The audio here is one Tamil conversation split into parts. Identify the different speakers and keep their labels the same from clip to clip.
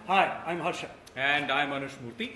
Speaker 1: Hi, I'm Harsha.
Speaker 2: And I'm Anush Murthy.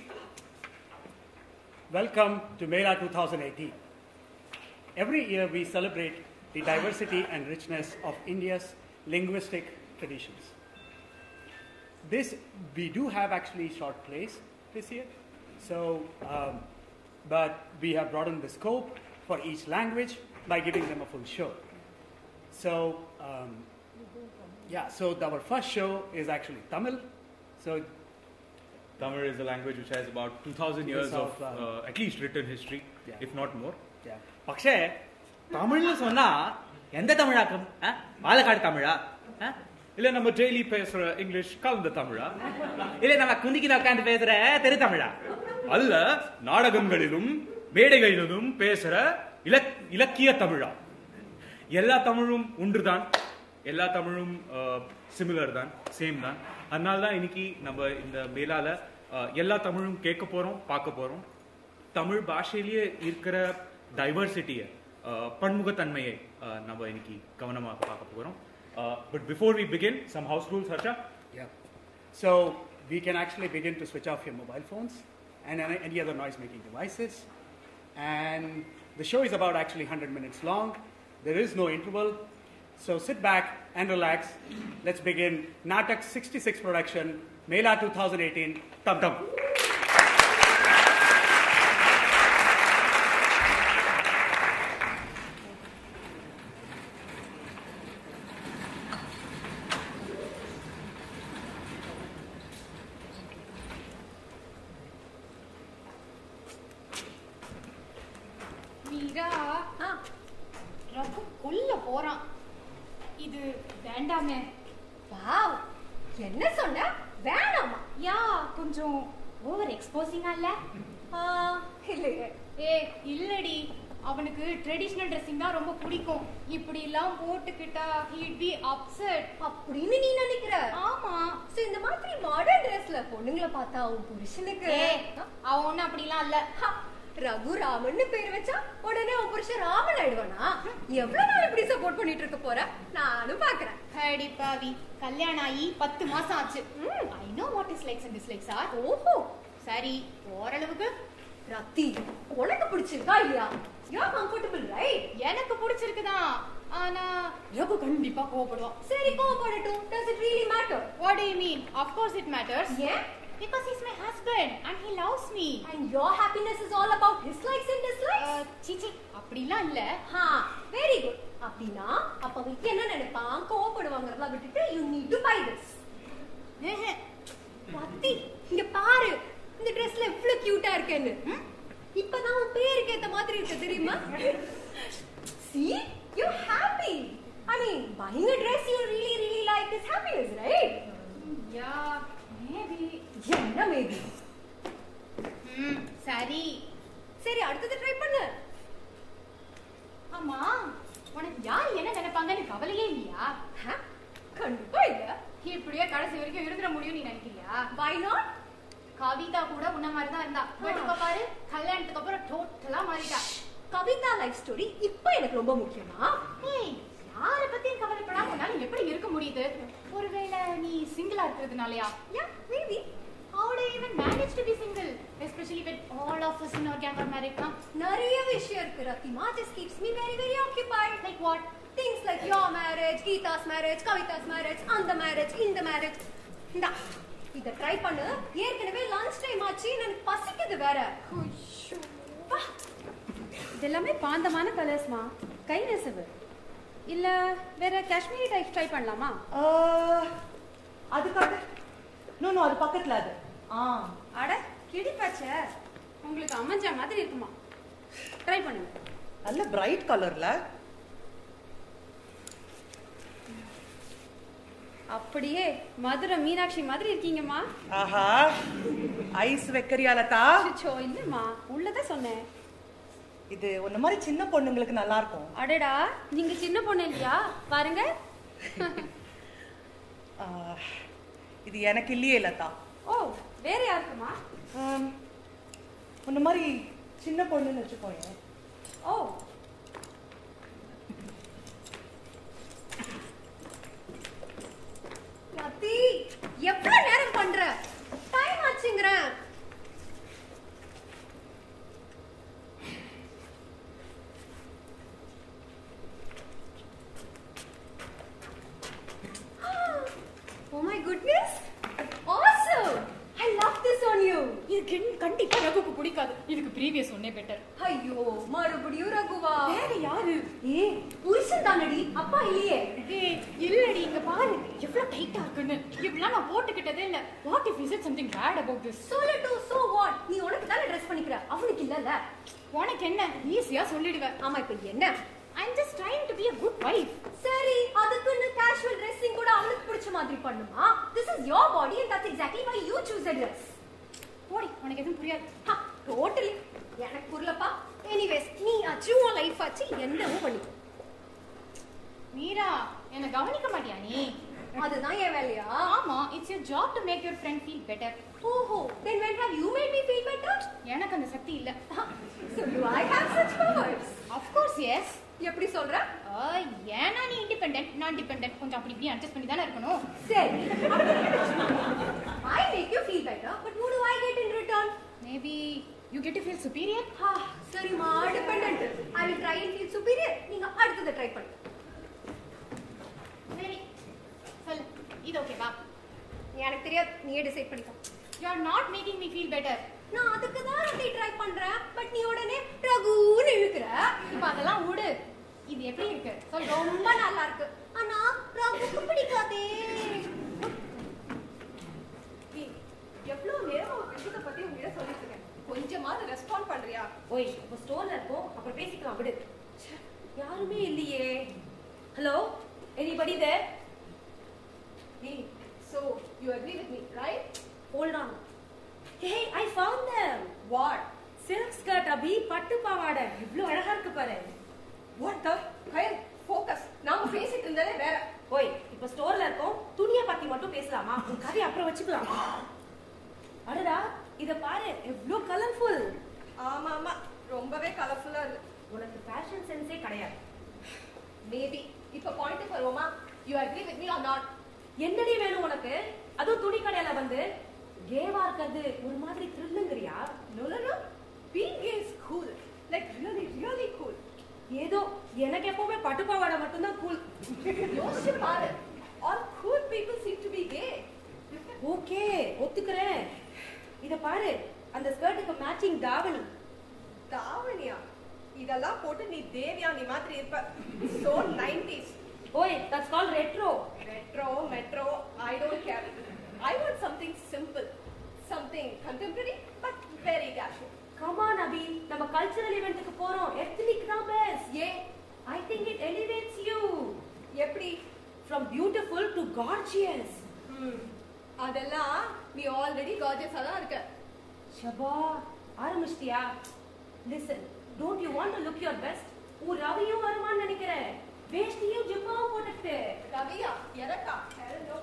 Speaker 1: Welcome to Mela 2018. Every year we celebrate the diversity and richness of India's linguistic traditions. This, we do have actually short plays this year. So, um, but we have broadened the scope for each language by giving them a full show. So, um, yeah, so our first show is actually Tamil. So,
Speaker 2: Tamil is a language which has about 2000 years
Speaker 1: Years
Speaker 2: of,
Speaker 1: of, um,
Speaker 2: uh, at least written history,
Speaker 1: Yeah.
Speaker 2: if not more.
Speaker 1: yeah.
Speaker 3: പക്ഷേ தமிழ்னு சொன்னா எந்த தமிழாக்கம் ஆ? பாலக்காடு தமிழா ஆ?
Speaker 2: இல்ல நம்ம டெய்லி பேசுற இங்கிலீஷ் கலந்த தமிழா
Speaker 3: இல்ல நம்ம குந்திக்கின உட்காந்து பேசுற தெரு தமிழா
Speaker 2: அல்ல நாடகங்களிலும் மேடைகளிலும் பேசுற இலக் இலக்கிய தமிழா எல்லா தமிழும் ஒன்றுதான் எல்லா தமிழும் சிமிலர் தான் சேம் தான் அதனால தான் இன்னைக்கு நம்ம இந்த மேலால அஹ், எல்லா தமிழும் கேட்க போறோம் பார்க்க போறோம் தமிழ் பாஷையிலேயே இருக்கிற டைவர்சிட்டியை பன்முகத்தன்மையை அஹ், நம்ம இன்னைக்கு கவனமாக பார்க்க போறோம் but before we begin some house rules Harsha
Speaker 1: Yeah. So we can actually begin to switch off your mobile phones and any any other noise making devices. And the show is about actually 100 minutes long. There is no interval. So sit back and relax. Let's begin Natak 66 production, Mela 2018, Tum Tum.
Speaker 4: Meera ஆ, ரகு கொல்ல போறான் இது வேண்டாமே
Speaker 5: வாவ் என்ன சொன்ன வேணாமா
Speaker 4: யா கொஞ்சம் ஓவர் எக்ஸ்போசிங்கா இல்ல
Speaker 5: ஆ, இல்லையே
Speaker 4: ஏ இல்லடி அவனுக்கு ட்ரெடிஷ்னல் ட்ரெஸ்ஸிங் தான் ரொம்ப பிடிக்கும் இப்படி எல்லாம் போட்டுக்கிட்டா ஹீட் பி அப்செட்
Speaker 5: அப்படின்னு நீ நினைக்கிற
Speaker 4: ஆமா
Speaker 5: சோ இந்த மாதிரி மாடர்ன் ட்ரெஸ்ல பொண்ணுங்களை பார்த்தா உன் புருஷனுக்கு
Speaker 4: ஏ அவன் ஒண்ணு அப்படிலாம் இல்ல
Speaker 5: ஹா, ரகுராமன்னு பேர் வச்சா உடனே உன் புருஷன் ராமன் ஆயிடுவானா எவ்வளவு நாள் இப்படி சப்போர்ட் பண்ணிட்டு இருக்க போற நானும் பாக்குறேன்
Speaker 4: ஹடி பாவி கல்யாணம் ஆகி பத்து மாசம் ஆச்சு I know what is likes and dislikes are
Speaker 5: ஓஹோ
Speaker 4: சரி ஓரளவுக்கு
Speaker 5: ரத்தி உனக்கு பிடிச்சிருக்கா இல்லையா யூ கம்ஃபர்டபிள் ரைட்
Speaker 4: எனக்கு பிடிச்சிருக்குதான் ஆனா ரகு கண்டிப்பா கோவப்படுவான்
Speaker 5: சரி கோவப்படட்டும் does it really matter
Speaker 4: What do you mean? Of course it matters.
Speaker 5: ஏன்
Speaker 4: Because he's my husband and he loves me.
Speaker 5: and your happiness is all about his likes and dislikes
Speaker 4: Uh, சீச்சி அப்படிலாம் இல்ல
Speaker 5: ஹா வெரி குட் அப்படின்னா அப்ப விக்கி என்ன நினைப்பான் கோவப்படுவாங்கறத விட்டுட்டு you need to buy this பத்தி இங்க பாரு இந்த ட்ரெஸ்ல எவ்வளவு கியூட்டா இருக்கேன்னு ம்? இப்பதான் உன் பேருக்கு ஏத்த மாதிரி இருக்க தெரியுமா see you're happy i mean buying a dress you really really like is happiness right
Speaker 4: yeah maybe
Speaker 5: என்ன மேபி
Speaker 4: ம் சரி
Speaker 5: சரி அடுத்தது ட்ரை பண்ணு
Speaker 4: ஆமா உனக்கு யார் என்ன நினைப்பாங்கன்னு கவலையே இல்லையா
Speaker 5: ஹ? கண்டிப்பா இல்ல
Speaker 4: இப்படியே கடைசி வரைக்கும் இருந்துட முடியும் நீ நினைக்கிறியா
Speaker 5: why not
Speaker 4: கவிதா கூட உன்ன மாதிரி தான் இருந்தா பட் இப்ப பாரு கல்யாணத்துக்கு அப்புறம் டோட்டலா மாறிட்டா
Speaker 5: கவிதா லைஃப் ஸ்டோரி இப்போ எனக்கு ரொம்ப முக்கியமா
Speaker 4: ஏய் யார பத்தியும் கவலைப்படாம உன்னால எப்படி இருக்க முடியுது ஒருவேளை நீ சிங்கிளா இருக்கிறதுனாலயா
Speaker 5: yeah maybe
Speaker 4: How do you even manage to be single? Especially with all of us in our gang are married now.
Speaker 5: நிறைய விஷயம் இருக்கு ரத்திமா just keeps me very very occupied
Speaker 4: Like what?
Speaker 5: things like your marriage Geetha's marriage கவிதாஸ் marriage அந்த marriage இந்த marriage இந்தா இத ட்ரை பண்ணு ஏற்கனவே லஞ்ச் டைம் ஆச்சு எனக்கு பசிக்குது வேற வா.
Speaker 6: இதெல்லாமே பாந்தமான கலர்ஸ்மா கை நெசவு இல்ல வேற காஷ்மீரி டைப் ட்ரை பண்ணலாமா
Speaker 7: அது காட்டு நோ நோ அது பக்கத்துல அது ஆ
Speaker 6: அட கிடி பச்சை உங்களுக்கு அமைஞ்ச மாதிரி இருக்குமா ட்ரை பண்ணுங்க
Speaker 7: நல்ல பிரைட் கலர்ல
Speaker 6: அப்படியே மதுரை மீனாட்சி மாதிரி இருக்கீங்கம்மா
Speaker 7: ஆஹா ஐஸ் வைக்கறியா லதா
Speaker 6: சோ இல்லம்மா உள்ளதான் சொன்னேன்
Speaker 7: இது உன்ன மாதிரி சின்ன பொண்ணுங்களுக்கு நல்லா இருக்கும்
Speaker 6: அடடா நீங்க சின்ன பொண்ணு இல்லையா பாருங்க
Speaker 7: ஆ, இது எனக்கு இல்லையே லதா
Speaker 6: ஓ வேற யாருக்குமா
Speaker 7: ஆம், உன்ன மாதிரி சின்ன பொண்ணுன்னு வச்சுக்கோயேன்
Speaker 6: ஓ
Speaker 5: ரத்தி எவ்வளவு நேரம் பண்ற தானடி அப்பா இல்லையே
Speaker 4: ஏய் இல்லடி இங்க பாரு எவ்வளவு டைட்டா இருக்குன்னு இப்படிலாம் நான் போட்டுக்கிட்டதே இல்ல what if is it something bad about this
Speaker 5: சொல்லட்டும் சோ வாட் நீ உனக்கு தானே ட்ரெஸ் பண்ணிக்கிற அவனுக்கு இல்லல்ல
Speaker 4: உனக்கு என்ன ஈஸியா சொல்லிடுவேன்
Speaker 5: ஆமா இப்ப என்ன
Speaker 4: I am just trying to be a good wife
Speaker 5: சரி அதுக்குன்னு கேஷுவல் ட்ரெஸ்ஸிங் கூட அவனுக்கு பிடிச்ச மாதிரி பண்ணுமா this is your body and that's exactly why you choose a dress
Speaker 4: போடி உனக்கு எதுவும் புரியாது
Speaker 5: டோட்டலி எனக்கு புரியலப்பா எனிவேஸ் நீ அச்சுவும் லைஃப் ஆச்சு என்னவோ பண்ணி
Speaker 4: மீரா என்ன கவனிக்க மாட்டியா நீ
Speaker 5: அதுதான் என் வேலையா
Speaker 4: ஆமா it's your job to make your friend feel better
Speaker 5: ஓஹோ then when have you made me feel better
Speaker 4: எனக்கு அந்த சக்தி இல்ல
Speaker 5: so do i have such powers
Speaker 4: of course yes
Speaker 5: எப்படி சொல்ற
Speaker 4: ஏன்னா நீ இண்டிபெண்டன்ட் நான் டிபெண்டன்ட் கொஞ்சம் அப்படி இப்படி அட்ஜஸ்ட் பண்ணி தானே இருக்கணும்
Speaker 5: சரி i make you feel better but what do i get in return
Speaker 4: maybe you get to feel superior
Speaker 5: ஆ, சரிம்மா dependent I will try and feel superior நீங்க அடுத்ததை ட்ரை பண்ணுங்க
Speaker 4: சரி சொல்லு இது ஓகேவா
Speaker 5: எனக்கு தெரியாது நீயே டிசைட் பண்ணிக்கோ
Speaker 4: you are not making me feel better
Speaker 5: நான் அதுக்கு தான் ரொட்டி ட்ரை பண்றேன் பட் நீ உடனே ரகுன்னு இழுக்கிற
Speaker 4: இப்போ அதெல்லாம் விடு இது எப்படி இருக்கு
Speaker 5: சொல் ரொம்ப நல்லா இருக்கு ஆனா ரகுக்கு பிடிக்காதே எவ்வளவு நேரம் ஒரு விஷயத்தை பத்தி உங்ககிட்ட சொல்லிட்டு இருக்கேன் கொஞ்சமாவது ரெஸ்பாண்ட் பண்றியா
Speaker 8: ஓய் இப்போ ஸ்டோர்ல இருக்கோம் அப்புறம் பேசிக்கலாம் விடு ச்சே, யாருமே இல்லையே hello anybody there
Speaker 5: Hey, so you agree with me, right?
Speaker 8: Hold on hey I found them
Speaker 5: What?
Speaker 8: Silk skirt Abhi பட்டு பாவாடை இவ்ளோ அழகா இருக்கு பாரு
Speaker 5: What the? Kyle, focus. நாம பேசிட்டு இருந்ததே வேற.
Speaker 8: ஓய் இப்போ ஸ்டோர்ல இருக்கோம் துணியை பத்தி மட்டும் பேசலாமா உன் கதையை அப்புறம் வச்சுக்கலாம் அடடா இத பாரு எவ்ளோ கலர்ஃபுல்
Speaker 5: ஆமா ஆமா ரொம்பவே கலர்ஃபுல்லா இருக்கு
Speaker 8: உனக்கு ஃபேஷன் சென்ஸே கிடையாது
Speaker 5: மேபி இப்ப பாயிண்ட் வருவோமா you agree with me or not
Speaker 8: என்னடி வேணும் உனக்கு அதுவும் துணி கடையில வந்து கேவா இருக்கிறது ஒரு மாதிரி த்ரில்லுங்கிறியா
Speaker 5: no no no being is cool like really really cool
Speaker 8: ஏதோ எனக்கு எப்பவுமே பட்டு பாவாடை மட்டும்தான் கூல்
Speaker 5: யோசிச்சு பாரு all cool people seem to be கே
Speaker 8: ஓகே ஒத்துக்கிறேன் இத பாரு அந்த ஸ்கர்ட்டுக்கு மேட்சிங் தாவணி
Speaker 5: தாவணியா இதெல்லாம் போட்டு நீ தேவியானி மாதிரி இருப்ப சோ 90s
Speaker 8: ஓய் that's call retro
Speaker 5: retro metro i don't care i want something simple something contemporary but very casual
Speaker 8: come on Abhi cultural ஈவென்ட்க்கு போறோம் எத்னிக் தான் பெஸ்ட்
Speaker 5: ஏன்
Speaker 8: I think it elevates you
Speaker 5: எப்படி
Speaker 8: ஃப்ரம் பியூட்டிஃபுல் டு கார்ஜியஸ்
Speaker 5: ம், அதெல்லாம் நீ ஆல்ரெடி கார்ஜியஸா தான் இருக்க
Speaker 8: ஷபா ஆரம்பிச்சிட்டியா listen don't you want to look your best உன் ரவியும் வருமான்னு நினைக்கிறேன் வேஷ்டியும் ஜிப்பாவும் போட்டுக்கிட்டு
Speaker 5: ரவியா எதக்கா ஹலோ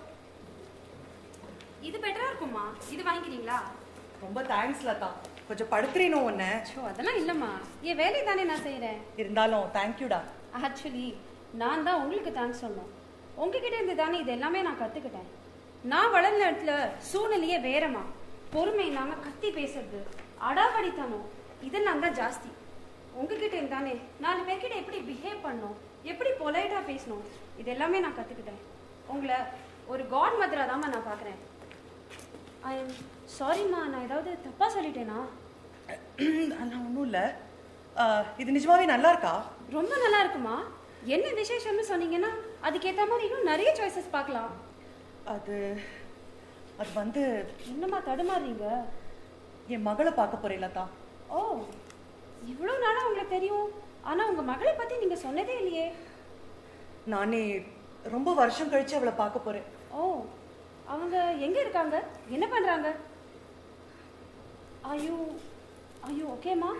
Speaker 6: இது பெட்டரா இருக்குமா இது வாங்கிக்கிறீங்களா
Speaker 7: ரொம்ப தேங்க்ஸ் லதா கொஞ்சம் படுத்துறீனோ உன்னை
Speaker 6: ஸோ அதெல்லாம் இல்லைம்மா என் வேலையை தானே நான் செய்கிறேன்
Speaker 7: இருந்தாலும் தேங்க்யூடா
Speaker 6: ஆக்சுவலி நான் தான் உங்களுக்கு தேங்க்ஸ் சொல்லணும் உங்ககிட்ட இருந்து தானே இது எல்லாமே நான் கற்றுக்கிட்டேன் நான் வளர்ந்த இடத்துல சூழ்நிலையே வேறமா பொறுமை இல்லாமல் கத்தி பேசுறது அடாவடித்தனம் இதெல்லாம் தான் ஜாஸ்தி உங்ககிட்ட இருந்து தானே நாலு பேர்கிட்ட எப்படி பிஹேவ் பண்ணணும் எப்படி பொலைட்டாக பேசணும் இது எல்லாமே நான் கற்றுக்கிட்டேன் உங்களை ஒரு காட் மதரா தாம்மா நான் பார்க்குறேன் ஐ எம் சாரிம்மா நான் ஏதாவது தப்பாக சொல்லிட்டேனா
Speaker 7: அதெல்லாம் ஒன்றும் இல்லை இது நிஜமாவே நல்லா இருக்கா
Speaker 6: ரொம்ப நல்லா இருக்குமா என்ன விசேஷம்னு சொன்னீங்கன்னா அதுக்கேற்ற மாதிரி இன்னும் நிறைய சாய்ஸஸ் பார்க்கலாம்
Speaker 7: அது அது வந்து
Speaker 6: என்னம்மா தடுமாறுறீங்க
Speaker 7: என் மகளை பார்க்க போறேன் லதா
Speaker 6: ஓ இவ்வளோ நாளாக உங்களுக்கு தெரியும் ஆனால் உங்கள் மகளை பற்றி நீங்கள் சொன்னதே இல்லையே
Speaker 7: நானே ரொம்ப வருஷம் கழிச்சு அவளை பார்க்க போறேன்
Speaker 6: ஓ அவங்க எங்கே இருக்காங்க என்ன பண்ணுறாங்க ஐயோ ஐயோ ஓகேம்மா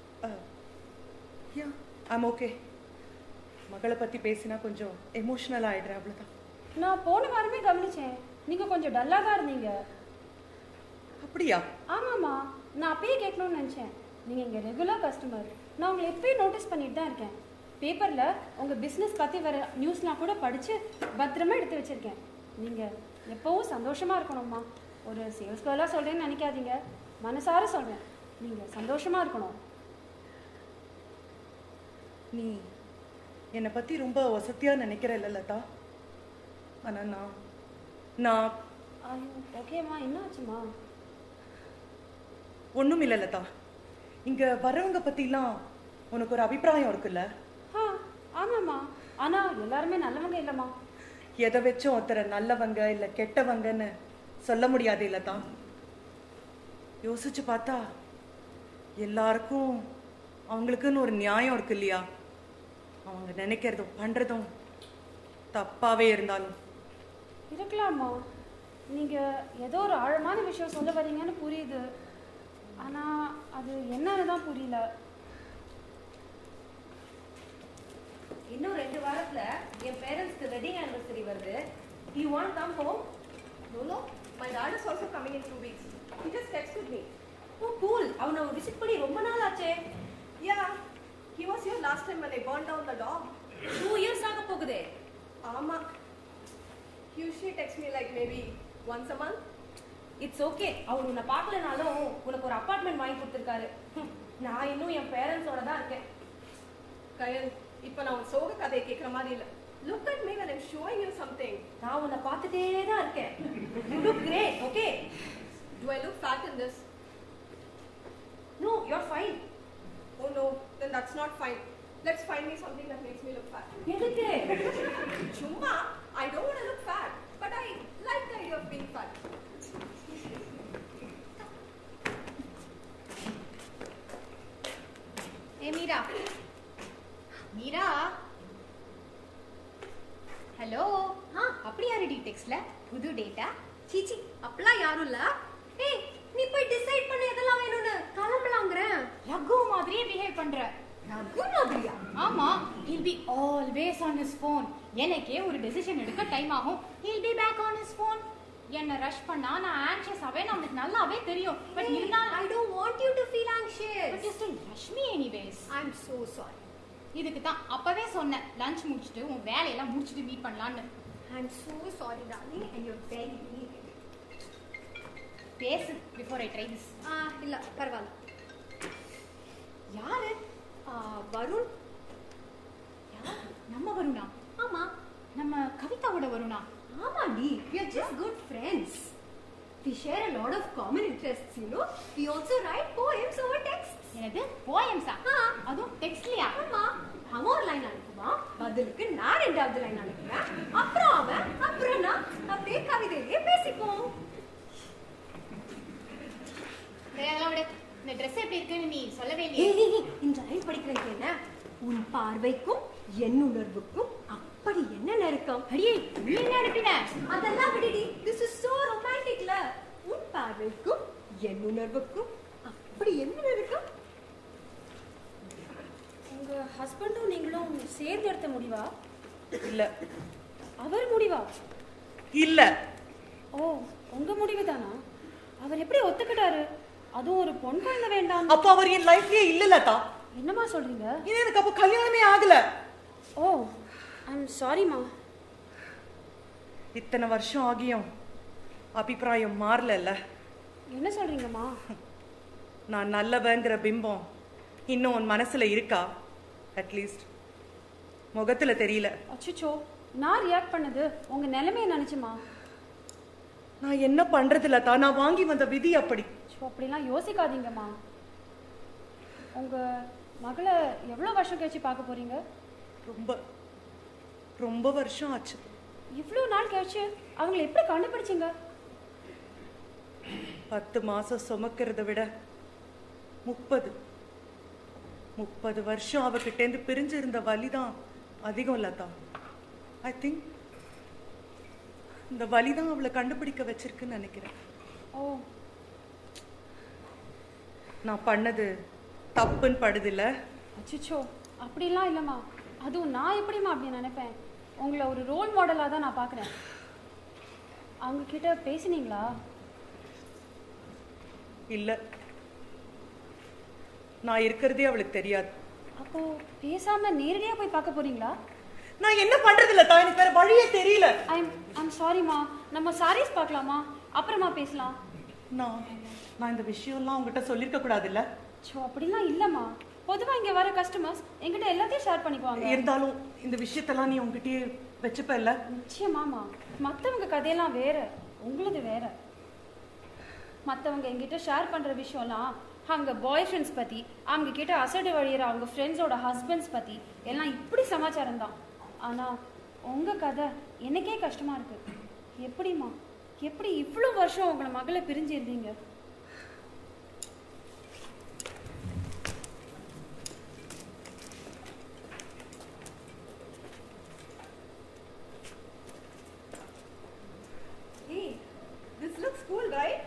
Speaker 7: யா ஐம் ஓகே மகளை பத்தி பேசினா கொஞ்சம் எமோஷனல் ஆயிடுறேன் அவ்வளவுதான்
Speaker 6: நான் போன வாரமே கவனிச்சேன் நீங்கள் கொஞ்சம் டல்லாக தான் இருந்தீங்க
Speaker 7: அப்படியா
Speaker 6: ஆமாம்மா நான் அப்பயே கேட்கணும்னு நினச்சேன் நீங்கள் இங்கே ரெகுலர் கஸ்டமர் நான் உங்களை எப்பயும் நோட்டீஸ் பண்ணிட்டு தான் இருக்கேன் பேப்பரில் உங்கள் பிஸ்னஸ் பற்றி வர நியூஸ்லாம் கூட படித்து பத்திரமா எடுத்து வச்சுருக்கேன் நீங்கள் எப்போவும் சந்தோஷமாக இருக்கணும்மா ஒரு சேல்ஸ் கேர்லாக சொல்கிறேன்னு நினைக்காதீங்க மனசார சொல்கிறேன் நீங்கள் சந்தோஷமாக இருக்கணும்
Speaker 7: நீ என்னை பத்தி ரொம்ப வசதியா நினைக்கிற இல்ல லதா ஆனா நான் நான்
Speaker 6: ஐயோ ஓகேம்மா என்ன ஆச்சுமா
Speaker 7: ஒண்ணும் இல்ல லதா இங்க வரவங்க பத்திலாம் உனக்கு ஒரு அபிப்பிராயம் இருக்குல்ல
Speaker 6: ஆ ஆமாம்மா ஆனா எல்லாருமே நல்லவங்க இல்லைம்மா
Speaker 7: எதை வச்சும் ஒருத்தரை நல்லவங்க இல்ல கெட்டவங்கன்னு சொல்ல முடியாது இல்ல தான் யோசிச்சு பார்த்தா எல்லாருக்கும் அவங்களுக்குன்னு ஒரு நியாயம் இருக்கு இல்லையா அவங்க நினைக்கிறதும் பண்றதும் தப்பாவே இருந்தாலும்
Speaker 6: இருக்கலாமா நீங்க ஏதோ ஒரு ஆழமான விஷயம் சொல்ல வரீங்கன்னு புரியுது ஆனா அது என்னன்னு தான் புரியல
Speaker 8: இன்னும் ரெண்டு வாரத்துல என் பேரண்ட்ஸ்க்கு வெட்டிங் ஆனிவர்சரி வருது you want come home
Speaker 5: No, no. My dad is also coming in two weeks. He just texted me.
Speaker 8: Oh cool அவனை விசிட் பண்ணி ரொம்ப நாள் ஆச்சே
Speaker 5: Yeah. He was here last time when I burned down the dog.
Speaker 8: Two years ஆக போகுதே
Speaker 5: Ama. He usually texts me like maybe once a month.
Speaker 8: It's okay அவர் உன்னை பார்க்கலனாலும் உனக்கு ஒரு அப்பார்ட்மெண்ட் வாங்கி கொடுத்துருக்காரு ஹம், நான் இன்னும் என் பேரண்ட்ஸோட தான் இருக்கேன்
Speaker 5: கயல் இப்போ நான் உன் சோக கதையை கேட்குற மாதிரி இல்லை look at me when I'm showing you something
Speaker 8: நான் உன்னை பார்த்துட்டே தான் இருக்கேன் you look great okay
Speaker 5: do I look fat in this
Speaker 8: no you are fine
Speaker 5: oh no then that's not fine let's find me something that makes me look fat
Speaker 8: எதுக்கு
Speaker 5: chumma I don't want to look fat but I like the idea of being fat
Speaker 4: ஏ மீரா மீரா ஹலோ ஆ அப்படியா ரெடி டெக்ஸ்ட்ல புது டேட்டா
Speaker 5: சீச்சி அப்பெல்லாம் யாரும் இல்ல ஏய் நீ போய் டிசைட் பண்ண எதெல்லாம் வேணும்னு கிளம்பலாங்கிறேன்
Speaker 4: ரகு மாதிரியே பிஹேவ் பண்ற
Speaker 5: ரகு மாதிரியா
Speaker 4: ஆமா he'll be always on his phone எனக்கே ஒரு டெசிஷன் எடுக்க டைம் ஆகும் he'll be back on his phone என்ன ரஷ் பண்ணா நான் ஆன்ஷியஸாவே நமக்கு நல்லாவே தெரியும் பட்
Speaker 5: Hey,
Speaker 4: இருந்தாலும்
Speaker 5: I don't want you to feel
Speaker 4: but
Speaker 5: anxious
Speaker 4: you still rush me anyways
Speaker 5: I'm so sorry
Speaker 4: இதுக்கு தான் அப்பவே சொன்னேன் லஞ்ச் முடிச்சிட்டு உன் வேலையெல்லாம் முடிச்சிட்டு மீட் பண்ணலான்னு
Speaker 5: I'm so sorry darling and you're very neat
Speaker 4: பேசு பிஃபோர் ஐ ட்ரை திஸ்
Speaker 5: ஆ இல்ல பரவாயில்ல
Speaker 4: யாரு
Speaker 5: ஆ, வருண்
Speaker 4: யார் நம்ம வருணா
Speaker 5: ஆமா
Speaker 4: நம்ம கவிதாவோட வருணா
Speaker 5: ஆமாடி we are just good friends we share a lot of common interests you know we also write poems over text
Speaker 4: எனது போயம்ஸா
Speaker 5: ஆ.
Speaker 4: அதுவும் டெக்ஸ்ட்லயா
Speaker 5: ஆமா அவன் ஒரு லைன் அனுப்புவான் பதிலுக்கு நான் ரெண்டாவது லைன் அனுப்புவேன் அப்புறம் அவன் அப்புறம் நான் அப்படியே கவிதையிலேயே பேசிப்போம்
Speaker 4: சரி அதெல்லாம் விடு இந்த ட்ரெஸ் எப்படி இருக்குன்னு நீ சொல்லவே
Speaker 5: ஏய்,
Speaker 4: இல்லையே
Speaker 5: ஏய், ஏய், இந்த லைன் படிக்கிறதுக்கு என்ன உன் பார்வைக்கும் என் உணர்வுக்கும் அப்படி என்ன நெருக்கம்
Speaker 4: அடியே நீ என்ன அனுப்பின
Speaker 5: அதெல்லாம் விடுடி திஸ் இஸ் சோ ரொமான்டிக்ல உன் பார்வைக்கும் என் உணர்வுக்கும் அப்படி என்ன நெருக்கம்
Speaker 6: உங்க ஹஸ்பண்டும் நீங்களும் சேர்ந்து எடுத்த முடிவா
Speaker 7: இல்ல
Speaker 6: அவர் முடிவா
Speaker 7: இல்ல
Speaker 6: ஓ உங்க முடிவு தானா அவர் எப்படி ஒத்துக்கிட்டாரு அதுவும் ஒரு பொன் குழந்தை வேண்டாம்
Speaker 7: அப்போ அவர் என் லைஃப்லயே இல்ல லதா
Speaker 6: என்னம்மா சொல்றீங்க
Speaker 7: இது எனக்கு அப்போ கல்யாணமே ஆகல
Speaker 6: ஓ ஐம் சாரிம்மா
Speaker 7: இத்தனை வருஷம் ஆகியும் அபிப்பிராயம் மாறல
Speaker 6: என்ன சொல்றீங்கம்மா
Speaker 7: நான் நல்லவங்கிற பிம்பம் இன்னும் உன் மனசுல இருக்கா அட்லீஸ்ட் முகத்துல தெரியல
Speaker 6: அச்சுச்சோ நான் ரியாக்ட் பண்ணது உங்க நிலைமையை நினைச்சுமா
Speaker 7: நான் என்ன பண்றது லதா நான் வாங்கி வந்த விதி அப்படி
Speaker 6: ஸோ அப்படிலாம் யோசிக்காதீங்கம்மா உங்க மகளை எவ்வளோ வருஷம் கழிச்சு பார்க்க போறீங்க
Speaker 7: ரொம்ப ரொம்ப வருஷம் ஆச்சு
Speaker 6: இவ்வளோ நாள் கழிச்சு அவங்களை எப்படி கண்டுபிடிச்சீங்க
Speaker 7: பத்து மாசம் சுமக்கிறத விட முப்பது முப்பது வருஷம் அவகிட்டேருந்து பிரிஞ்சிருந்த வலிதான் அதிகம் லதா ஐ திங்க் இந்த வலிதான் அவளை கண்டுபிடிக்க வச்சிருக்குன்னு நினைக்கிறேன்
Speaker 6: ஓ
Speaker 7: நான் பண்ணது தப்புன்னு படுதில்ல
Speaker 6: அச்சுச்சோ அப்படிலாம் இல்லைம்மா அதுவும் நான் எப்படிம்மா அப்படி நினைப்பேன் உங்களை ஒரு ரோல் மாடலாக தான் நான் பார்க்குறேன் அவங்க கிட்ட பேசுனீங்களா
Speaker 7: இல்ல நான் இருக்கிறதே அவளுக்கு தெரியாது
Speaker 6: அப்போ பேசாம நேரடியாக போய் பார்க்க போறீங்களா
Speaker 7: நான் என்ன பண்றது லதா எனக்கு வேற வழியே தெரியல
Speaker 6: ஐம் ஐம் சாரிம்மா நம்ம சாரீஸ் பார்க்கலாமா அப்புறமா பேசலாம்
Speaker 7: நான் நான் இந்த விஷயம்லாம் உங்ககிட்ட சொல்லிருக்க கூடாதுல்ல
Speaker 6: ஸோ அப்படிலாம் இல்லைம்மா பொதுவாக இங்கே வர கஸ்டமர்ஸ் என்கிட்ட எல்லாத்தையும் ஷேர் பண்ணிக்குவாங்க
Speaker 7: இருந்தாலும் இந்த விஷயத்தெல்லாம் நீ உங்ககிட்டயே வச்சுப்ப இல்ல
Speaker 6: நிச்சயமாமா மற்றவங்க கதையெல்லாம் வேற உங்களுது வேற மற்றவங்க என்கிட்ட ஷேர் பண்ணுற விஷயம்லாம் அவங்க பாய் ஃப்ரெண்ட்ஸ் பத்தி அவங்க கிட்ட அசடு வழியிற அவங்க ஃப்ரெண்ட்ஸோட ஹஸ்பண்ட்ஸ் பத்தி எல்லாம் இப்படி சமாச்சாரம் தான் ஆனா உங்க கதை எனக்கே கஷ்டமா இருக்கு எப்படிம்மா எப்படி இவ்வளோ வருஷம் உங்களை மகளை பிரிஞ்சு இருந்தீங்க
Speaker 5: Hey, this looks cool, right?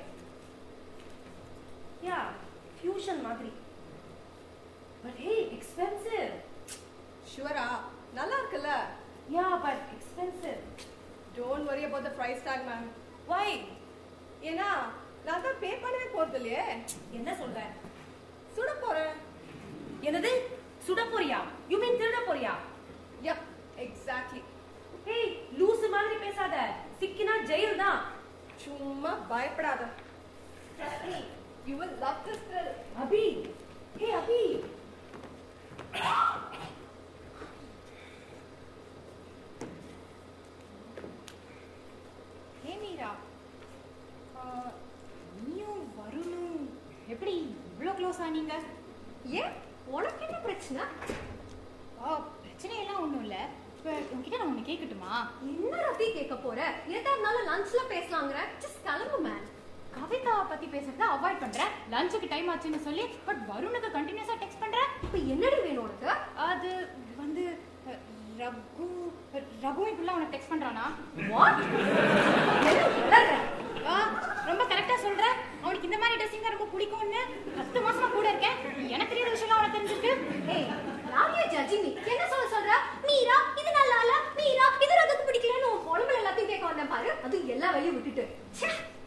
Speaker 8: Yeah fusion மாதிரி பட் ஹே எக்ஸ்பென்சிவ்
Speaker 5: ஷுவரா நல்லா இருக்குல்ல
Speaker 8: yeah but expensive
Speaker 5: don't worry about the price talk ma'am
Speaker 8: why
Speaker 5: ஏன்னா நான் தான் பே பண்ணவே போறது இல்லையே
Speaker 8: என்ன சொல்ற
Speaker 5: சுட போறேன்
Speaker 8: என்னது சுட போறியா யூ மீன் திருட போறியா
Speaker 5: யப் எக்ஸாக்ட்லி
Speaker 8: ஹே லூசு மாதிரி பேசாத சிக்கினா ஜெயில் தான்
Speaker 5: சும்மா பயப்படாத you will love this thrill
Speaker 8: Abhi hey Abhi
Speaker 4: hey Meera ஆ, நீயும் வருணும் எப்படி இவ்வளோ க்ளோஸ் ஆனீங்க
Speaker 5: ஏன் உனக்கு என்ன பிரச்சனை
Speaker 4: ஆ பிரச்சனையெல்லாம் ஒன்றும் இல்லை இப்போ உங்ககிட்ட நான் ஒன்று கேட்கட்டுமா
Speaker 5: என்ன ரத்தி கேட்க போற எதா இருந்தாலும் லஞ்ச்ல பேசலாங்கிற ஜஸ்ட் கிளம்பு மேன்
Speaker 4: கவிதாவை பற்றி பேசுறத அவாய்ட் பண்ணுறேன் லஞ்சுக்கு டைம் ஆச்சுன்னு சொல்லி பட் வருணுக்கு கண்டினியூஸாக டெக்ஸ்ட் பண்ணுறேன்
Speaker 5: இப்போ என்னடி வேணும் உனக்கு
Speaker 4: அது வந்து அ, ரகு ரகு இப்படிலாம் உனக்கு டெக்ஸ்ட் பண்ணுறானா
Speaker 5: வாட்
Speaker 4: ஆ, ரொம்ப கரெக்டா சொல்ற அவனுக்கு இந்த மாதிரி ட்ரெஸ்ஸிங் ரொம்ப பிடிக்கும்னு பத்து மாசமா கூட இருக்கேன் எனக்கு தெரியாத விஷயம் அவனுக்கு தெரிஞ்சிருக்கு
Speaker 5: ஏய் யார் யூ ஜட்ஜிங் மீ என்ன சொல்ல சொல்ற மீரா இது நல்லா இல்ல மீரா இது ரகுக்கு பிடிக்கலன்னு உன் உடம்புல எல்லாத்தையும் கேட்க வந்தேன் பாரு அது எல்லா வேலையும் விட்டுட்டு ச்சே.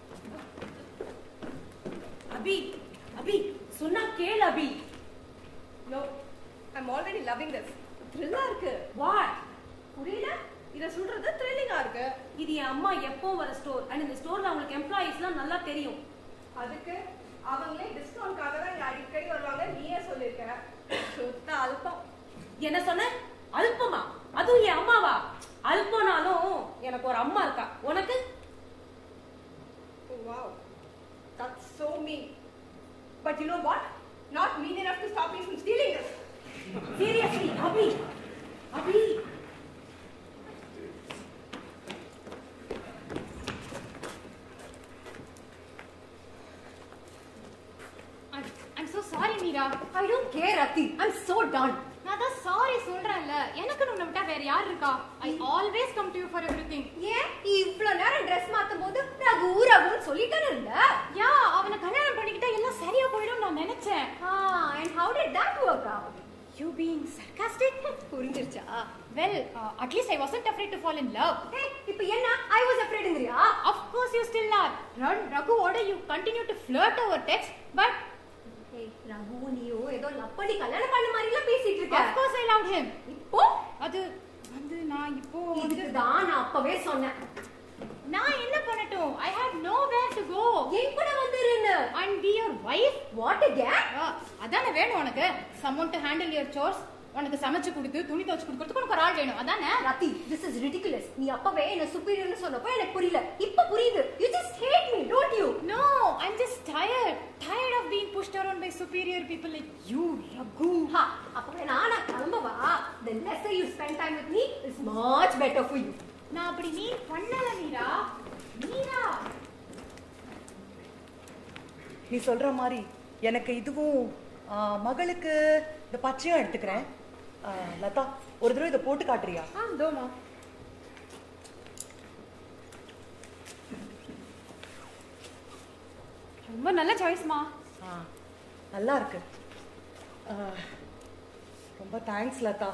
Speaker 8: அபி அபி சொன்னா கேள் அபி
Speaker 5: No, I'm already loving this. த்ரில்லா இருக்கு
Speaker 8: வாட்
Speaker 5: புரியல இத சொல்றது த்ரில்லிங்கா இருக்கு
Speaker 8: இது என் அம்மா எப்போ வர ஸ்டோர் அண்ட் இந்த ஸ்டோர்ல அவங்களுக்கு எம்ப்ளாயீஸ்லாம் நல்லா தெரியும்
Speaker 5: அதுக்கு அவங்களே டிஸ்கவுண்ட்காக தான் இங்க அடிக்கடி வருவாங்க நீயே சொல்லிருக்க சுத்த அல்பம்
Speaker 8: என்ன சொன்ன அல்பமா அதுவும் என் அம்மாவா அல்பனாலும் எனக்கு ஒரு அம்மா இருக்கா உனக்கு
Speaker 5: Oh, wow. That's so mean. But you know what? Not mean enough to stop me from stealing this.
Speaker 8: Seriously Abhi Abhi
Speaker 4: I'm so sorry Meera
Speaker 5: I don't care, Rati. I'm so done.
Speaker 4: நான் தான் சாரி சொல்றேன்ல எனக்கு உன்னை விட்டா வேற யார் இருக்கா I always come to you for everything
Speaker 5: ஏன் நீ இவ்ளோ நேரம் ட்ரெஸ் மாத்தும் போது ரகு ரகுன்னு சொல்லிட்டானே இருந்த
Speaker 4: யா அவனை கல்யாணம் பண்ணிக்கிட்டா எல்லாம் சரியா போயிடும் நான் நினைச்சேன்
Speaker 5: Ah, and how did that work out?
Speaker 4: You being sarcastic
Speaker 5: புரிஞ்சிருச்சா
Speaker 4: well at least I wasn't afraid to fall in love
Speaker 5: Hey, இப்போ என்ன I was afraidங்கிறியா
Speaker 4: of course you still are run ரகுவோட you continue to flirt over text but
Speaker 5: Hey, Raghu நீயோ ஏதோ லவ் பண்ணி கல்யாணம் பண்ண மாதிரி எல்லாம் பேசிட்டு இருக்க
Speaker 4: of course I loved him
Speaker 5: இப்போ
Speaker 4: அது வந்து நான் இப்போ
Speaker 5: இதுக்கு தான் நான் அப்பவே சொன்னேன்
Speaker 4: நான் என்ன பண்ணட்டும் I have no where to go
Speaker 5: என் கூட வந்துருன்னு
Speaker 4: and be your wife
Speaker 5: what again
Speaker 4: அதானே வேணும் உனக்கு someone to handle your chores உனக்கு சமைச்சு கொடுத்து துணி துவைச்சு கொடுக்கறதுக்கு உனக்கு ஒரு ஆள் வேணும் அதானே
Speaker 5: ரத்தி this is ridiculous நீ அப்பவே என்ன superiorனு சொன்னப்போ எனக்கு புரியல இப்ப புரியுது you just hate me don't you
Speaker 4: No, I'm just tired. Tired of being pushed around by superior people like you, Raghu.
Speaker 5: ha அப்பவே நானா கிளம்பவா the lesser you spend time with me is much better for you
Speaker 4: நான் அப்படி நீ பண்ணல மீரா மீரா
Speaker 7: நீ சொல்ற மாதிரி எனக்கு இதுவும் ஆ, மகளுக்கு இந்த பச்சையும் எடுத்துக்கிறேன் ஆ, லதா ஒரு தடவை இதை போட்டு காட்டுறியா
Speaker 6: ஆ தோமா ரொம்ப நல்ல சாய்ஸ்மா
Speaker 7: ஆ, நல்லா இருக்கு ஆ, ரொம்ப தேங்க்ஸ் லதா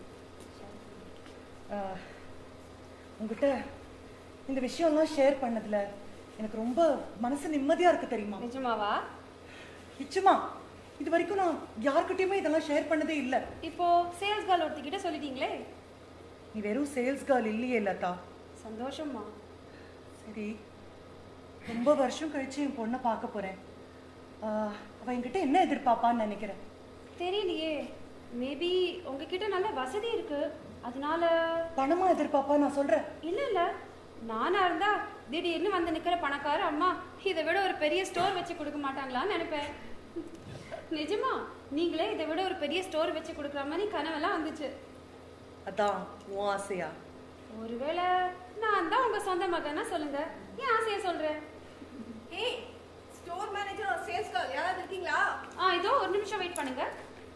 Speaker 7: ஆ, உங்ககிட்ட இந்த விஷயம்லாம் ஷேர் பண்ணதுல எனக்கு ரொம்ப மனசு நிம்மதியா இருக்கு தெரியுமா
Speaker 6: நிஜமாவா
Speaker 7: நிச்சயமா இது வரைக்கும் நான் யார்கிட்டயுமே இதெல்லாம் ஷேர் பண்ணதே இல்லை
Speaker 6: இப்போ சேல்ஸ் கேர்ள் ஒருத்திக்கிட்ட சொல்லிட்டீங்களே
Speaker 7: நீ வெறும் சேல்ஸ் கேர்ள் இல்லையே லதா
Speaker 6: சந்தோஷம்மா
Speaker 7: சரி ரொம்ப வருஷம் கழிச்சு என் பொண்ணை பார்க்க போறேன் ஆ, அவ என்கிட்ட என்ன எதிர்பார்ப்பான்னு நினைக்கிறேன்
Speaker 6: தெரியலையே மேபி உங்ககிட்ட நல்ல வசதி இருக்கு அதனால
Speaker 7: பணமா எதிர்பார்ப்பா நான் சொல்றேன்
Speaker 6: இல்ல இல்ல நானா இருந்தா திடீர்னு வந்து நிக்கிற பணக்கார அம்மா இதை விட ஒரு பெரிய ஸ்டோர் வச்சு கொடுக்க மாட்டாங்களான்னு நினைப்பேன் நிஜமா நீங்களே இதை விட ஒரு பெரிய ஸ்டோர் வச்சு கொடுக்குற மாதிரி கனவெல்லாம் வந்துச்சு
Speaker 7: அதான் உன் ஆசையா
Speaker 6: ஒருவேளை நான் தான் உங்க சொந்த மகனா சொல்லுங்க ஏன் ஆசையா சொல்றேன்
Speaker 5: ஏய் ஸ்டோர் மேனேஜர் சேல்ஸ் கால் யாராவது இருக்கீங்களா
Speaker 6: ஆ இதோ ஒரு நிமிஷம் வெயிட் பண்ணுங்க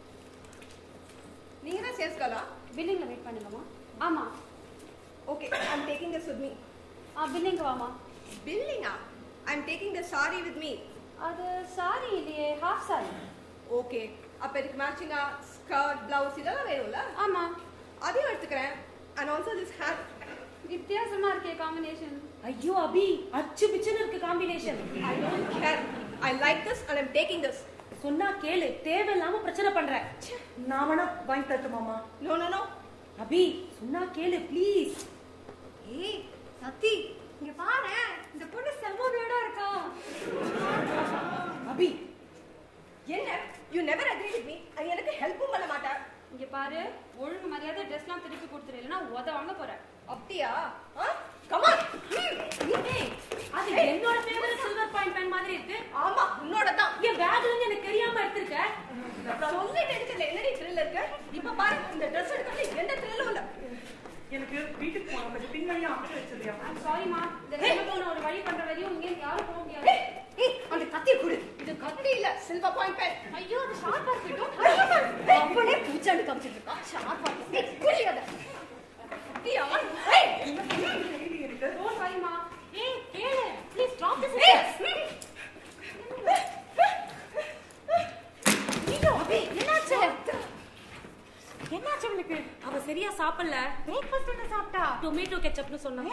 Speaker 5: நீங்க தான் சேல்ஸ் காலா
Speaker 6: பில்லிங்ல வெயிட் பண்ணுங்கம்மா ஆமா
Speaker 5: okay I am taking this with me
Speaker 6: ஆ பில்லிங் வாமா
Speaker 5: பில்லிங்கா I am taking the sari with me
Speaker 6: அது சாரி இல்லையே ஹாஃப் சாரி
Speaker 5: ஓகே அப்ப இதுக்கு மேட்சிங்கா ஸ்கர்ட் பிளவுஸ் இதெல்லாம் வேணும்ல
Speaker 6: ஆமா
Speaker 5: அதையும் எடுத்துக்கிறேன் அண்ட் ஆல்சோ திஸ் ஹேட்
Speaker 6: வித்தியாசமா இருக்கே காம்பினேஷன்
Speaker 8: ஐயோ அபி அச்சு பிச்சுன்னு இருக்கு combination
Speaker 5: I don't care I like this and I'm taking this
Speaker 8: சொன்னா கேளு தேவையில்லாம பிரச்சனை பண்ற
Speaker 7: நான் வேணா வாங்கி தரட்டு மாமா
Speaker 5: நோ நோ நோ
Speaker 8: அபி சொன்னா கேளு ப்ளீஸ்
Speaker 5: ஏய் சத்தி இங்க பாரு இந்த பொண்ணு செம்ம வேடா இருக்கா
Speaker 8: அபி
Speaker 5: என்ன you never agree with me அது எனக்கு ஹெல்ப்பும் பண்ண மாட்டா
Speaker 6: இங்க பாரு ஒழுங்கு மரியாதை ட்ரெஸ்லாம் திருப்பி கொடுத்துரு இல்லைன்னா உத வாங்க போறேன்
Speaker 5: அப்படியா கமான்
Speaker 8: அது என்னோட ஃபேவரட் சில்வர் பாயிண்ட் பென் மாதிரி இருக்கு
Speaker 5: ஆமா உன்னோட தான்
Speaker 8: என் பேக்ல இருந்து எனக்கு தெரியாம எடுத்திருக்க
Speaker 5: சொல்லிட்டு எடுக்கல என்னடி த்ரில் இருக்கு இப்ப பாரு இந்த ட்ரெஸ் எடுக்கிறது எந்த த்ரில்லும் இல்ல
Speaker 7: எனக்கு வீட்டுக்கு போன கொஞ்சம் பின்வழியா அமைச்சு வச்சிருக்கியா
Speaker 6: ஐம் சாரிமா இந்த ரெண்டு ஒரு வழி பண்ற வரையும் இங்கே யாரும் போக முடியாது
Speaker 5: ஏய், ஏய், அந்த கத்தி கொடு இது கத்தி இல்ல சில்வர் பாயிண்ட் பென்
Speaker 6: ஐயோ அது ஷார்ப்பா இருக்கட்டும்
Speaker 5: அவனே பூச்சாண்டு காமிச்சிட்டு இருக்கான் ஷார்ப்பா ஏய் குடி அத கத்தியா ஏய்
Speaker 6: டோன்ட் வரிமா ஏய் கேளு ப்ளீஸ் ஸ்டாப் திஸ்
Speaker 5: ஏய்
Speaker 6: நீங்க அபி என்னாச்சு என்னாச்சு உங்களுக்கு
Speaker 8: அவ சரியா சாப்பிடல
Speaker 6: பிரேக்ஃபாஸ்ட் என்ன சாப்பிட்டா
Speaker 8: டொமேட்டோ கெச்சப்னு சொன்னாங்க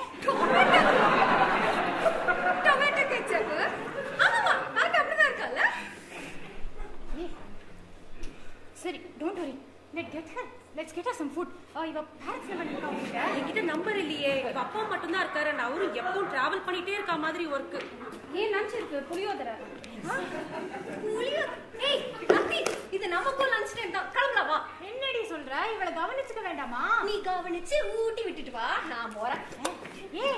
Speaker 5: டொமேட்டோ கெச்சப் ஆமாமா அது அப்படிதான் இருக்கல்ல
Speaker 4: ஏய் சரி don't worry let get her let's get her some food இவ பேரண்ட்ஸ் நம்பர் இருக்கா உங்ககிட்ட
Speaker 8: என்கிட்ட நம்பர் இல்லையே இவ அப்பா மட்டும் தான் இருக்காரு and அவரும் எப்பவும் டிராவல் பண்ணிட்டே இருக்க மாதிரி ஒர்க்
Speaker 6: ஏன் லஞ்ச் இருக்கு புளியோதரை
Speaker 5: புளிய ஏய் கத்தி இது நமக்கும் லஞ்ச் டைம் தான் கிளம்பலாம் வா
Speaker 4: என்னடி சொல்ற இவளை கவனிச்சுக்க வேண்டாமா
Speaker 5: நீ கவனிச்சு ஊட்டி விட்டுட்டு வா நான் போறேன்
Speaker 4: ஏய்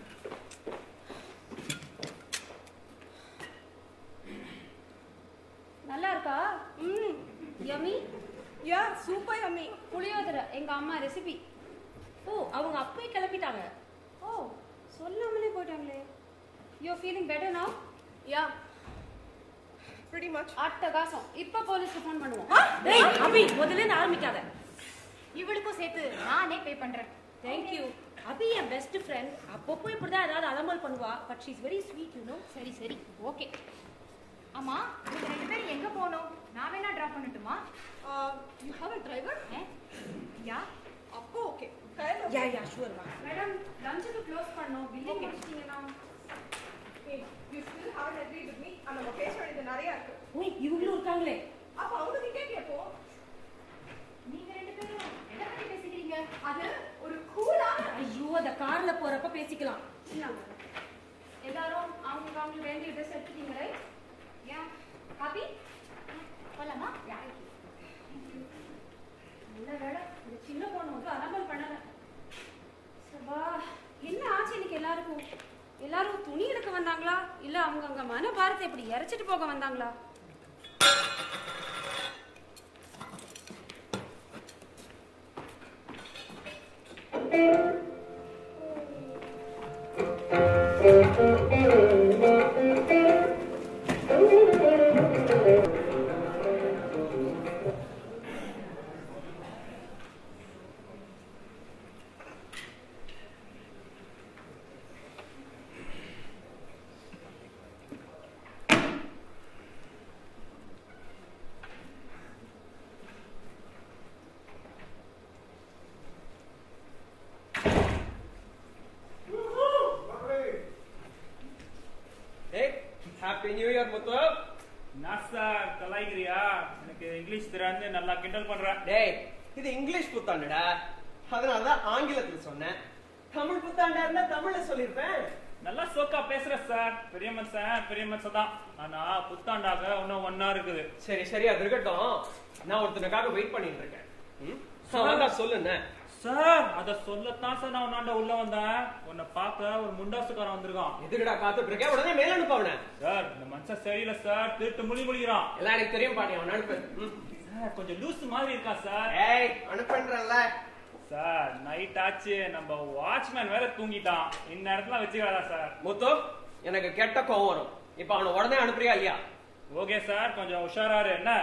Speaker 6: நல்லா இருக்கா
Speaker 5: ம்
Speaker 6: யமி
Speaker 5: யா சூப்பர் யம்மி
Speaker 6: புளியோதரை எங்க அம்மா ரெசிபி
Speaker 8: ஓ அவங்க அப்பவே கிளம்பிட்டாங்க
Speaker 6: ஓ சொல்லாமலே போயிட்டாங்களே you feeling better now
Speaker 5: yeah pretty much
Speaker 6: அட்டகாசம் இப்ப போலீஸ்க்கு ஃபோன் பண்ணுவோம்
Speaker 8: டேய் அபி முதல்ல இருந்து ஆரம்பிக்காத
Speaker 4: இவளுக்கும் சேர்த்து நானே பே பண்றேன்
Speaker 8: தேங்க்யூ அபி என் பெஸ்ட் ஃப்ரெண்ட் அப்பப்போ இப்படிதான் ஏதாவது அலம்பல் பண்ணுவா but she is very sweet you know
Speaker 4: சரி சரி ஓகே ஆமா நீங்க ரெண்டு பேரும் எங்க போகணும் நான் வேணா டிராப் பண்ணட்டுமா
Speaker 5: you have a driver
Speaker 4: yeah
Speaker 5: அப்போ ஓகே கிளம்பு
Speaker 8: யா யா ஷூர் வா
Speaker 6: மேடம் லஞ்சுக்கு க்ளோஸ் பண்ணோம் பில்லிங் முடிச்சிட்டீங்கன்னா
Speaker 5: Hey, you still haven't agreed with me and நம்ம பேச வேண்டியது நிறைய இருக்கு
Speaker 8: ஓய் இவங்களும் இருக்காங்களே
Speaker 5: அப்ப அவங்க கிட்டே கேப்போ
Speaker 4: நீங்க ரெண்டு பேரும் எதை பத்தி பேசிக்கிறீங்க
Speaker 5: அது ஒரு கூலான
Speaker 8: ஐயோ அந்த கார்ல போறப்ப பேசிக்கலாம்
Speaker 6: இந்தாங்க. எல்லாரும் அவங்க அவங்களுக்கு வேண்டிய ட்ரெஸ் எடுத்துட்டீங்களே யா காபி
Speaker 4: போலாமா
Speaker 6: நல்ல வேலை இந்த சின்ன பொண்ணு வந்து அலம்பல் பண்ணல சபா என்ன ஆச்சு இன்னைக்கு எல்லாருக்கும் எல்லாரும் துணி எடுக்க வந்தாங்களா இல்ல அவங்க அங்க மன பாரத்தை இப்படி இறைச்சிட்டு போக வந்தாங்களா
Speaker 9: ஏய் ஹாப்பி நியூ இயர் முத்து
Speaker 2: நாசா கலாய்கிறியா எனக்கு இங்கிலீஷ் தெரியாது நல்லா கிண்டல் பண்ற
Speaker 9: டேய் இது இங்கிலீஷ் புத்தாண்டுடா அதனால தான் ஆங்கிலத்துல சொன்னேன் தமிழ் புத்தாண்டா இருந்தா தமிழ்ல சொல்லிருப்பேன்
Speaker 2: நல்லா சோக்கா பேசுற சார் பெரிய மனுஷன் பெரிய மனுஷன் தான் ஆனா புத்தாண்டாக இன்னும் ஒன்னா இருக்குது
Speaker 9: சரி சரி அது இருக்கட்டும் நான் ஒருத்தனுக்காக வெயிட் பண்ணிட்டு இருக்கேன் ம்? அவன் தான் சொல்லுண்ணே
Speaker 2: சார் அத சொல்லத்தான் சார் நான் உன்னாண்ட உள்ள வந்தேன் உன்னை பார்க்க ஒரு முண்டாசுக்காரன் வந்திருக்கான்
Speaker 9: எதுக்குடா காத்துட்டு இருக்க உடனே மேல அனுப்பு அவனை
Speaker 2: சார் இந்த மனுஷன் சரியில்லை சார் திருட்டு முழி முழிகிறான்
Speaker 9: எல்லாம் எனக்கு தெரியும் பாட்டி அவன் அனுப்பு ம்.
Speaker 2: சார் கொஞ்சம் லூஸ் மாதிரி இருக்கான் சார்
Speaker 9: ஏய் அனுப்புன்றல்ல
Speaker 2: சார் நைட் ஆச்சு நம்ம வாட்ச்மேன் வேற தூங்கிட்டான் இந்த இடத்துல வச்சுக்காதா சார்
Speaker 9: முத்து எனக்கு கெட்ட கோவம் வரும் இப்ப அவனை உடனே அனுப்புறியா இல்லையா
Speaker 2: ஓகே சார் கொஞ்சம் உஷாராரு என்ன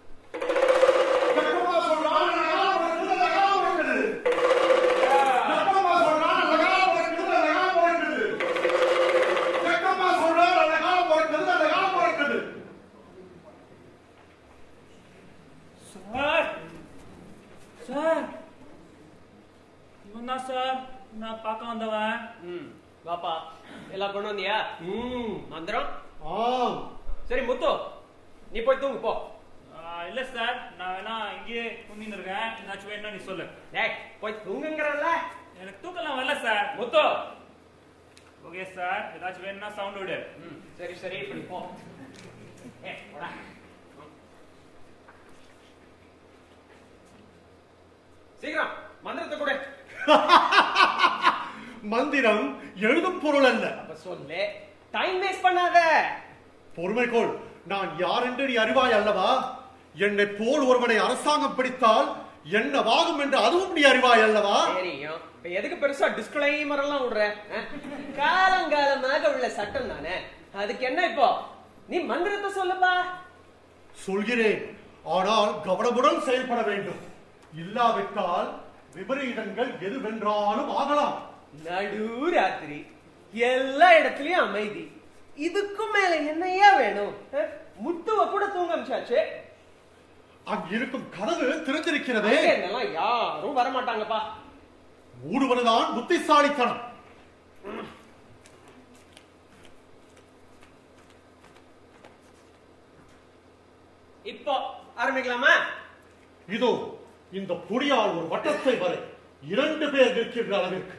Speaker 2: சார் சார் இவன் தான் சார் நான் பார்க்க வந்தவன்
Speaker 9: ம் வாப்பா எல்லாம் கொண்டு வந்தியா ம் மந்திரம்
Speaker 10: ஆம்
Speaker 9: சரி முத்து நீ போய் தூங்கு போ
Speaker 2: ஆ, இல்ல சார் நான் வேணா இங்கேயே குந்தின்னு இருக்கேன் ஏதாச்சும் வேணும்னா நீ சொல்லு
Speaker 9: டேய் போய் தூங்குங்கறல்ல
Speaker 2: எனக்கு தூக்கலாம் வரல சார்
Speaker 9: முத்து
Speaker 2: ஓகே சார் ஏதாச்சும் வேணும்னா சவுண்ட் விடு
Speaker 9: ம் சரி சரி இப்படி போ ஏய் போடா சீக்கிரம் மந்திரத்தை கொடு
Speaker 10: மந்திரம் எழுதும் பொருள் அல்ல
Speaker 9: அப்ப சொல்லு டைம் வேஸ்ட் பண்ணாத
Speaker 10: பொறுமை கொள் நான் யார் என்று நீ அறிவாய் அல்லவா என்னை போல் ஒருவனை அரசாங்கம் பிடித்தால் என்ன வாகும் என்று அதுவும் நீ அறிவாய் அல்லவா
Speaker 9: தெரியும் இப்ப எதுக்கு பெருசா டிஸ்கிளைமர் எல்லாம் விடுற அஹ்? காலங்காலமாக உள்ள சட்டம் தானே அதுக்கு என்ன இப்போ நீ மந்திரத்தை சொல்லுப்பா
Speaker 10: சொல்கிறேன் ஆனால் கவனமுடன் செயல்பட வேண்டும் இல்லாவிட்டால் விபரீதங்கள் எது வென்றாலும் ஆகலாம்
Speaker 9: நடு ராத்திரி எல்லா இடத்துலயும் அமைதி இதுக்கும் மேல என்னையா வேணும் அஹ்? முத்துவ கூட தூங்க அமிச்சாச்சு
Speaker 10: அங்கு இருக்கும் கதவு திறந்திருக்கிறதே
Speaker 9: அங்க இருந்தெல்லாம் யாரும் வரமாட்டாங்கப்பா
Speaker 10: மூடுவதுதான் புத்திசாலித்தனம்
Speaker 9: இப்போ ஆரம்பிக்கலாமா
Speaker 10: இதோ இந்த பொடியால் ஒரு வட்டத்தை வரை இரண்டு பேர் நிற்கின்ற அளவிற்கு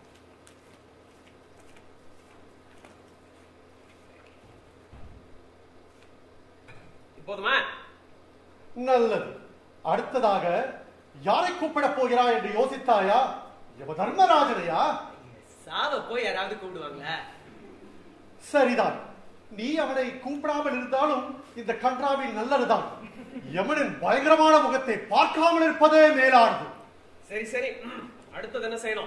Speaker 9: போதுமா
Speaker 10: நல்லது அடுத்ததாக யாரை கூப்பிடப் போகிறாய் என்று யோசித்தாயா யம தர்மராஜனையா
Speaker 9: சாவ போய் யாராவது கூப்பிடுவாங்களா
Speaker 10: சரிதான் நீ அவனை கூப்பிடாமல் இருந்தாலும் இந்த கன்றாவில் நல்லதுதான் யமனின் பயங்கரமான முகத்தை பார்க்காமல் இருப்பதே மேலானது
Speaker 9: சரி சரி ம், அடுத்தது என்ன செய்யணும்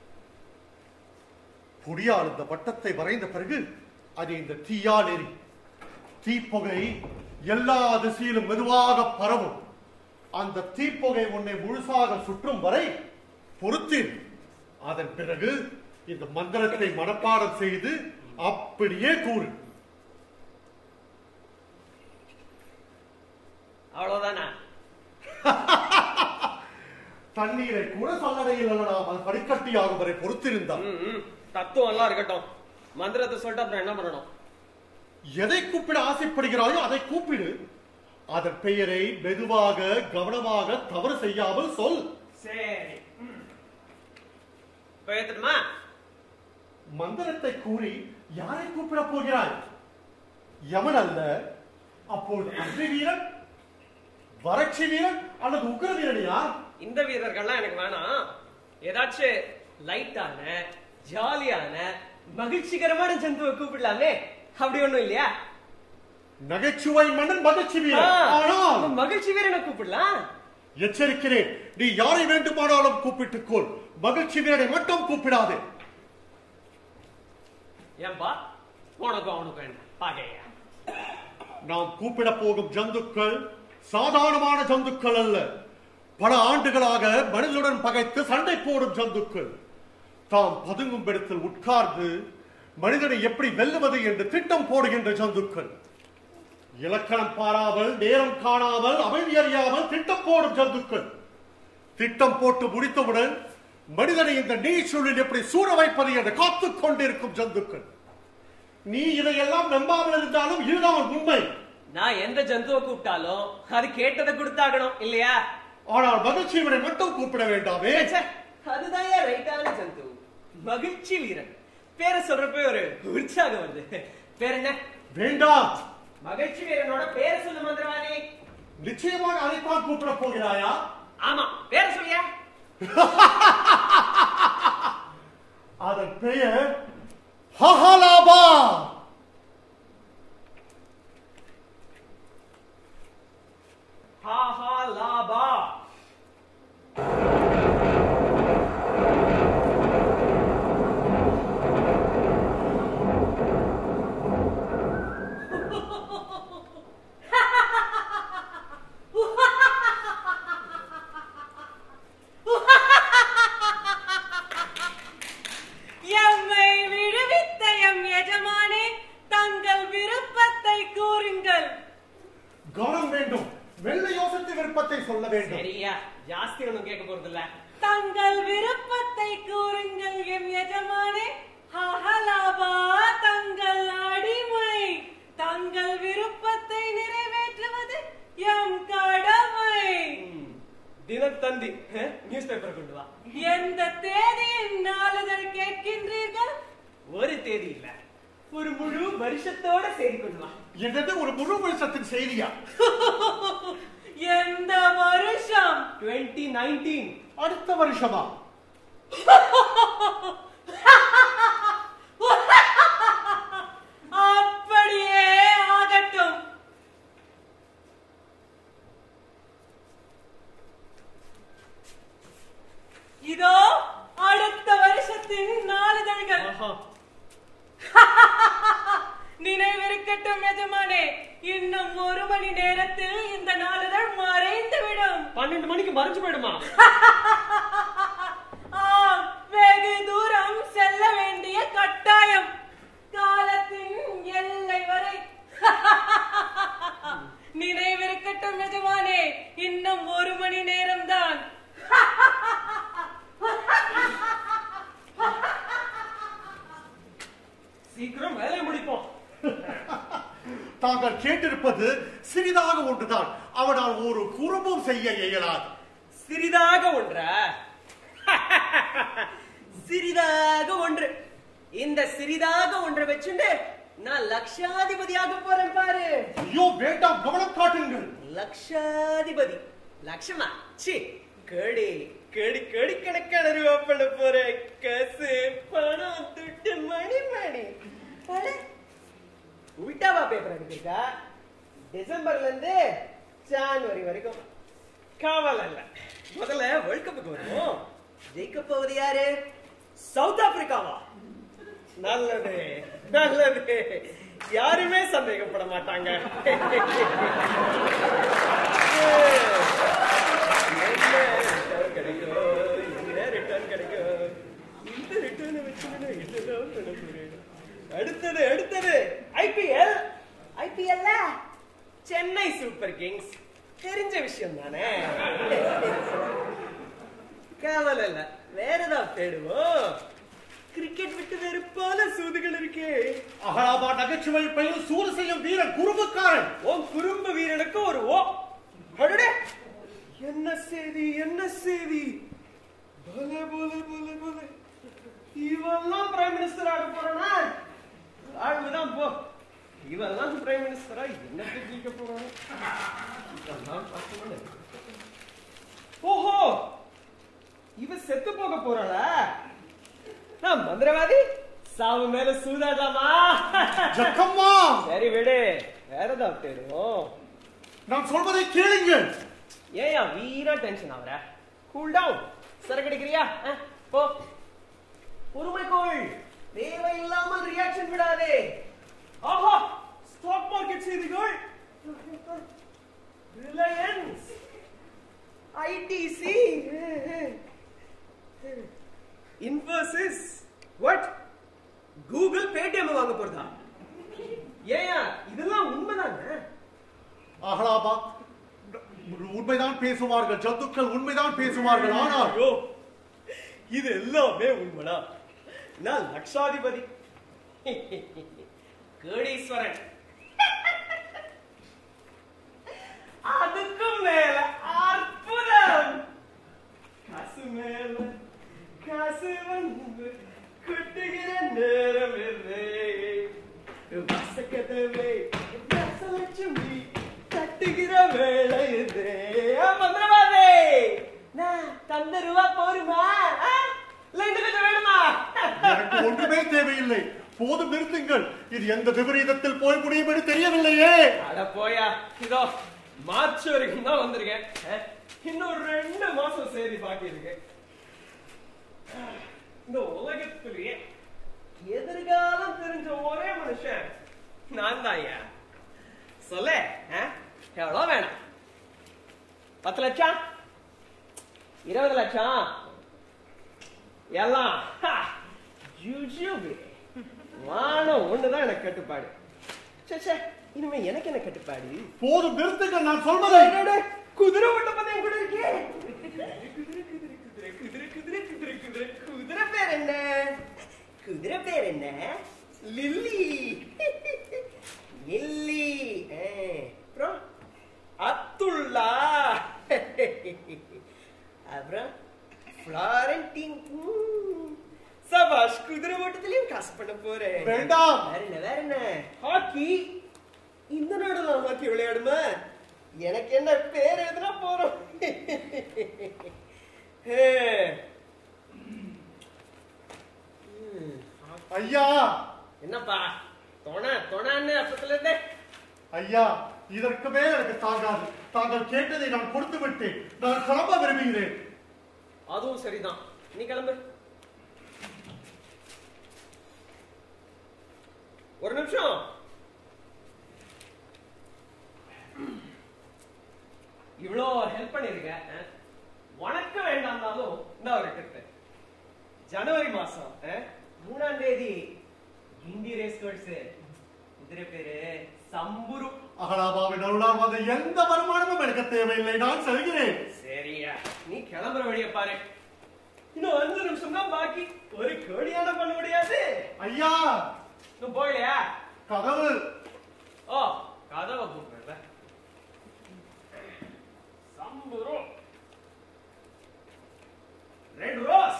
Speaker 10: பொடியால் இந்த வட்டத்தை வரைந்த பிறகு அது இந்த தீயால் எரி தீப்புகை எல்லா திசையிலும் மெதுவாக பரவும் அந்த தீப்புகை உன்னை முழுசாக சுற்றும் வரை பொறுத்தீர் அதன் பிறகு இந்த மந்திரத்தை மனப்பாடம் செய்து அப்படியே கூறு
Speaker 9: அவ்வளவுதானா
Speaker 10: தண்ணீரை கூட சல்லடையில் அல்ல படிக்கட்டியாகும் வரை பொறுத்திருந்தான்
Speaker 9: ம், ம். தத்துவம் எல்லாம் இருக்கட்டும் மந்திரத்தை சொல்லிட்டு அப்புறம் என்ன பண்ணணும்
Speaker 10: எதை கூப்பிட ஆசைப்படுகிறாயோ அதை கூப்பிடு அதன் பெயரை மெதுவாக கவனமாக தவறு செய்யாமல் சொல்
Speaker 9: சரி ம். இப்ப ஏத்துட்டுமா
Speaker 10: மந்திரத்தை கூறி யாரை கூப்பிடப் போகிறாய் யமன் அல்ல அப்போது அக்னி வீரன் வறட்சி வீரன் அல்லது உக்ர வீரனியா
Speaker 9: இந்த வீரர்கள்லாம் எனக்கு வேணாம் ஏதாச்சும் லைட்டான ஜாலியான மகிழ்ச்சிகரமான ஜந்துவை கூப்பிடலாமே அப்படி ஒண்ணும் இல்லையா
Speaker 10: நகைச்சுவை மன்னன் மகிழ்ச்சி
Speaker 9: ஆ,
Speaker 10: வீரன் ஆனால்
Speaker 9: அப்ப மகிழ்ச்சி வீரனை கூப்பிடலாம்
Speaker 10: எச்சரிக்கிறேன் நீ யாரை வேண்டுமானாலும் கூப்பிட்டுக் கொள் மகிழ்ச்சி வீரனை மட்டும் கூப்பிடாதே
Speaker 9: ஏன்பா உனக்கும் அவனுக்கும் என்ன பாகையா
Speaker 10: நாம் கூப்பிட போகும் ஜந்துக்கள் சாதாரணமான ஜந்துக்கள் அல்ல பல ஆண்டுகளாக மனிதனுடன் பகைத்து சண்டை போடும் ஜந்துக்கள் தாம் பதுங்கும் இடத்தில் உட்கார்ந்து மனிதனை எப்படி வெல்லுவது என்று திட்டம் போடுகின்ற ஜந்துக்கள் இலக்கணம் பாராமல் நேரம் காணாமல் அமைதி அறியாமல் திட்டம் போடும் ஜந்துக்கள் திட்டம் போட்டு முடித்தவுடன் மனிதனை இந்த நீச்சூழலில் எப்படி சூற வைப்பது என்று காத்துக் கொண்டிருக்கும் ஜந்துக்கள் நீ இதையெல்லாம் நம்பாமல் இருந்தாலும் இதுதான் உண்மை
Speaker 9: நான் எந்த ஜந்துவை கூப்பிட்டாலும் அது கேட்டதை கொடுத்தாகணும் இல்லையா
Speaker 10: ஆனால் மகிழ்ச்சியவனை மட்டும் கூப்பிட வேண்டாமே
Speaker 9: ச்சே, அதுதான் ஏன் ரைட்டான ஜந்து மகிழ்ச்சி வீரன் பேரை சொல்றப்ப ஒரு உற்சாகம் வருது பேர் என்ன
Speaker 10: வேண்டாம்
Speaker 9: மகிழ்ச்சி வீரனோட பேரை சொல்லு மந்திரவாதி
Speaker 10: நிச்சயமாக அதைத்தான் கூப்பிட போகிறாயா
Speaker 9: ஆமா பேரை சொல்லியா
Speaker 10: அதன் பெயர் ஹஹலாபா
Speaker 9: ஹா ஹா லாபா
Speaker 11: எம்மை விடுவித்த எம் எஜமானே தங்கள் விருப்பத்தை கூறுங்கள்
Speaker 10: கவனம் வேண்டும் வெள்ளை யோசித்து விருப்பத்தை சொல்ல வேண்டும்
Speaker 9: சரியா ஜாஸ்தி ஒண்ணும் கேட்க போறது இல்ல
Speaker 11: தங்கள் விருப்பத்தை கூறுங்கள் எம் எஜமானே ஹஹலாபா தங்கள் அடிமை தங்கள் விருப்பத்தை நிறைவேற்றுவது எம் கடமை
Speaker 9: தினத்தந்தி நியூஸ் பேப்பர் கொண்டு வா
Speaker 11: எந்த தேதியின் நாளிதழ் கேட்கின்றீர்கள்
Speaker 9: ஒரு தேதி இல்ல ஒரு முழு வருஷத்தோட செய்தி கொண்டு வா
Speaker 10: என்னது ஒரு முழு வருஷத்தின் செய்தியா
Speaker 11: எந்த வருஷம்
Speaker 9: 2019
Speaker 10: அடுத்த வருஷமா
Speaker 11: அப்படியே ஆகட்டும் இதோ அடுத்த வருஷத்தின் நாளிதழ்கள் நினைவிருக்கட்டும் எஜமானே இன்னும் ஒரு மணி நேரத்தில் இந்த நாளிதழ் மறைந்து விடும்
Speaker 9: பன்னெண்டு மணிக்கு மறைஞ்சு போயிடுமா
Speaker 11: ஆம், வெகு தூரம் செல்ல வேண்டிய கட்டாயம் காலத்தின் எல்லை வரை நினைவிருக்கட்டும் எஜமானே இன்னும் ஒரு மணி நேரம்தான்
Speaker 9: சீக்கிரம் வேலையை முடிப்போம்
Speaker 10: தாங்கள் கேட்டிருப்பது சிறிதாக ஒன்றுதான் அவனால் ஒரு குறும்பும் செய்ய இயலாது
Speaker 9: சிறிதாக ஒன்ற சிறிதாக ஒன்று இந்த சிறிதாக ஒன்றை வச்சுண்டு நான் லட்சாதிபதியாக போறேன் பாரு
Speaker 10: ஐயோ வேண்டாம் கவனம் காட்டுங்கள்
Speaker 9: லட்சாதிபதி லட்சமா சி கேடி கேடி கேடி கணக்கான ரூபா பண்ண போறேன் காசு பணம் துட்டு மணி மணி அட, உல்டாவா பேப்பர் அனுப்பியிருக்கா டிசம்பர்ல இருந்து ஜான்வரி வரைக்கும் கவலை இல்ல முதல்ல வேர்ல்ட் கப்புக்கு வருவோம் ஜெயிக்க போவது யாரு சவுத் ஆப்பிரிக்காவா நல்லது நல்லது யாருமே சந்தேகப்பட மாட்டாங்க என்ன return கிடைக்கும்? என்ன return கிடைக்கும்? இந்த return அ வச்சு நான் என்னதான் பண்ண போறேன்? அடுத்தது அடுத்தது ஐபிஎல் ஐபிஎல்ல சென்னை சூப்பர் கிங்ஸ் தெரிஞ்ச விஷயம் தானே கவலை இல்ல வேற ஏதாவது தேடுவோம் கிரிக்கெட் விட்டு வேறு பல சூதுகள் இருக்கே
Speaker 10: அகலாபா நகைச்சுவை பயில் சூது செய்யும் வீரன் குறும்புக்காரன்
Speaker 9: உன் குறும்பு வீரனுக்கு ஒரு ஓ அடடே என்ன செய்தி என்ன செய்தி பலே பலே பலே பலே இவெல்லாம் பிரைம் மினிஸ்டர் ஆக போறானா ஆழ்வுதான் போ இவெல்லாம் பிரைம் மினிஸ்டரா என்ன தெரிஞ்சுக்க போறான் இதெல்லாம் கஷ்டமான. ஓஹோ இவ செத்து போக போறாளா நான் மந்திரவாதி சாவு மேல சூதாடலாமா
Speaker 10: ஜக்கம்மா
Speaker 9: சரி விடு வேற ஏதாவது தேடுவோம்
Speaker 10: நான் சொல்வதை கேளுங்கள்
Speaker 9: ஏயா வீரா டென்ஷன் ஆகுற கூல் டவுன் சரக்கு அடிக்கிறியா அஹ், போ பொறுமை கொள் தேவையில்லாமல் ரியாக்ஷன் விடாதே ஆஹா ஸ்டாக் மார்க்கெட் செய்திகள் Reliance ITC Infosys what Google Paytm வாங்க போறதா ஏயா இதெல்லாம் உண்மைதானே
Speaker 10: அகலாபா உண்மைதான் பேசுவார்கள் ஜந்துக்கள் உண்மைதான் பேசுவார்கள் ஆனால்
Speaker 9: ஐயோ இது எல்லாமே உண்மைடா நான் லட்சாதிபதி கோடீஸ்வரன் அதுக்கும் மேல அற்புதம் காசு மேல காசு வந்து குட்டுகிற நேரம் வாசக்கதவே வாசலட்சுமி தட்டுகிற வேலை இது மந்திரவாதே நான் தந்த அந்த ரூபா போருமா ஆ? இல்ல இன்னும் கொஞ்சம் வேணுமா
Speaker 10: எனக்கு ஒன்றுமே தேவையில்லை போதும் நிறுத்துங்கள் இது எந்த விபரீதத்தில் போய் முடியும் என்று தெரியவில்லையே
Speaker 9: அட போயா இதோ மார்ச் வரைக்கும் தான் வந்திருக்கேன் ஆ? இன்னும் ரெண்டு மாசம் சேரி பாக்கி இருக்கு இந்த உலகத்திலேயே எதிர்காலம் தெரிஞ்ச ஒரே மனுஷன் நான் தான் ஐயா சொல்ல ஆ? எவ்வளவு வேணும் பத்து லட்சம் இருபது லட்சம் எல்லாம் ஹா, ஜுஜுபி. வானம் ஒண்ணுதான் எனக்கு கட்டுப்பாடு சே, சே, இனிமே எனக்கு என்ன கட்டுப்பாடு
Speaker 10: போதும் நிறுத்துங்கள் நான் சொல்வதை
Speaker 9: அடடே, குதிரை ஓட்ட பந்தயம் கூட இருக்கே குதிரை குதிரை குதிரை குதிரை குதிரை குதிரை குதிரை குதிரை பேர் என்ன குதிரை பேர் என்ன லில்லி லில்லி ஆ, அப்புறம் அத்துல்லா அப்புறம் ஃப்ளாரண்டின் சபாஷ் குதிரை ஓட்டத்திலையும் காசு பண்ண போறேன்
Speaker 10: வேண்டாம்.
Speaker 9: வேற என்ன வேற என்ன ஹாக்கி இந்த நாடுல ஹாக்கி விளையாடுமா எனக்கு என்ன பேர் எதுனா போறோம் ஹே. ம்,
Speaker 10: ஐயா
Speaker 9: என்னப்பா தொண தொணன்னு அப்பத்துல இருந்தே
Speaker 10: ஐயா இதற்கு மேல் எனக்கு தாங்காது தாங்கள் கேட்டதை நான் கொடுத்து விட்டேன் நான் கிளம்ப விரும்புகிறேன்
Speaker 9: அதுவும் சரிதான் நீ கிளம்பு ஒரு நிமிஷம் இவ்வளோ ஹெல்ப் பண்ணிருக்க அஹ். உனக்கு வேண்டாம்னாலும் இந்த ஒரு டிப் ஜனவரி மாசம் அஹ், மூணாம் தேதி இந்தி ரேஸ் கோர்ஸ் குதிரை பேரு சம்புரு
Speaker 10: அகலாபாவின் அருளால் வந்த எந்த வருமானமும் எனக்கு தேவையில்லை நான் செல்கிறேன்
Speaker 9: சரியா நீ கிளம்புற வழிய பாரு இன்னும் அஞ்சு நிமிஷம் தான் பாக்கி ஒரு கோடியான பண்ண முடியாது
Speaker 10: ஐயா
Speaker 9: இன்னும் போகலையா
Speaker 10: கதவு
Speaker 9: ஓ கதவை கூப்பிடுறல சம்புரு ரெட் ரோஸ்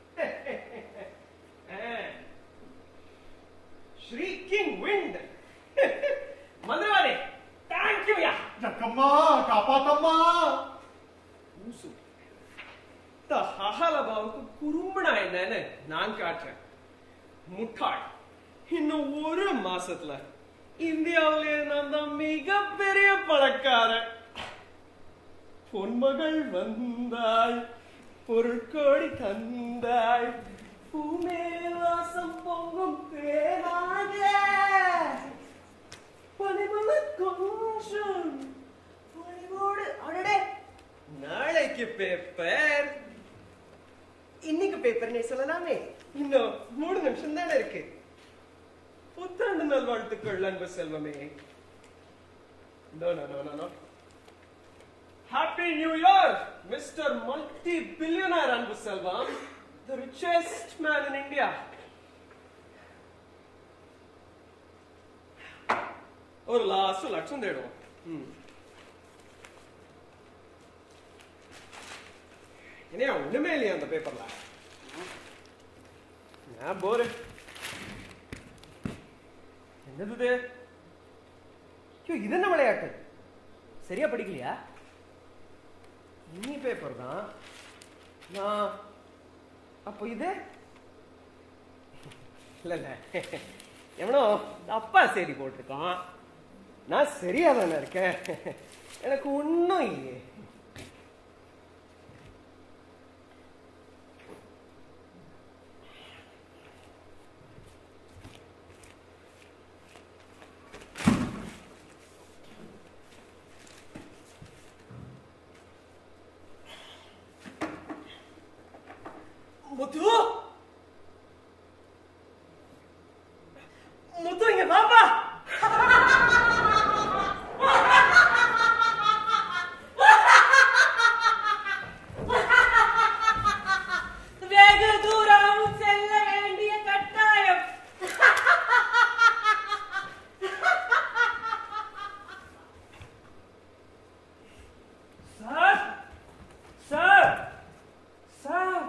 Speaker 9: ஷ்ரீக்கிங் விண்ட் மந்திரவாதி தேங்க்யூ யா
Speaker 10: ஜக்கம்மா காப்பாத்தம்மா
Speaker 9: ஊசு இந்த ஹஹலபாவுக்கு குறும்புனா என்னன்னு நான் காட்டுறேன் முட்டாள் இன்னும் ஒரு மாசத்துல இந்தியாவிலே நான் தான் மிகப்பெரிய பணக்காரன் பொன்மகள் வந்தாய் பொருட்கோடி தந்தாய் பூமேல் வாசம் பொங்கும் தேனாக பனிமலர் கொஞ்சம் பொலிவோடு அடடே நாளைக்கு பேப்பர் இன்னைக்கு பேப்பர்னே சொல்லலாமே இன்னும் மூணு நிமிஷம் தானே இருக்கு புத்தாண்டு நல்வாழ்த்துக்கள் அன்பு செல்வமே no no no no no happy new year mister multibillionaire Anbu Selvam the richest man in India ஒரு லாஸ்ட் லட்சம் தேடுவோம் ம். என்னையா ஒண்ணுமே இல்லையா அந்த பேப்பர்ல நான் போரு என்னது இது ஐயோ, இது என்ன விளையாட்டு சரியா படிக்கலையா இனி பேப்பர் தான் நான் அப்போ இது இல்ல இல்ல எவனோ அப்பா செய்தி போட்டிருக்கான் நான் சரியா தானே இருக்கேன் எனக்கு ஒன்றும் இல்லையே முத்து முத்து இங்க பாப்பா
Speaker 11: வெகு தூரம் செல்ல வேண்டிய கட்டாயம்
Speaker 2: சார் சார் சார்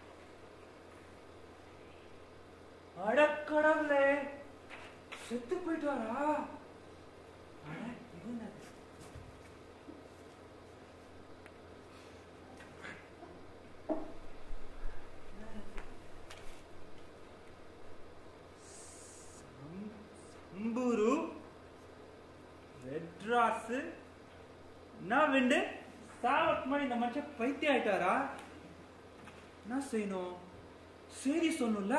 Speaker 2: அடக்கடவுளே செத்து போயிட்டாரா அட, இது என்னது? காசு நான் விண்டு சாவட்டுமா இந்த மனுஷன் பைத்தியம் ஆயிட்டாரா என்ன செய்யணும் சரி சொன்னும்ல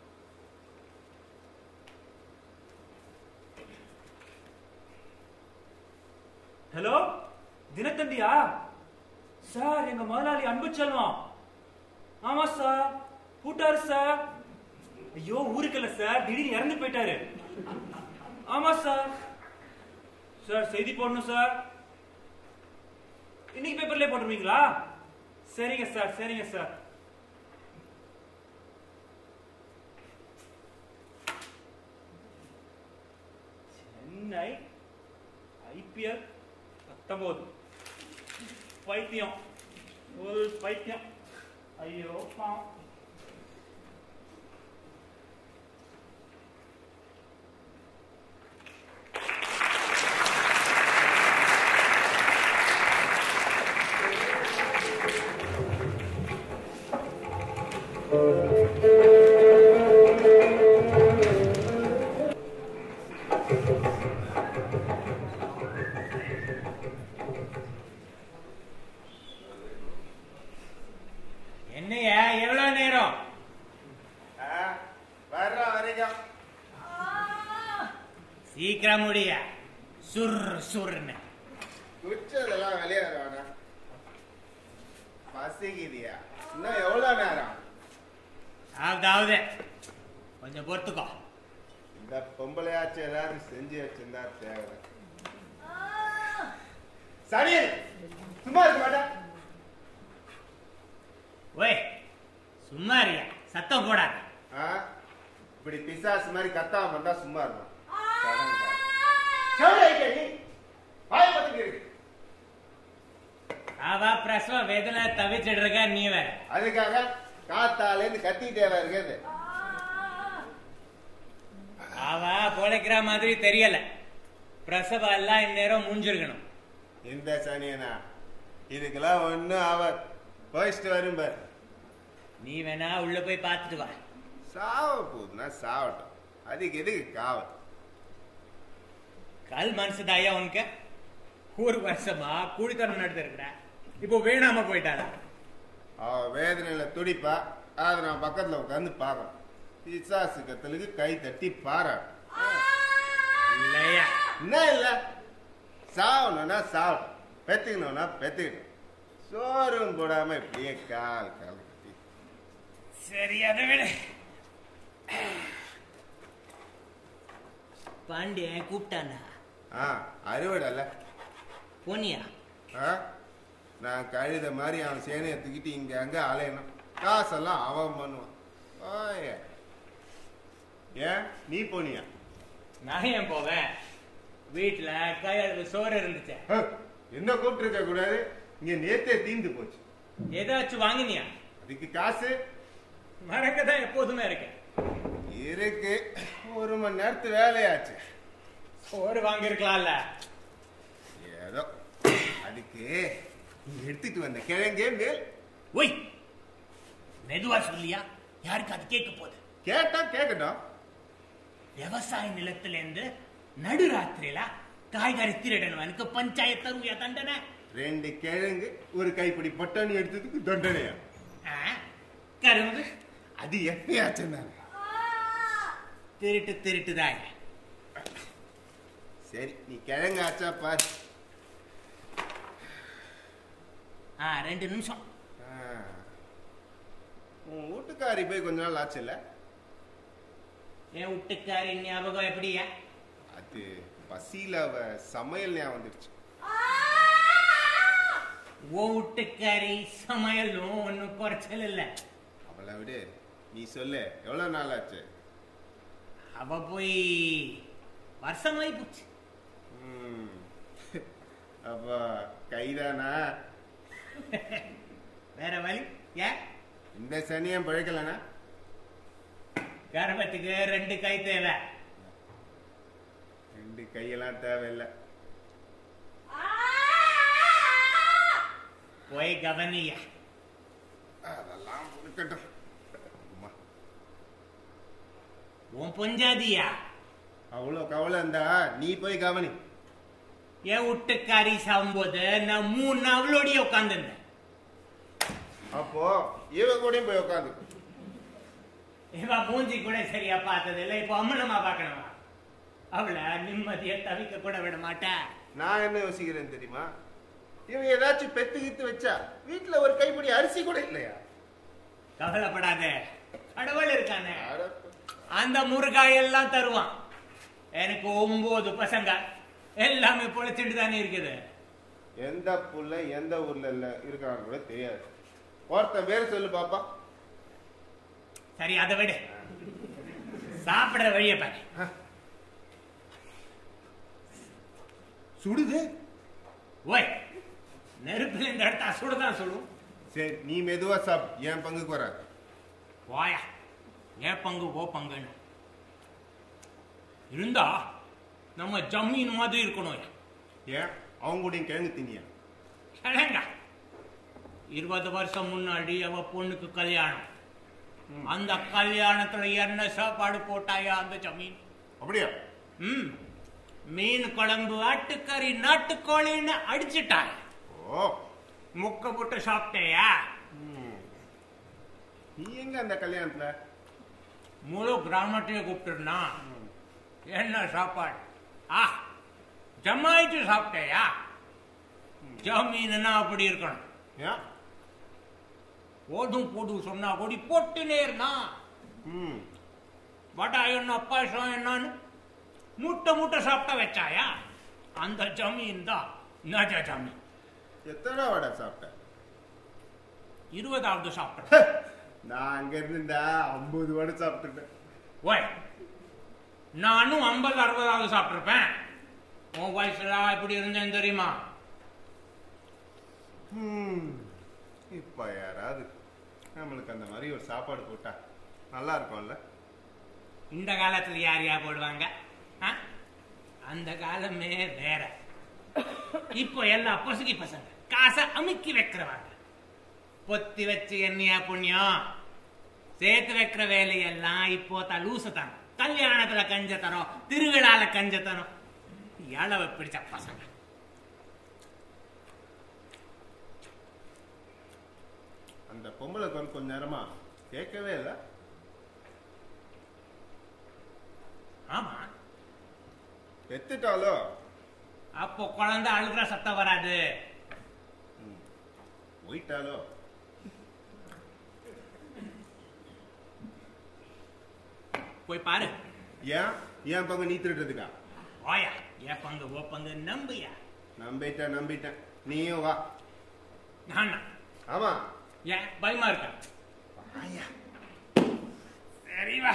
Speaker 2: ஹலோ தினத்தந்தியா சார் எங்க முதலாளி அன்பு செல்வம் ஆமா சார் கூட்டாரு சார் ஐயோ ஊருக்குல்ல சார் திடீர்னு இறந்து போயிட்டாரு ஆமா சார் சார் செய்தி போடணும் சார் இன்னைக்கு பேப்பர்லயே போட்டுருவீங்களா சரிங்க சார் சரிங்க சார் சென்னை ஐபிஎல் பத்தொன்பது பைத்தியம் ஒரு பைத்தியம் ஐயோ பாவம்
Speaker 3: என்னையா எவ்வளவு நேரம்
Speaker 12: வர்ற வரைக்கும்
Speaker 3: சீக்கிரம் முடிய சுர் சுர்னு
Speaker 12: குச்சதெல்லாம் வெளியே வேணா பசிக்குதியா இன்னும் எவ்வளவு நேரம்
Speaker 3: அதாவது கொஞ்சம் பொறுத்துக்கோ
Speaker 12: இந்த பொம்பளையாச்சும் ஏதாவது செஞ்சு வச்சிருந்தா தேவை சரி சும்மா இருக்க மாட்டேன்
Speaker 3: ஓய் சும்மா இருக்கியா சத்தம் போடாத
Speaker 12: ஆ? இப்படி பிசாசு மாதிரி கத்தாம இருந்தா சும்மா இருக்கும் செவலை நீ வாய் பத்துக்கு இருக்கு
Speaker 3: அவ பிரசவ வேதனை தவிச்சிட்டு இருக்க நீ வேற
Speaker 12: அதுக்காக காத்தால இருந்து கத்திட்டே இருக்குது
Speaker 3: அவ பொழைக்கிற மாதிரி தெரியல பிரசவம் எல்லாம் இந்நேரம் முடிஞ்சிருக்கணும்
Speaker 12: இந்த சனியனா இதுக்கெல்லாம் ஒண்ணும் ஆவாது போயிட்டு வரும் பாரு
Speaker 3: நீ வேணா உள்ள போய் பார்த்துட்டு வா
Speaker 12: சாவ போகுதுன்னா சாவட்டும் அதுக்கு எதுக்கு காவல்
Speaker 3: கல் மனசுதாயா உனக்கு ஒரு வருஷமா கூலித்தனம் நடத்தி இருக்கிற இப்போ வேணாம போயிட்டாளா
Speaker 12: அவ வேதனையில துடிப்பா அதை நான் பக்கத்துல உட்காந்து பார்க்கணும் பிசாசு கத்தலுக்கு கை தட்டி பாரு
Speaker 3: இல்லையா
Speaker 12: என்ன இல்ல சாவணும்னா சாவட்டும் பெத்துக்கணும்னா பெத்துக்கணும் சோறும் போடாம இப்படியே கால் கால் கட்டி
Speaker 3: சரி அதை விட பாண்டியன் கூப்பிட்டானா
Speaker 12: ஆ அறுவடை
Speaker 3: போனியா
Speaker 12: ஆ நான் கழுத மாதிரி அவன் சேனையை தூக்கிட்டு இங்க அங்க அலையணும் காசெல்லாம் அவன் பண்ணுவான் ஓய ஏன் நீ போனியா
Speaker 3: நான் ஏன் போவேன் வீட்டுல கையளவு சோறு இருந்துச்சு
Speaker 12: ஹ, என்ன கூப்பிட்டு கூடாது இங்க நேத்தே தீந்து போச்சு
Speaker 3: ஏதாச்சும் வாங்கினியா
Speaker 12: அதுக்கு காசு
Speaker 3: மறக்கதான் எப்போதுமே இருக்கேன்
Speaker 12: இருக்கு ஒரு மணி நேரத்து வேலையாச்சு
Speaker 3: சோறு வாங்கியிருக்கலாம்ல
Speaker 12: ஏதோ அதுக்கு நீ எடுத்துட்டு வந்த கிழங்கே மேல்
Speaker 3: ஒய் மெதுவா சொல்லியா யாருக்கு அது கேட்க போகுது
Speaker 12: கேட்டா கேட்கட்டும்
Speaker 3: விவசாய நிலத்துல இருந்து நடுராத்திரியில காய்கறி திருடனவனுக்கு பஞ்சாயத்து தருவியா தண்டனை
Speaker 12: ரெண்டு கிழங்கு ஒரு கைப்பிடி பட்டாணி எடுத்ததுக்கு தண்டனையா
Speaker 3: ஆ? கரும்பு
Speaker 12: அது எப்பயாச்சும் தானே
Speaker 3: திருட்டு திருட்டுதாங்க
Speaker 12: சரி நீ கிழங்கு ஆச்சா பாரு
Speaker 3: ஆ ரெண்டு நிமிஷம்
Speaker 12: ஆ. உன் வீட்டுக்காரி போய் கொஞ்ச நாள் ஆச்சுல்ல
Speaker 3: என் வீட்டுக்காரி ஞாபகம் எப்படியா
Speaker 12: அது பசியில அவ சமையல் ஞாபகம் வந்துடுச்சு
Speaker 3: உன் வீட்டுக்காரி சமையலும் ஒன்னும் குறைச்சல் இல்ல
Speaker 12: அவளை விடு நீ சொல்லு எவ்வளவு நாள் ஆச்சு
Speaker 3: அவ போய் வருஷமாயி போச்சு
Speaker 12: ம். அப்ப கைதானா
Speaker 3: வேற வழி ஏன்
Speaker 12: இந்த சனியம் பழைக்கலனா
Speaker 3: கர்ப்பத்துக்கு ரெண்டு கை தேவை
Speaker 12: ரெண்டு கையெல்லாம் தேவையில்லை
Speaker 3: போய் கவனியா
Speaker 12: அதெல்லாம் இருக்கட்டும் அம்மா,
Speaker 3: உன் பொஞ்சாதியா
Speaker 12: அவ்வளோ கவலை இருந்தா நீ போய் கவனி
Speaker 13: என் வீட்டுக்காரி சாகும்போது நான் மூணு நாள் அவளோடய உட்காந்துருந்தேன்
Speaker 12: அப்போ இவ கூடயும் போய் உட்காந்து
Speaker 13: இவன் மூஞ்சி கூட சரியா பார்த்தது இல்லை இப்போ அம்மனமா பார்க்கணுமா அவளை நிம்மதியை தவிக்க கூட விட மாட்டா
Speaker 12: நான் என்ன யோசிக்கிறேன் தெரியுமா இவன் ஏதாச்சும் பெத்து கித்து வச்சா வீட்டுல ஒரு கைப்பிடி அரிசி கூட இல்லையா
Speaker 13: கவலைப்படாத கடவுள் இருக்கானே அந்த முருகாய் எல்லாம் தருவான் எனக்கு ஒன்பது பசங்க எல்லாமே பொழைச்சிட்டு தானே இருக்குது
Speaker 12: எந்த புள்ள எந்த ஊர்ல இல்ல இருக்கான்னு கூட தெரியாது ஒருத்தன் பேர் சொல்லு பாப்பா
Speaker 13: சரி அதை விடு சாப்பிடுற வழியை பாரு
Speaker 12: சுடுது
Speaker 13: ஓய் நெருப்புல இந்த இடத்த சுடுதான் சொல்லும்
Speaker 12: சரி நீ மெதுவா சாப்பிடு என் பங்குக்கு வராது
Speaker 13: வாயா ஏன் பங்கு ஓ பங்குன்னு இருந்தா நம்ம ஜமீன் மாதிரி இருக்கணும்
Speaker 12: ஏன் அவங்க கூட கிழங்கு தினியா
Speaker 13: கிழங்க இருபது வருஷம் முன்னாடி அவ பொண்ணுக்கு கல்யாணம் அந்த கல்யாணத்துல என்ன சாப்பாடு போட்டாயா அந்த ஜமீன்
Speaker 12: அப்படியா
Speaker 13: ம் மீன் குழம்பு ஆட்டுக்கறி நாட்டுக்கோழின்னு அடிச்சிட்டாய்
Speaker 12: ஓ
Speaker 13: முக்க புட்டு சாப்பிட்டேயா
Speaker 12: நீ எங்க அந்த கல்யாணத்துல
Speaker 13: முழு கிராமத்தையும் கூப்பிட்டுருந்தா என்ன சாப்பாடு ஆ ஜமாயிட்டு சாப்பிட்டேயா ஜமீன்னா அப்படி இருக்கணும்
Speaker 12: ஏன்
Speaker 13: போதும் போதும் சொன்னா கூடி போட்டுனே இருந்தான் வடா என்ன பாயசம் என்னன்னு மூட்டை மூட்டை சாப்பிட்ட வச்சாயா அந்த ஜமீன் தான் நஜ ஜமீன்
Speaker 12: எத்தனை வடை சாப்பிட்ட
Speaker 13: இருபதாவது சாப்பிட்ட
Speaker 12: நான் அங்க இருந்திருந்தா ஐம்பது வடை சாப்பிட்டுட்டேன்
Speaker 13: ஓய் நானும் ஐம்பது அறுபதாவது சாப்பிட்டிருப்பேன் உன் வயசுல இப்படி இருந்தேன் தெரியுமா
Speaker 12: ஹம். இப்ப யாராவது நம்மளுக்கு அந்த மாதிரி ஒரு சாப்பாடு போட்டா நல்லா இருக்கும்ல
Speaker 13: இந்த காலத்துல யார் யார் போடுவாங்க ஆ? அந்த காலமே வேற இப்போ எல்லா பொசுகி பசங்க காசை அமுக்கி வைக்கிறவாங்க பொத்தி வச்சு என்னையா புண்ணியம் சேர்த்து வைக்கிற வேலையெல்லாம் இப்போ தான் லூசு தரம் கல்யாணத்துல கஞ்ச தரம் திருவிழால கஞ்ச தரம் இளவ பிடிச்ச பசங்க
Speaker 12: அந்த பொம்பளை கொஞ்ச கொஞ்ச நேரமா கேட்கவே இல்லை
Speaker 13: ஆமா
Speaker 12: பெத்துட்டாலோ
Speaker 13: அப்போ குழந்தை அழுகிற சத்தம் வராது
Speaker 12: போயிட்டாலோ
Speaker 13: போய் பாரு
Speaker 12: ஏன் ஏன் பங்கு நீ திருடுறதுக்கா
Speaker 13: வாயா என் பங்கு ஓ பங்கு நம்பியா
Speaker 12: நம்பிட்டேன் நம்பிட்டேன் நீயும் வா
Speaker 13: நானா
Speaker 12: ஆமா
Speaker 13: ஏன் பயமா இருக்கா சரி வா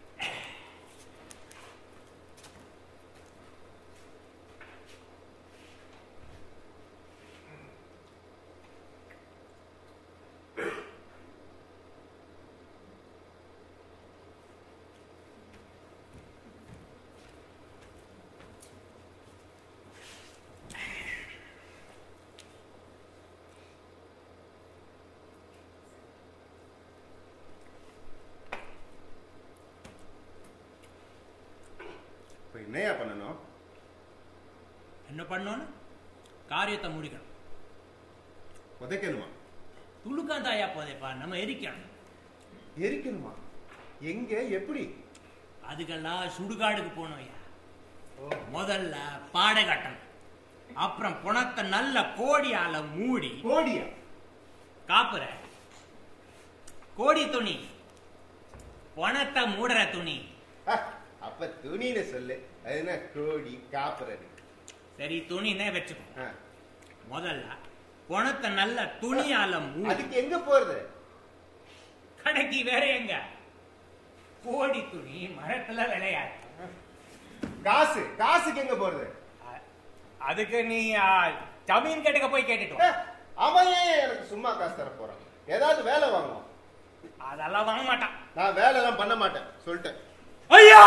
Speaker 12: இப்ப என்னையா பண்ணணும்
Speaker 13: என்ன பண்ணணும் காரியத்தை முடிக்கணும்
Speaker 12: உதைக்கணுமா
Speaker 13: துளுக்காந்தாயா போதேப்பா நம்ம எரிக்கணும்
Speaker 12: எரிக்கணுமா எங்க எப்படி
Speaker 13: அதுக்கெல்லாம் சுடுகாடுக்கு போனோம்யா முதல்ல பாடை கட்டணும் அப்புறம் புணத்தை நல்ல கோடியால மூடி
Speaker 12: கோடியா
Speaker 13: காப்புற கோடி துணி பணத்தை மூடுற துணி
Speaker 12: அப்ப துணின்னு சொல்லு அது என்ன கோடி காப்புறது
Speaker 13: சரி துணினே வச்சுக்கோ முதல்ல பணத்தை நல்ல துணியால மூடி
Speaker 12: அதுக்கு எங்க போறது
Speaker 13: கடைக்கு வேற எங்க கோடி துணி மரத்துல விளையாது
Speaker 12: காசு காசுக்கு எங்க போறது
Speaker 13: அதுக்கு நீ ஆ, ஜமீன் கட்டுக்க போய் கேட்டுட்டு வா.
Speaker 12: அவன் ஏன் எனக்கு சும்மா காசு தர போறான் ஏதாவது வேலை வாங்குவோம்
Speaker 13: அதெல்லாம் வாங்க மாட்டான்
Speaker 12: நான் வேலை எல்லாம் பண்ண மாட்டேன் சொல்லிட்டேன்
Speaker 13: ஐயா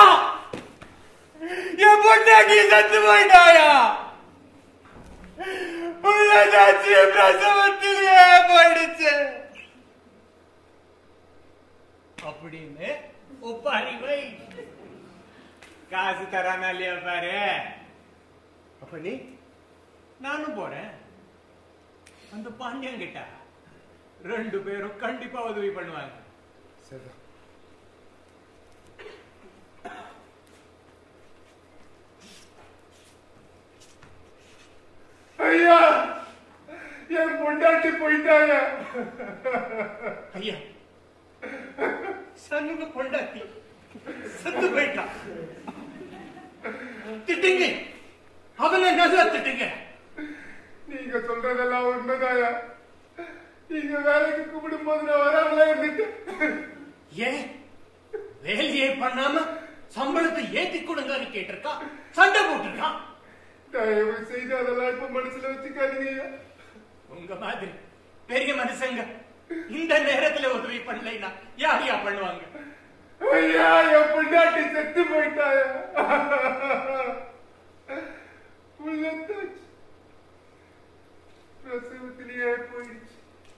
Speaker 13: என் பொண்டாட்டி செத்து போயிட்டாயா உள்ளதாச்சு பிரசவத்திலேயே போயிடுச்சு அப்படின்னு ஒப்பாரி வை காசு தரானா இல்லையா பாரு
Speaker 12: அப்ப நீ
Speaker 13: நானும் போறேன் அந்த பாண்டியன் கிட்ட ரெண்டு பேரும் கண்டிப்பா உதவி பண்ணுவாங்க
Speaker 12: சரிதான்
Speaker 14: ஐயா என் பொண்டாட்டி போயிட்டாங்க
Speaker 13: ஐயா சண்முக பொண்டாட்டி செத்து போயிட்டான் திட்டுங்க அவனை நல்லா திட்டுங்க
Speaker 14: நீங்க சொல்றதெல்லாம் உண்மைதாயா நீங்க வேலைக்கு கூப்பிடும் போது நான் வராமலே இருந்துட்டேன்
Speaker 13: ஏன் வேலையே பண்ணாம சம்பளத்தை ஏத்தி கொடுங்கன்னு கேட்டிருக்கான் சண்டை போட்டிருக்கான்
Speaker 14: தயவு செய்து அதெல்லாம் இப்ப மனசுல வச்சுக்காதீங்க ஐயா
Speaker 13: உங்க மாதிரி பெரிய மனுஷங்க இந்த நேரத்துல உதவி பண்ணலைன்னா யார் யா பண்ணுவாங்க
Speaker 14: ஐயா என் பொண்டாட்டி செத்து போயிட்டாயா உள்ளத்தாச்சு பிரசவத்திலேயே போயிடுச்சு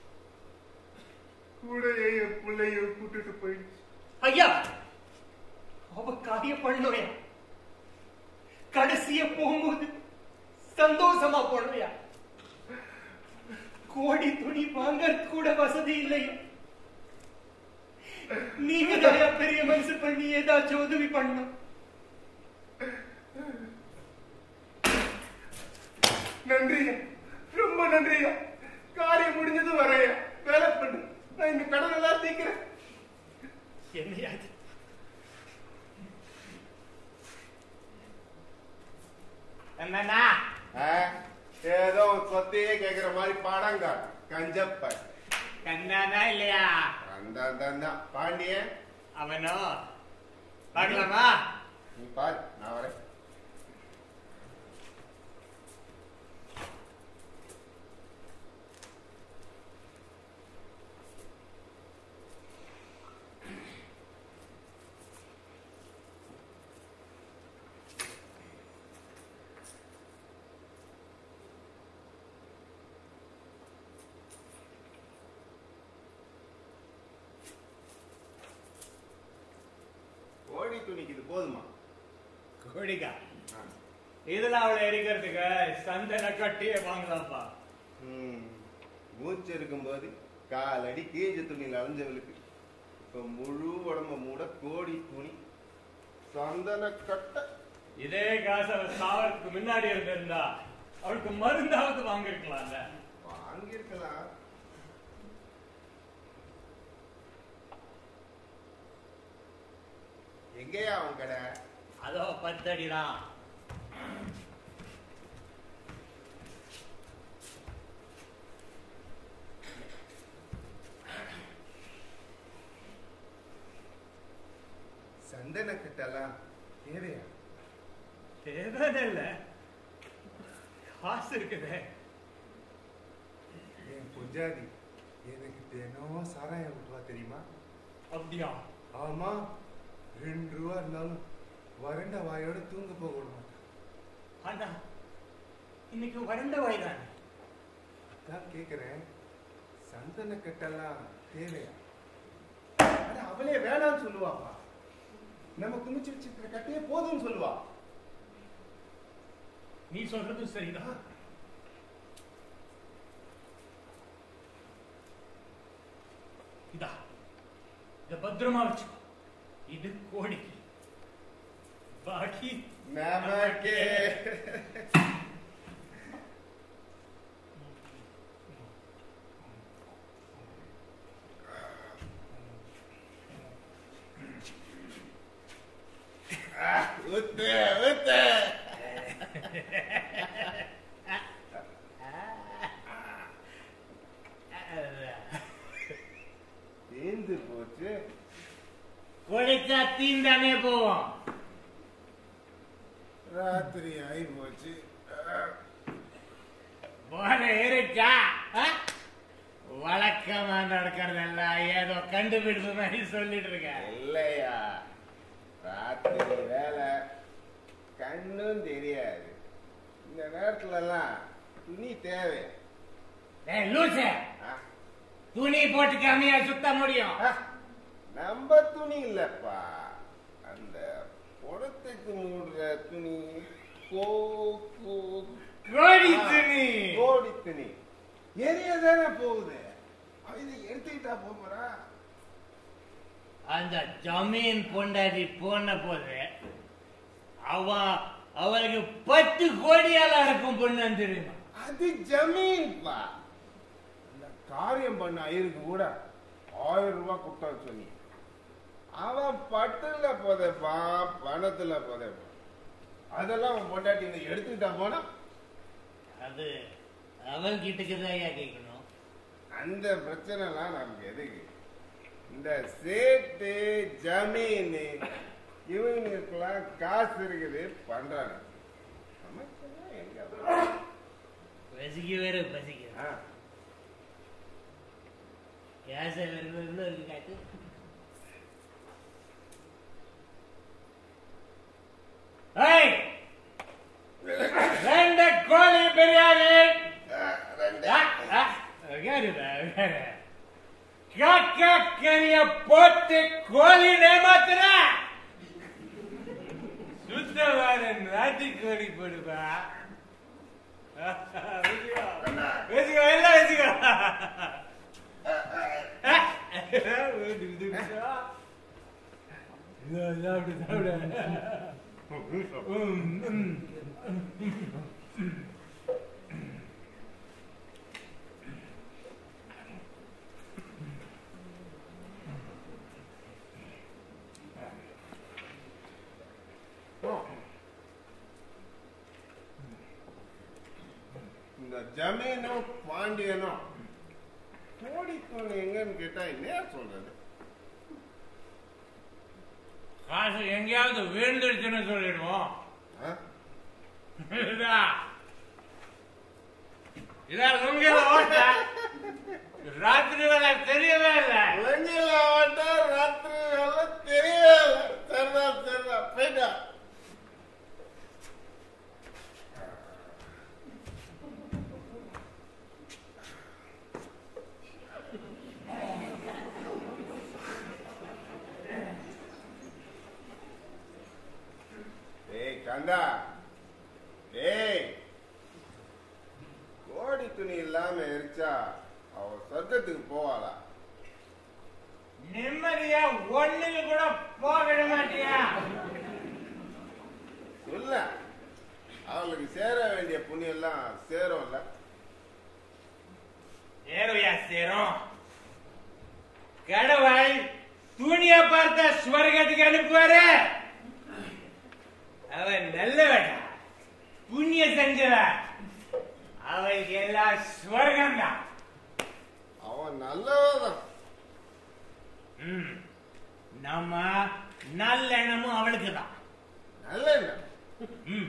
Speaker 14: கூடயே என் பிள்ளைய கூட்டிட்டு போயிடுச்சு
Speaker 13: ஐயா அவ காரிய பண்ணுவையா கடைசிய போகும்போது சந்தோஷமா போடுவையா கோடி துணி வாங்கறது கூட வசதி இல்லையா நீங்க தயா பெரிய மனசு பண்ணி ஏதாச்சும் உதவி பண்ணணும்
Speaker 14: நன்றியா ரொம்ப நன்றியா காரியம் முடிஞ்சது வரையா வேலை பண்ணு நான் இந்த கடன் எல்லாம் தீக்கிறேன்
Speaker 13: என்னையா இது?
Speaker 12: என்னண்ணா ஏதோ ஒரு சொத்தையே கேக்குற மாதிரி பாடங்க கஞ்சப்ப
Speaker 13: கண்ணானா இல்லையா
Speaker 12: அந்த பாண்டியன்
Speaker 13: அவனோ பார்க்கலாமா
Speaker 12: நீ பாரு நான் வரேன் ஓடி துணிக்கு இது போதுமா
Speaker 13: கோடிக்கா இதுல அவளை எரிக்கிறதுக்கு சந்தன கட்டியே வாங்கலாம்ப்பா
Speaker 12: ம். மூச்சு இருக்கும்போது காலடி கீழ துணியில் அலைஞ்சவளுக்கு இப்ப முழு உடம்ப மூட கோடி துணி சந்தன கட்ட
Speaker 13: இதே காசு அவ சாவறதுக்கு முன்னாடி இருந்திருந்தா அவளுக்கு மருந்தாவது வாங்கிருக்கலாம்ல
Speaker 12: வாங்கியிருக்கலாம் எங்கேயா அவன் கடை
Speaker 13: அதோ பத்தடிதான்
Speaker 12: சந்தன கட்டெல்லாம் தேவையா
Speaker 13: தேவையான இல்ல காசு இருக்குதே
Speaker 14: என் பொஞ்சாதி எனக்கு தினம் சாராயம் விட்டுவா தெரியுமா
Speaker 13: அப்படியா
Speaker 14: ஆமா ரெண்டு ரூபா இருந்தாலும் வறண்ட வாயோட தூங்க போக விட மாட்டேன்
Speaker 13: ஆனா இன்னைக்கு வறண்ட வாய்தானே
Speaker 14: அதான் கேக்குறேன் சந்தன கட்டெல்லாம் தேவையா
Speaker 12: அட, அவளே வேணாம்னு சொல்லுவாப்பா நம்ம குமிச்சு வச்சிருக்கிற கட்டையே போதும்னு சொல்லுவா
Speaker 13: நீ சொல்றது சரிதான் இதா இத பத்திரமா வச்சுக்கோ இது கோடிக்கு பாக்கி
Speaker 12: நமக்கே ஊத்து ஊத்து தீந்து போச்சு
Speaker 13: கோடிக்கா தீந்தானே போவோம்
Speaker 12: ராத்திரி ஆகி போச்சு
Speaker 13: போன ஏறிச்சா ஆ? வழக்கமா நடக்கிறதெல்லாம் ஏதோ கண்டுபிடிப்பு மாதிரி சொல்லிட்டு இருக்க
Speaker 12: இல்லையா ராத்திரி வேலை கண்ணும் தெரியாது இந்த நேரத்துல எல்லாம் துணி தேவை
Speaker 13: ஏய், லூசு துணி போட்டு கம்மியா சுத்த முடியும்
Speaker 12: நம்ம துணி இல்லப்பா அந்த புடத்துக்கு மூடுற துணி கோ கோ
Speaker 13: கோடி துணி
Speaker 12: கோடி துணி எரிய தானே போகுது இதை எடுத்துக்கிட்டா போறா
Speaker 13: அந்த ஜமீன் பொண்டாட்டி போன போது அவன் அவளுக்கு பத்து கோடியால இருக்கும் பொண்ணு தெரியுமா
Speaker 12: அது ஜமீன்பா இந்த காரியம் பண்ண ஐயருக்கு கூட ஆயிரம் ரூபாய் கொடுத்தான்னு சொன்னி அவன் பட்டுல புதைப்பா பணத்துல புதைப்பான் அதெல்லாம் அவன் பொண்டாட்டி இந்த எடுத்துக்கிட்டா போனா
Speaker 13: அது அவன் கிட்டக்கு தான் ஐயா கேட்கணும்
Speaker 12: அந்த பிரச்சனைலாம் நமக்கு எதுக்கு இந்த சேட்டு ஜமீன் இவங்களுக்கெல்லாம் காசு இருக்குது பண்றாங்க நமக்கெல்லாம் எங்க
Speaker 13: பசிக்க வேற பசிக்க கேச வேற எவ்வளோ இருக்கு காட்டு ஏய் ரெண்டு கோழி பிரியாணி ஆ, ஆ, உட்காருடா, உட்காரு. காக்கா கறிய போட்டு கோழி நேமாத்துற சுத்தமான நாட்டு கோழி போடுப்பா வச்சுக்கோ வச்சுக்கோ எல்லாம் வச்சுக்கோ சாப்பிடு சாப்பிடு ம், ம்.
Speaker 12: இந்த ஜமீனும் பாண்டியனும் கோடி தூண் எங்கன்னு கேட்டா என்ன சொல்றது
Speaker 13: காசு எங்கேயாவது விழுந்துருச்சுன்னு சொல்லிடுவோம்
Speaker 12: ஆ?
Speaker 13: இதா இதா லுங்கில ஓட்ட ராத்திரி வேலை தெரியவே இல்லை
Speaker 12: லஞ்சில ஓட்ட ராத்திரி வேலை தெரியவே இல்லை சரிதா சரிதா போயிட்டா ஏய் கந்தா ஏய் கோடி துணி இல்லாம எரிச்சா அவ சொர்க்கத்துக்கு போவாளா
Speaker 13: நிம்மதியா ஒண்ணுக்கு கூட போக மாட்டியா
Speaker 12: சொல்ல அவளுக்கு சேர வேண்டிய புண்ணியம் எல்லாம் சேரும்ல
Speaker 13: சேருயா சேரும் கடவுள் துணிய பார்த்த ஸ்வர்கத்துக்கு அனுப்புவாரு அவன் நல்லவன் புண்ணிய செஞ்சவன் அவளுக்கு எல்லாம் ஸ்வர்கம் தான்
Speaker 12: அவன் நல்லவதான்
Speaker 13: ம். நம்ம நல்லெண்ணமும் அவளுக்கு தான்
Speaker 12: நல்லெண்ணம்
Speaker 13: ம்.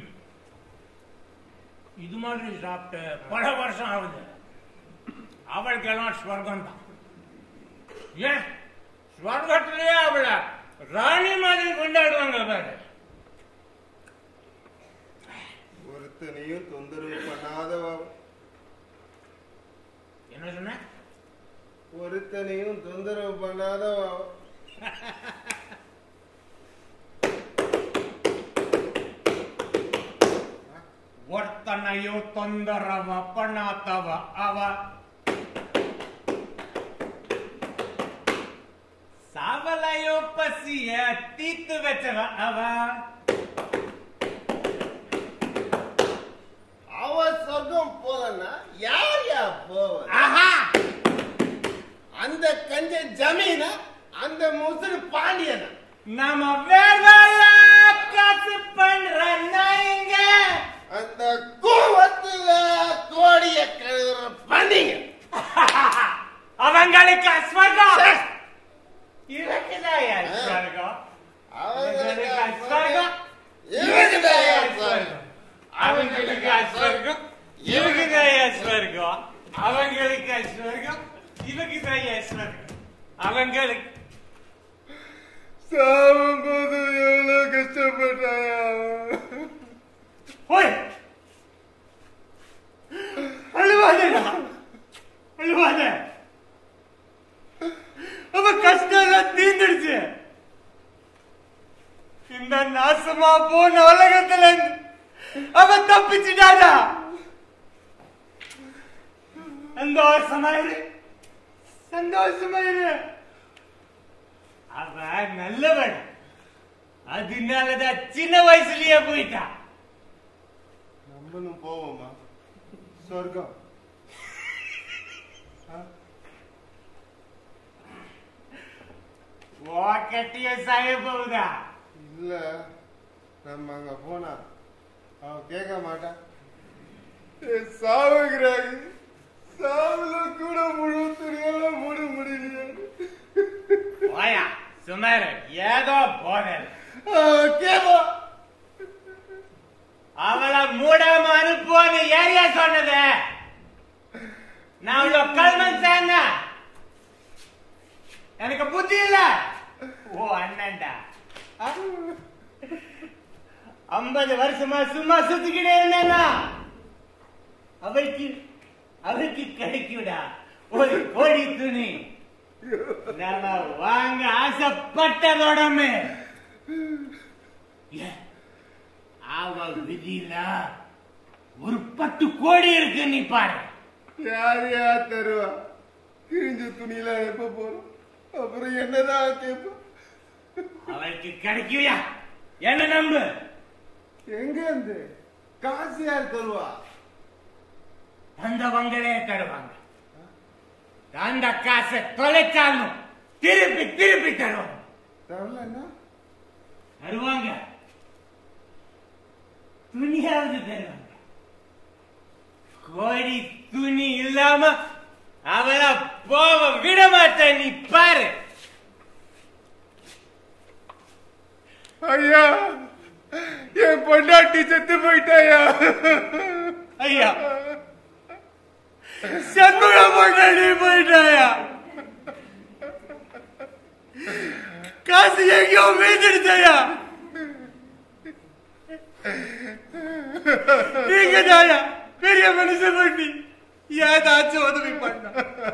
Speaker 13: இது மாதிரி சாப்பிட்டு பல வருஷம் ஆகுது அவளுக்கு எல்லாம் ஸ்வர்க்கம் தான் ஏன் ஸ்வர்கத்திலேயே அவளை ராணி மாதிரி கொண்டாடுவாங்க பாரு
Speaker 12: ஒருத்தனையும் தொந்தரவு பண்ணாதவ
Speaker 13: என்ன சொன்ன
Speaker 12: ஒருத்தனையும் தொந்தரவு பண்ணாதவ
Speaker 13: ಒರ್ತನೆಯು ತೊಂದರವ ಪಣಾತವ ಅವ ಸಾವಲಯೋ ಪಸಿಯ ತೀತು ವೆಚ್ಚವ ಅವ
Speaker 12: அவ சொர்க்கம் போலன்னா யார் யார் போவது
Speaker 13: ஆஹா
Speaker 12: அந்த கஞ்ச ஜமீன அந்த முசுறு பாண்டியன
Speaker 13: நம்ம வேலை காசு பண்ற நாய்ங்க
Speaker 12: அந்த கூவத்துல கோடிய கழுதுற பண்ணிங்க
Speaker 13: அவங்களுக்கு ஸ்வர்கம் இருக்குதாயா ஸ்வர்கம்
Speaker 12: அவங்களுக்கு
Speaker 13: ஸ்வர்கம்
Speaker 12: இருக்குதாயா ஸ்வர்கம்?
Speaker 13: அவங்களுக்கு ஸ்வர்கம் இவங்க ஸ்வர்கம் அவங்களுக்கு ஸ்வர்கம் இவங்க ஸ்வர்கம் அவங்களுக்கு
Speaker 12: சாகும்போது எவ்வளவு கஷ்டப்பட்டாயா
Speaker 13: ஓய் அழுவாதேடா அழுவாத அவ கஷ்டம் எல்லாம் தீர்ந்துடுச்சு இந்த நாசமா போன உலகத்துல இருந்து அவ தப்பிச்சுட்டாடா சந்தோஷமா இரு சந்தோஷமா இரு அவ நல்லவன் அதனாலதான் சின்ன வயசுலயே போயிட்டா
Speaker 14: நம்மளும் போவோமா சொர்க்கம்
Speaker 13: கட்டிய சாய போகுதா
Speaker 14: இல்ல நம்ம அங்க போனா அவ கேட்க மாட்டான் சாவுகிறாங்க சாவுல கூட முழு துணியால மூட முடியல
Speaker 13: போயா சுமார் ஏதோ போனல்
Speaker 14: கேவா
Speaker 13: அவளை மூடாம அனுப்புவான்னு ஏரியா சொன்னது நான் அவ்வளோ கல்மன் சாங்க எனக்கு புத்தி இல்ல ஓ அண்ணன்டா ஐம்பது வருஷமா சும்மா சுத்திக்கிட்டே இருந்தேன்னா அவளுக்கு அவளுக்கு கிடைக்குடா ஒரு கோடி துணி நம்ம வாங்க ஆசைப்பட்டதோடமே ஏன் அவ விதியில ஒரு பத்து கோடி இருக்கு நீ பாரு
Speaker 14: யார் யார் தருவா கிழிஞ்ச துணியில எப்ப போறோம் அப்புறம் என்னதான் கேட்போம்
Speaker 13: அவளுக்கு கிடைக்குயா என்ன நம்பு
Speaker 14: எங்க இருந்து காசு யார் தருவா
Speaker 13: வந்தவங்களே தருவாங்க அந்த காசை தொலைச்சாலும் திருப்பி திருப்பி தருவாங்க
Speaker 14: தரலன்னா
Speaker 13: தருவாங்க துணியாவது தருவாங்க கோடி துணி இல்லாம அவளை போக விட மாட்டேன் நீ பாரு
Speaker 14: ஐயா என் பொண்டாட்டி செத்து போயிட்டாயா
Speaker 13: ஐயா செங்குட பொண்டாட்டி போயிட்டாயா காசு எங்கேயோ மீந்துடுச்சாயா நீங்க தாயா பெரிய மனுஷன் பண்ணி ஏதாச்சும் உதவி பண்ண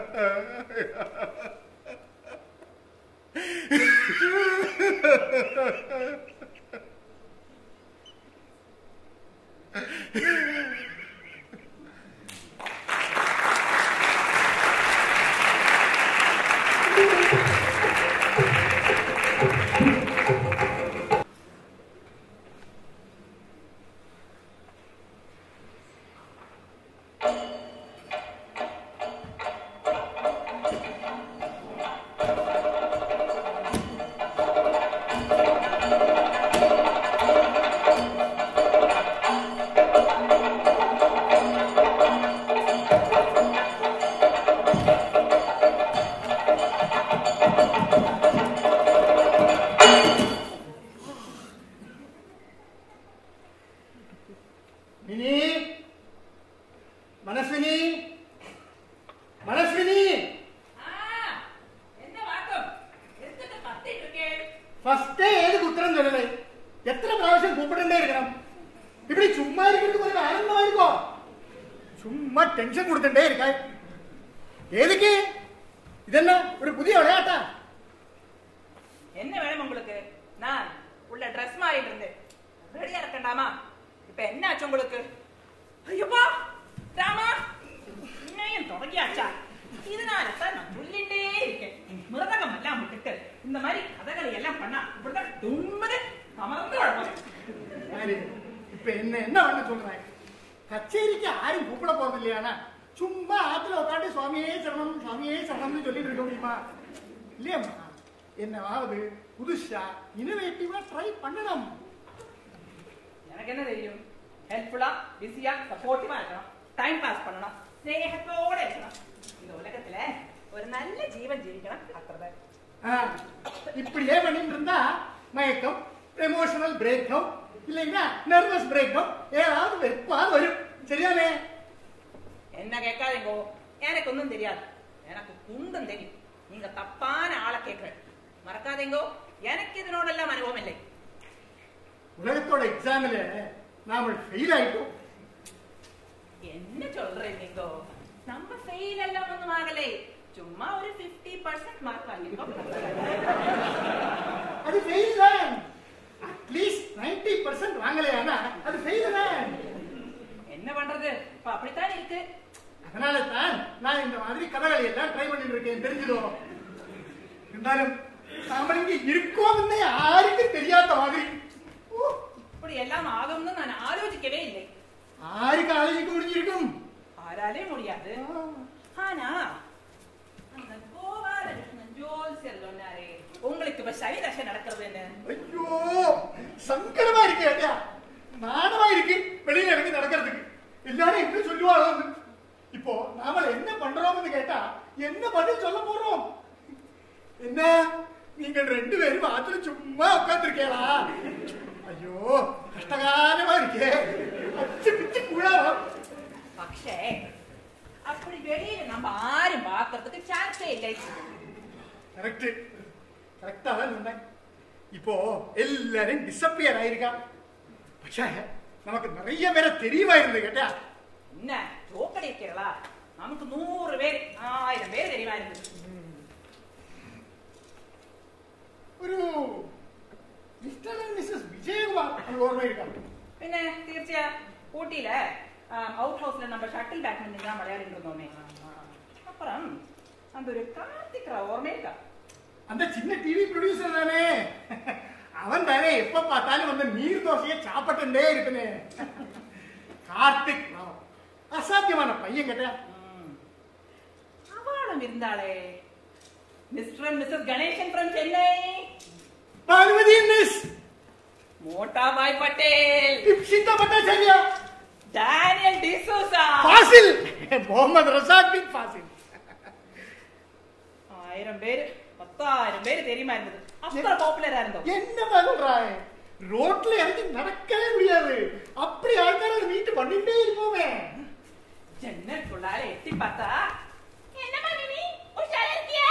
Speaker 1: மினி மனஸ்வினி மனஸ்வினி ஃபர்ஸ்டே ஏதுக்கு உத்தரம் சொல்லலை எத்தனை பிராവശ്யம் கூப்பிட்டுட்டே இருக்கிறோம் இப்படி சும்மா இருக்கிறதுக்கு ஒரு ஆனந்தமா இருக்கும் சும்மா டென்ஷன் கொடுத்துட்டே இருக்காய் எதுக்கு இதெல்லாம் ஒரு புதிய விளையாட்டா
Speaker 11: என்ன வேணும் உங்களுக்கு நான் உள்ள ட்ரெஸ் மாறிட்டு இருந்தேன் ரெடியா இருக்கண்டாமா இப்ப என்ன ஆச்சு உங்களுக்கு ஐயோப்பா ராமா இன்னும் தொடங்கியாச்சா இதனால தான் நான் சொல்லிட்டே இருக்கேன் மிருதகம் எல்லாம் விட்டுட்டு இந்த மாதிரி கதைகளை எல்லாம் பண்ணா இப்படிதான் தும்முது அமர்ந்து வளர்ப்பேன்
Speaker 1: சரி, இப்ப என்ன என்ன பண்ண சொல்றேன் கச்சேரிக்கு யாரும் கூப்பிட போறது இல்லையானா சும்மா ஆத்துல உட்காந்து சுவாமியே சரணம் சுவாமியே சரணம்னு சொல்லிட்டு இருக்க முடியுமா இல்லையம்மா என்னவாவது புதுசா இனோவேட்டிவா ட்ரை பண்ணணும்
Speaker 11: எனக்கு என்ன தெரியும் ஹெல்ப்ஃபுல்லா பிஸியா சப்போர்ட்டிவா இருக்கணும் டைம் பாஸ் பண்ணணும் ஸ்நேகத்தோட இருக்கணும் இந்த உலகத்துல ஒரு நல்ல ஜீவன் ஜீவிக்கணும் அത്രதான்
Speaker 1: ஆ, இப்படியே பண்ணிட்டு இருந்தா மயக்கம் எமோஷனல் பிரேக்கம் இல்லைன்னா நர்வஸ் பிரேக்கம் ஏதாவது வெப்பாது வரும் சரியானே
Speaker 11: என்ன கேட்காதீங்கோ எனக்கு ஒன்றும் தெரியாது எனக்கு குண்டும் தெரியும் நீங்க தப்பான ஆளை கேட்கிறேன் மறக்காதீங்கோ எனக்கு இதனோடெல்லாம் அனுபவம் இல்லை
Speaker 1: உலகத்தோட எக்ஸாம்ல நாம ஃபெயில் ஆயிட்டோம்
Speaker 11: என்ன சொல்றேன் நீங்கோ நம்ம ஃபெயில் எல்லாம் ஒன்றும் ஆகலை சும்மா ஒரு 50% பர்சன்ட் மார்க் வாங்கியிருக்கோம்
Speaker 1: அது ஃபெயில் தான் அட்லீஸ்ட் நைன்டி பர்சன்ட் வாங்கலையானா அது ஃபெயில் தான்
Speaker 11: என்ன பண்றது இப்ப அப்படித்தான் இருக்கு
Speaker 1: அதனால தான் நான்
Speaker 14: கதகளி எல்லாம் ட்ரை பண்ணிட்டு இருக்கேன் தெரிஞ்சிடும் இருந்தாலும் நாம இங்க இருக்கோம்னு யாருக்கும் தெரியாத மாதிரி
Speaker 11: இப்படி எல்லாம் ஆகும்னு நான் ஆலோசிக்கவே இல்லை
Speaker 14: ஆருக்கு ஆலோசிக்க முடிஞ்சிருக்கும்
Speaker 11: ஆராலே முடியாது ஆனா அந்த கோபாலகிருஷ்ணன் ஜோல்சியர் சொன்னாரே உங்களுக்கு இப்ப சனி தசை நடக்கிறதுன்னு
Speaker 14: ஐயோ சங்கடமா இருக்கு ஐயா நாணமா இருக்கு வெளியில இறங்கி நடக்கிறதுக்கு எல்லாரும் எப்படி சொல்லுவாங்க இப்போ நாம என்ன பண்றோம்னு கேட்டா என்ன பதில் சொல்ல போறோம் என்ன நீங்கள் ரெண்டு பேரும் ஆத்துல சும்மா உட்காந்துருக்கீங்களா ஐயோ கஷ்டகாலமா இருக்கே அச்சு பிச்சு கூடாதான்
Speaker 11: പക്ഷേ அப்படி வெளியில நம்ம ஆരും பார்க்கறதுக்கு சான்ஸே இல்லை
Speaker 14: கரெக்ட் கரெக்டா தான் சொன்னேன் இப்போ எல்லாரும் டிசப்பியர் ஆயிருக்கா പക്ഷേ நமக்கு நிறைய பேரை தெரியுமா இருந்து கேட்டா
Speaker 11: என்ன ஜோக்கடி இருக்கிறதா நமக்கு நூறு பேர் ஆயிரம் பேர் தெரியுமா இருந்தது
Speaker 14: ഒരു മിസ്റ്റർ ആൻഡ് മിസ്സസ് വിജയകുമാർ അത് ഓർമ്മയിരിക്കാം
Speaker 11: പിന്നെ തീർച്ചയാ ஊட்டியில அவுட் ஹவுஸ்ல நம்ம ஷட்டில் பேட்மிண்டன் தான் விளையாடிட்டு இருந்தோமே அப்புறம் அந்த ஒரு கார்த்திக் ராவ் ஓர்மே இருக்கா
Speaker 14: அந்த சின்ன டிவி ப்ரொடியூசர் தானே அவன் தானே எப்ப பார்த்தாலும் அந்த நீர் தோசையை சாப்பிட்டுட்டே இருக்குன்னு கார்த்திக் ராவ் அசாத்தியமான பையன் கேட்டா
Speaker 11: அவளும் இருந்தாளே mister and missus Ganesan from Chennai
Speaker 14: Parvathi miss
Speaker 11: Mota Bhai Patel
Speaker 14: Ipsita Bhattacharya
Speaker 11: Daniel D'Souza
Speaker 14: Fazil Mohammed Razak bin Fazil
Speaker 11: ஆயிரம் பேர் பத்தாயிரம் பேர் தெரியுமா இருந்தது அவ்வளவு பாப்புலரா இருந்தோம்
Speaker 14: என்ன சொல்றாய் ரோட்ல இறங்கி நடக்கவே முடியாது அப்படி ஆൾക്കാരെ மீட் பண்ணிட்டே இருப்போமே
Speaker 11: ஜன்னலுக்குள்ளார எட்டி பார்த்தா என்னம்மா நீ உஷாரா இருக்கியா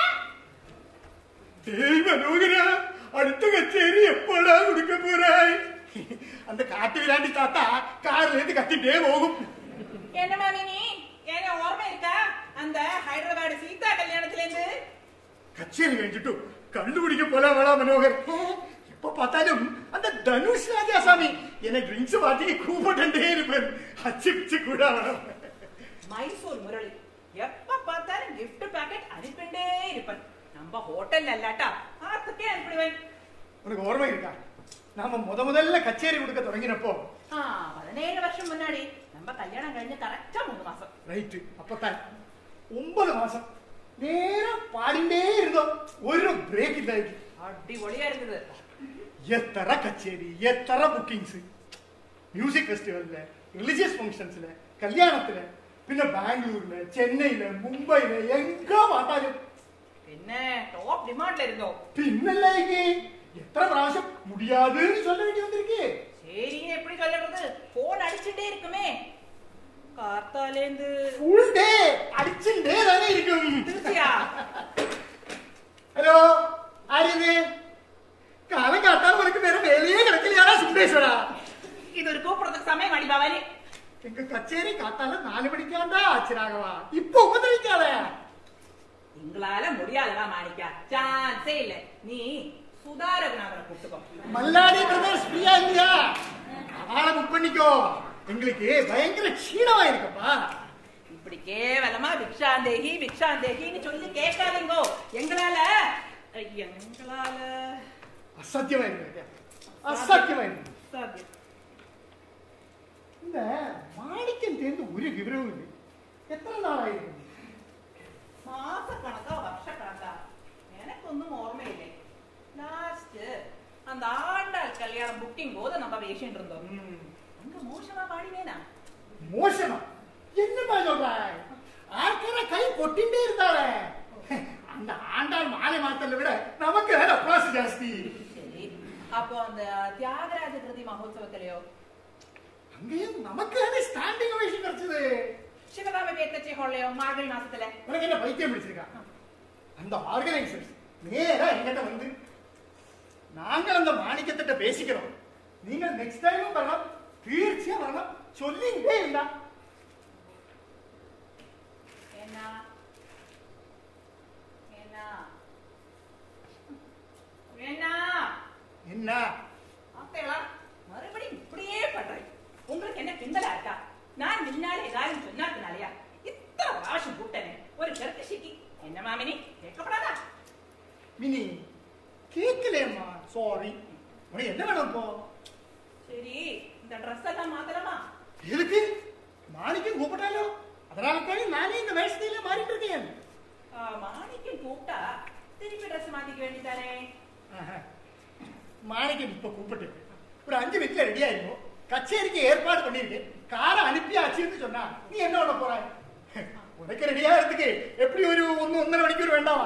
Speaker 14: டேய் மனோகரா அடுத்த கச்சேரி எப்படா கொடுக்க போறாய் அந்த காட்டு விராண்டி தாத்தா கார்ல இருந்து கத்திட்டே போகும்
Speaker 11: என்னம்மா நீ ஏங்க ஓர்மை இருக்கா அந்த ஹைதராபாத் சீதா கல்யாணத்துல இருந்து
Speaker 14: கச்சேரி കഴിഞ്ഞിട്ടു கண்டுபிடிக்க போலாமடா மனோகர் எப்ப பார்த்தாலும் அந்த தனுஷ் ராஜாசாமி என்னை ட்ரிங்க்ஸ் பார்ட்டி கூப்பிட்டுட்டே இருப்பேன் அச்சு பிச்சு கூட அவனம்
Speaker 11: மைசூர் முரளி எப்ப பார்த்தாலும் gift பாக்கெட் அனுப்பிண்டே இருப்பேன் நம்ம ஹோட்டல்ல அல்லாட்டா ஆத்துக்கே அனுப்பிடுவேன்
Speaker 14: உனக்கு ஓர்மை இருக்கா நாம முத முதல்ல கச்சேரி கொடுக்க தொடங்கினப்போ
Speaker 11: ஆ பதினேழு வருஷம் முன்னாடி நம்ம கல்யாணம் കഴിഞ്ഞ് கரெக்டா மூணு மாசம்
Speaker 14: ரைட்டு அப்பத்தான் ஒன்பது மாசம் நேரம் பாடிண்டே இருந்தோம் ஒரு பிரேக் இல்லாயிருக்கு
Speaker 11: അടിപൊളിയാ ഇരുന്നത്
Speaker 14: എത്ര കച്ചേരി എത്ര ബുക്കിങ്സ് മ്യൂസിക് ഫെസ്റ്റിവലില് റിലീജിയസ് ഫംഗ്ഷൻസില് കല്യാണത്തില് പിന്നെ ബാംഗ്ലൂരില് ചെന്നൈയില് മുംബൈയില് എങ്കാ പാട്ടാലും
Speaker 11: പിന്നെ ടോപ്പ് ഡിമാൻഡിൽ ഇരുന്നോ
Speaker 14: പിന്നല്ലേ എത്ര പ്രാവശ്യം മുടിയാതെന്ന് சொல்ல വേണ്ടി വന്നിരിക്കേ
Speaker 11: சரி எப்படி சொல்றது போன் அடிச்சுட்டே இருக்குமே கார்த்தாலேந்து
Speaker 14: ഫുൾ ഡേ അടിച്ചിട്ടേ തന്നെ ഇരിക്കും
Speaker 11: திருச்சியா
Speaker 14: ഹലോ ആരിത് കാലം കാട്ടാൻ ഉനക്ക് വേറെ വേലயே കിടക്കില്ലാടാ സുണ്ടേശ്വരാ
Speaker 11: இது ஒரு கூப்பிடுறதுக்கு சமயம் அடி பவானி
Speaker 14: எங்க கச்சேரி காத்தால நாலு மணிக்காண்டா ஆச்சிராகவா இப்போ உபதவிக்காத
Speaker 11: எங்களால முடியாதுடா மாணிக்கா சான்ஸே இல்ல நீ சுதா ரகுநாதனை கூப்பிட்டுக்கோ
Speaker 14: மல்லாடி பிரதர்ஸ் ஃப்ரீயா இல்லையா அவளை புக் பண்ணிக்கோ எங்களுக்கு பயங்கர க்ஷீணமா இருக்கப்பா
Speaker 11: இப்படி கேவலமா பிக்ஷாந்தேகி பிக்ஷாந்தேகின்னு சொல்லி கேட்காதீங்கோ எங்களால ஐயா, எங்களால
Speaker 14: அசத்தியமா இருக்கு அசத்தியமா இருக்கு
Speaker 11: சாத்தியம்
Speaker 14: இந்த மாணிக்கம் தேர்ந்து ஒரு விவரமும் இல்லை எத்தனை நாள் ஆயிருக்கும்
Speaker 11: மாசக்கணக்கா வருஷக்கணக்கா எனക്കൊന്നും ഓർമ്മയില്ലേ ലാസ്റ്റ് அந்த ஆண்டாள் கல்யாணம் புக்கிங் போது நம்ம பேசிட்டு இருந்தோம் அங்க மோசமா பாடினேனா
Speaker 14: மோசமா என்னப்பா சொல்றாய் ஆட்கார கை கொட்டிண்டே இருந்தாளே அந்த ஆண்டாள் மாலை மாத்தல விட நமக்கு அப்ளாஸ் ஜாஸ்தி
Speaker 11: சரி அப்போ அந்த தியாகராஜ கிருதி மகோத்சவத்திலயோ
Speaker 14: அங்கேயும் நமக்கு ஸ்டாண்டிங் ஓவேஷன் கிடைச்சது
Speaker 11: சிவகாம பேத்தச்சி ஹோல்லையோ மார்கழி மாசத்துல
Speaker 14: உனக்கு என்ன பைத்தியம் பிடிச்சிருக்கா அந்த ஆர்கனைசர்ஸ் நேரா எங்கிட்ட வந்து நாங்கள் அந்த மாணிக்கத்திட்ட பேசிக்கிறோம் நீங்கள் நெக்ஸ்ட் டைமும் வரலாம் தீர்ச்சியா வரலாம் சொல்லிட்டே இருந்தா
Speaker 11: என்ன என்ன என்ன
Speaker 14: என்ன
Speaker 11: அத்தைகளா மறுபடியும் இப்படியே பண்றேன் உங்களுக்கு என்ன கிண்டலா இருக்கா நான் முன்னாலே ஏதாவது சொன்னாக்குனாலயா இத்தனை பிராവശ്யம் கூட்டனே ஒரு கருத்துஷிக்கு என்ன மாமினி கேட்கப்படாதா
Speaker 14: மினி கேட்கலையம்மா சாரி உனக்கு என்ன வேணும் இப்போ
Speaker 11: சரி இந்த ட்ரெஸ் எல்லாம் மாத்தலாமா
Speaker 14: எதுக்கு மாணிக்கம் கூப்பிட்டாலோ அதனால தானே நானே இந்த வயசுல மாறிட்டு இருக்கேன்
Speaker 11: ஆ, மாணிக்கம் கூப்பிட்டா திருப்பி ட்ரெஸ் மாத்திக்க வேண்டியதானே
Speaker 14: ஆஹா. மாணிக்கம் இப்ப கூப்பிட்டு ஒரு அஞ்சு மினிட்ல ரெடி ஆயிருக்கும் கச்சேரிக்கு ஏற்பாடு பண்ணிருக்கு காரை அனுப்பியாச்சுன்னு சொன்னா நீ என்ன பண்ண போற உனக்கு ரெடியா இருக்கு எப்படி ஒரு ஒன்னு ஒன்னரை மணிக்கூர் வேண்டாமா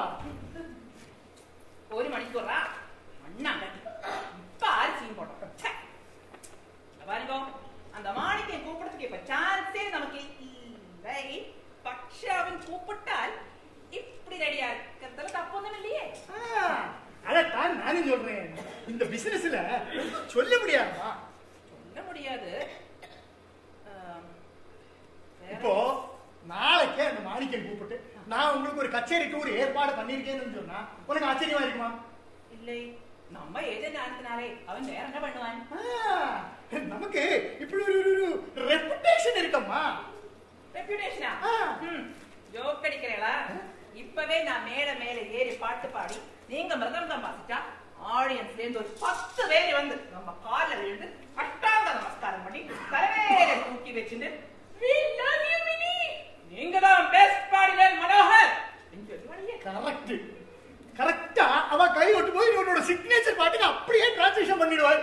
Speaker 11: ஒரு மணிக்கூறா அண்ணா இப்ப ஆறு சீன் போட்டோம் ச்சே. இங்க பாருங்க அந்த மாணிக்கம் கூப்பிடறதுக்கு இப்ப சான்ஸே நமக்கு இல்லை പക്ഷെ അവൻ கூப்பிட்டால் இப்படி ரெடியா இருக்கிறதுல தப்பொன்னும் இல்லையே
Speaker 14: அதான் நானும் சொல்றேன் இந்த பிசினஸ்ல சொல்ல முடியாதா
Speaker 11: சொல்ல முடியாது ஆம், வேற-
Speaker 14: இப்போ நாளைக்கே அந்த மாணிக்கம் கூப்பிட்டு நான் உங்களுக்கு ஒரு கச்சேரி டூர் ஏற்பாடு பண்ணிருக்கேன்னு சொன்னா உனக்கு ஆச்சரியமா இருக்குமா
Speaker 11: இல்லை நம்ம ஏஜென்ட் ஆனதுனாலே அவன் வேற என்ன பண்ணுவான்
Speaker 14: நமக்கு இப்படி ஒரு ஒரு ரெப்புடேஷன் இருக்கம்மா
Speaker 11: ரெப்யூட்டேஷனா ஜோக் அடிக்கிறீங்களா இப்பவே நான் மேல மேல ஏறி பாட்டு பாடி நீங்க மிருதங்கம் வாசிச்சா ஆடியன்ஸ்ல இருந்து ஒரு பத்து பேர் வந்து நம்ம கால்ல விழுந்து அஷ்டாங்க நமஸ்காரம் பண்ணி தலைமையில தூக்கி வச்சுட்டு "We love you, மினி. நீங்க தான் பெஸ்ட் பாடினர் மனோகர் என்று சொல்லுவாங்க.
Speaker 14: கரெக்ட் கரெக்டா அவ கை ஒட்டும் போது உன்னோட சிக்னேச்சர் பாட்டுக்கு அப்படியே டிரான்ஸ்லேஷன் பண்ணிடுவாள்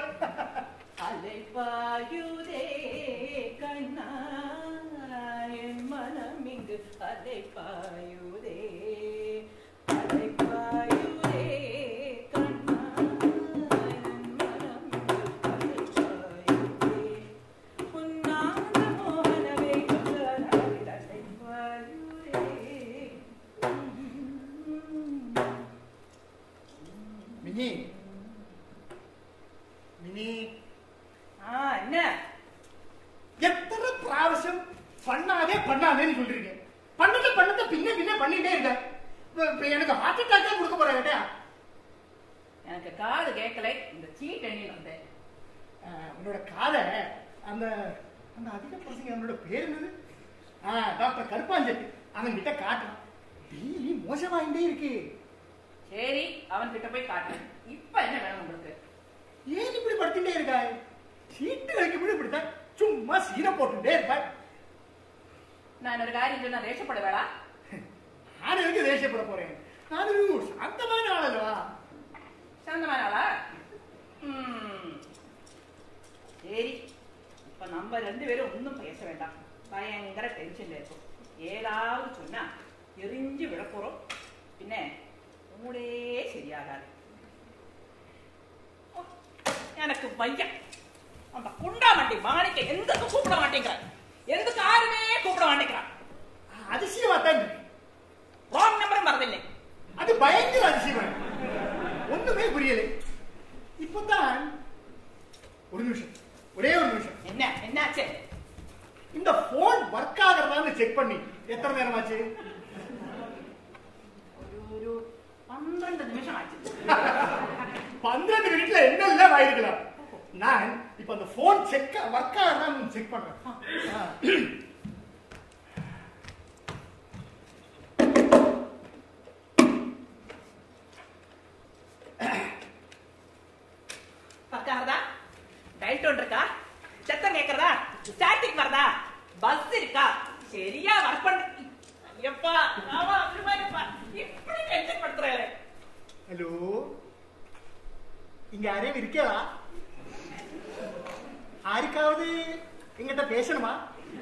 Speaker 11: அலைப்பாயுதே கண்ணா என் மனம் இங்கு அலைப்பாயுதே அலைப்பாயுதே கண்ணா என் மனம் இங்கு அலைப்பாயுதே உன்னாத மோகனவே அலைப்பாயுதே
Speaker 14: மினி மினி
Speaker 11: ஆ என்ன
Speaker 14: எத்தனை பிராவசியம் பண்ணாதே பண்ணாதேன்னு சொல்லிருக்கேன் பண்ணத பண்ணத பின்ன பின்ன பண்ணிட்டே இருக்க இப்ப- இப்ப எனக்கு ஹார்ட் அட்டாக்கே கொடுக்க போறேன் கேட்டியா
Speaker 11: எனக்கு காது கேட்கலை இந்த சீட் எண்ணி வந்தேன்
Speaker 14: ஆஹ், உன்னோட காதை அந்த அந்த அதிக பசங்க அவனோட பேர் என்னது ஆ, டாக்டர் கருப்பாஞ்செட்டி அவன் கிட்ட காட்டுறான் டெய்லி மோசமாயிட்டே இருக்கு
Speaker 11: சரி அவன் கிட்ட போய் காட்டுறேன் இப்ப என்ன வேணும் உங்களுக்கு
Speaker 14: ஏன் இப்படி படுத்துட்டே இருக்காய் சீட்டு வைக்க இப்படி இப்படித்தான் சும்மா சீனை போட்டுட்டே இருப்பாய்
Speaker 11: நான் ஒரு காரியம் சொன்னா தேசப்பட வேடா
Speaker 14: நான் எதுக்கு தேசியப்பட போறேன் நான் ஒரு சாந்தமான ஆள் அல்லவா
Speaker 11: சாந்தமான ஆளா ம். சரி இப்ப நம்ம ரெண்டு பேரும் ஒன்றும் பேச வேண்டாம் பயங்கர டென்ஷன்ல இருக்கும் ஏதாவது சொன்னா எரிஞ்சு விழப்போறோம் பின்ன மூடே சரியாகாது ஓ, எனக்கு பையன் அந்த குண்டாமண்டி மாணிக்க எந்தக்கு கூப்பிட மாட்டேங்கிறான் எந்தக்கு யாருமே கூப்பிட மாட்டேங்கிறான்
Speaker 14: அதிசயமா தான் இருக்கு.
Speaker 11: ராங் நம்பரும் வரதில்லை
Speaker 14: அது பயங்கர அதிசயம் ஒண்ணுமே புரியலை இப்பதான் ஒரு நிமிஷம் ஒரே ஒரு நிமிஷம்
Speaker 11: என்ன என்னாச்சு
Speaker 14: இந்த போன் ஒர்க் ஆகிறதான்னு செக் பண்ணி எத்தனை நேரம் ஆச்சு
Speaker 11: ஒரு ஒரு பന്ത്രണ്ട് நிமிஷம் ஆச்சு
Speaker 14: பன்னிரண்டு மினிட்ல என்னெல்லாம் ஆயிருக்கலாம் நான் இப்ப அந்த போன் செக் ஒர்க் ஆகிறதான்னு செக் பண்றேன் ஆ.
Speaker 11: பக்காரதா டைட் ஒன்று இருக்கா சத்தம் கேக்குறதா ஸ்டாட்டிக் வருதா பஸ் இருக்கா சரியா ஒர்க் பண்ண ஐயப்பா ஆமா அப்படி மாதிரிப்பா இப்படி டென்ஷன் படுத்துறாரு
Speaker 14: ஹலோ இங்க யாரையும் இருக்கா யாருக்காவது எங்கிட்ட பேசணுமா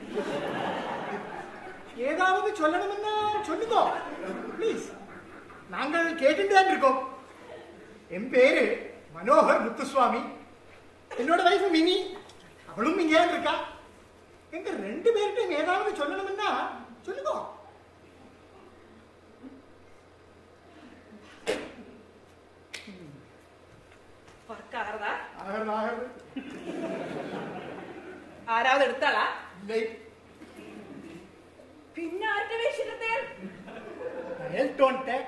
Speaker 14: ஏதாவது சொல்லணும்னா சொல்லுங்க ப்ளீஸ் நாங்கள் கேட்டுட்டு இருக்கோம் என் பேரு மனோகர் முத்துசுவாமி என்னோட வைஃப் மினி அவளும் இங்கே இருக்கா எங்க ரெண்டு பேர்கிட்ட ஏதாவது சொல்லணும்னா சொல்லுங்க
Speaker 11: ஒர்க் ஆகிறதா
Speaker 14: ஆகிறது ஆகிறது
Speaker 11: ആരാவது എടുത്താളാ
Speaker 14: இல்லை
Speaker 11: പിന്നെ ആരുടെ വേഷത്തെ
Speaker 14: dial tone tag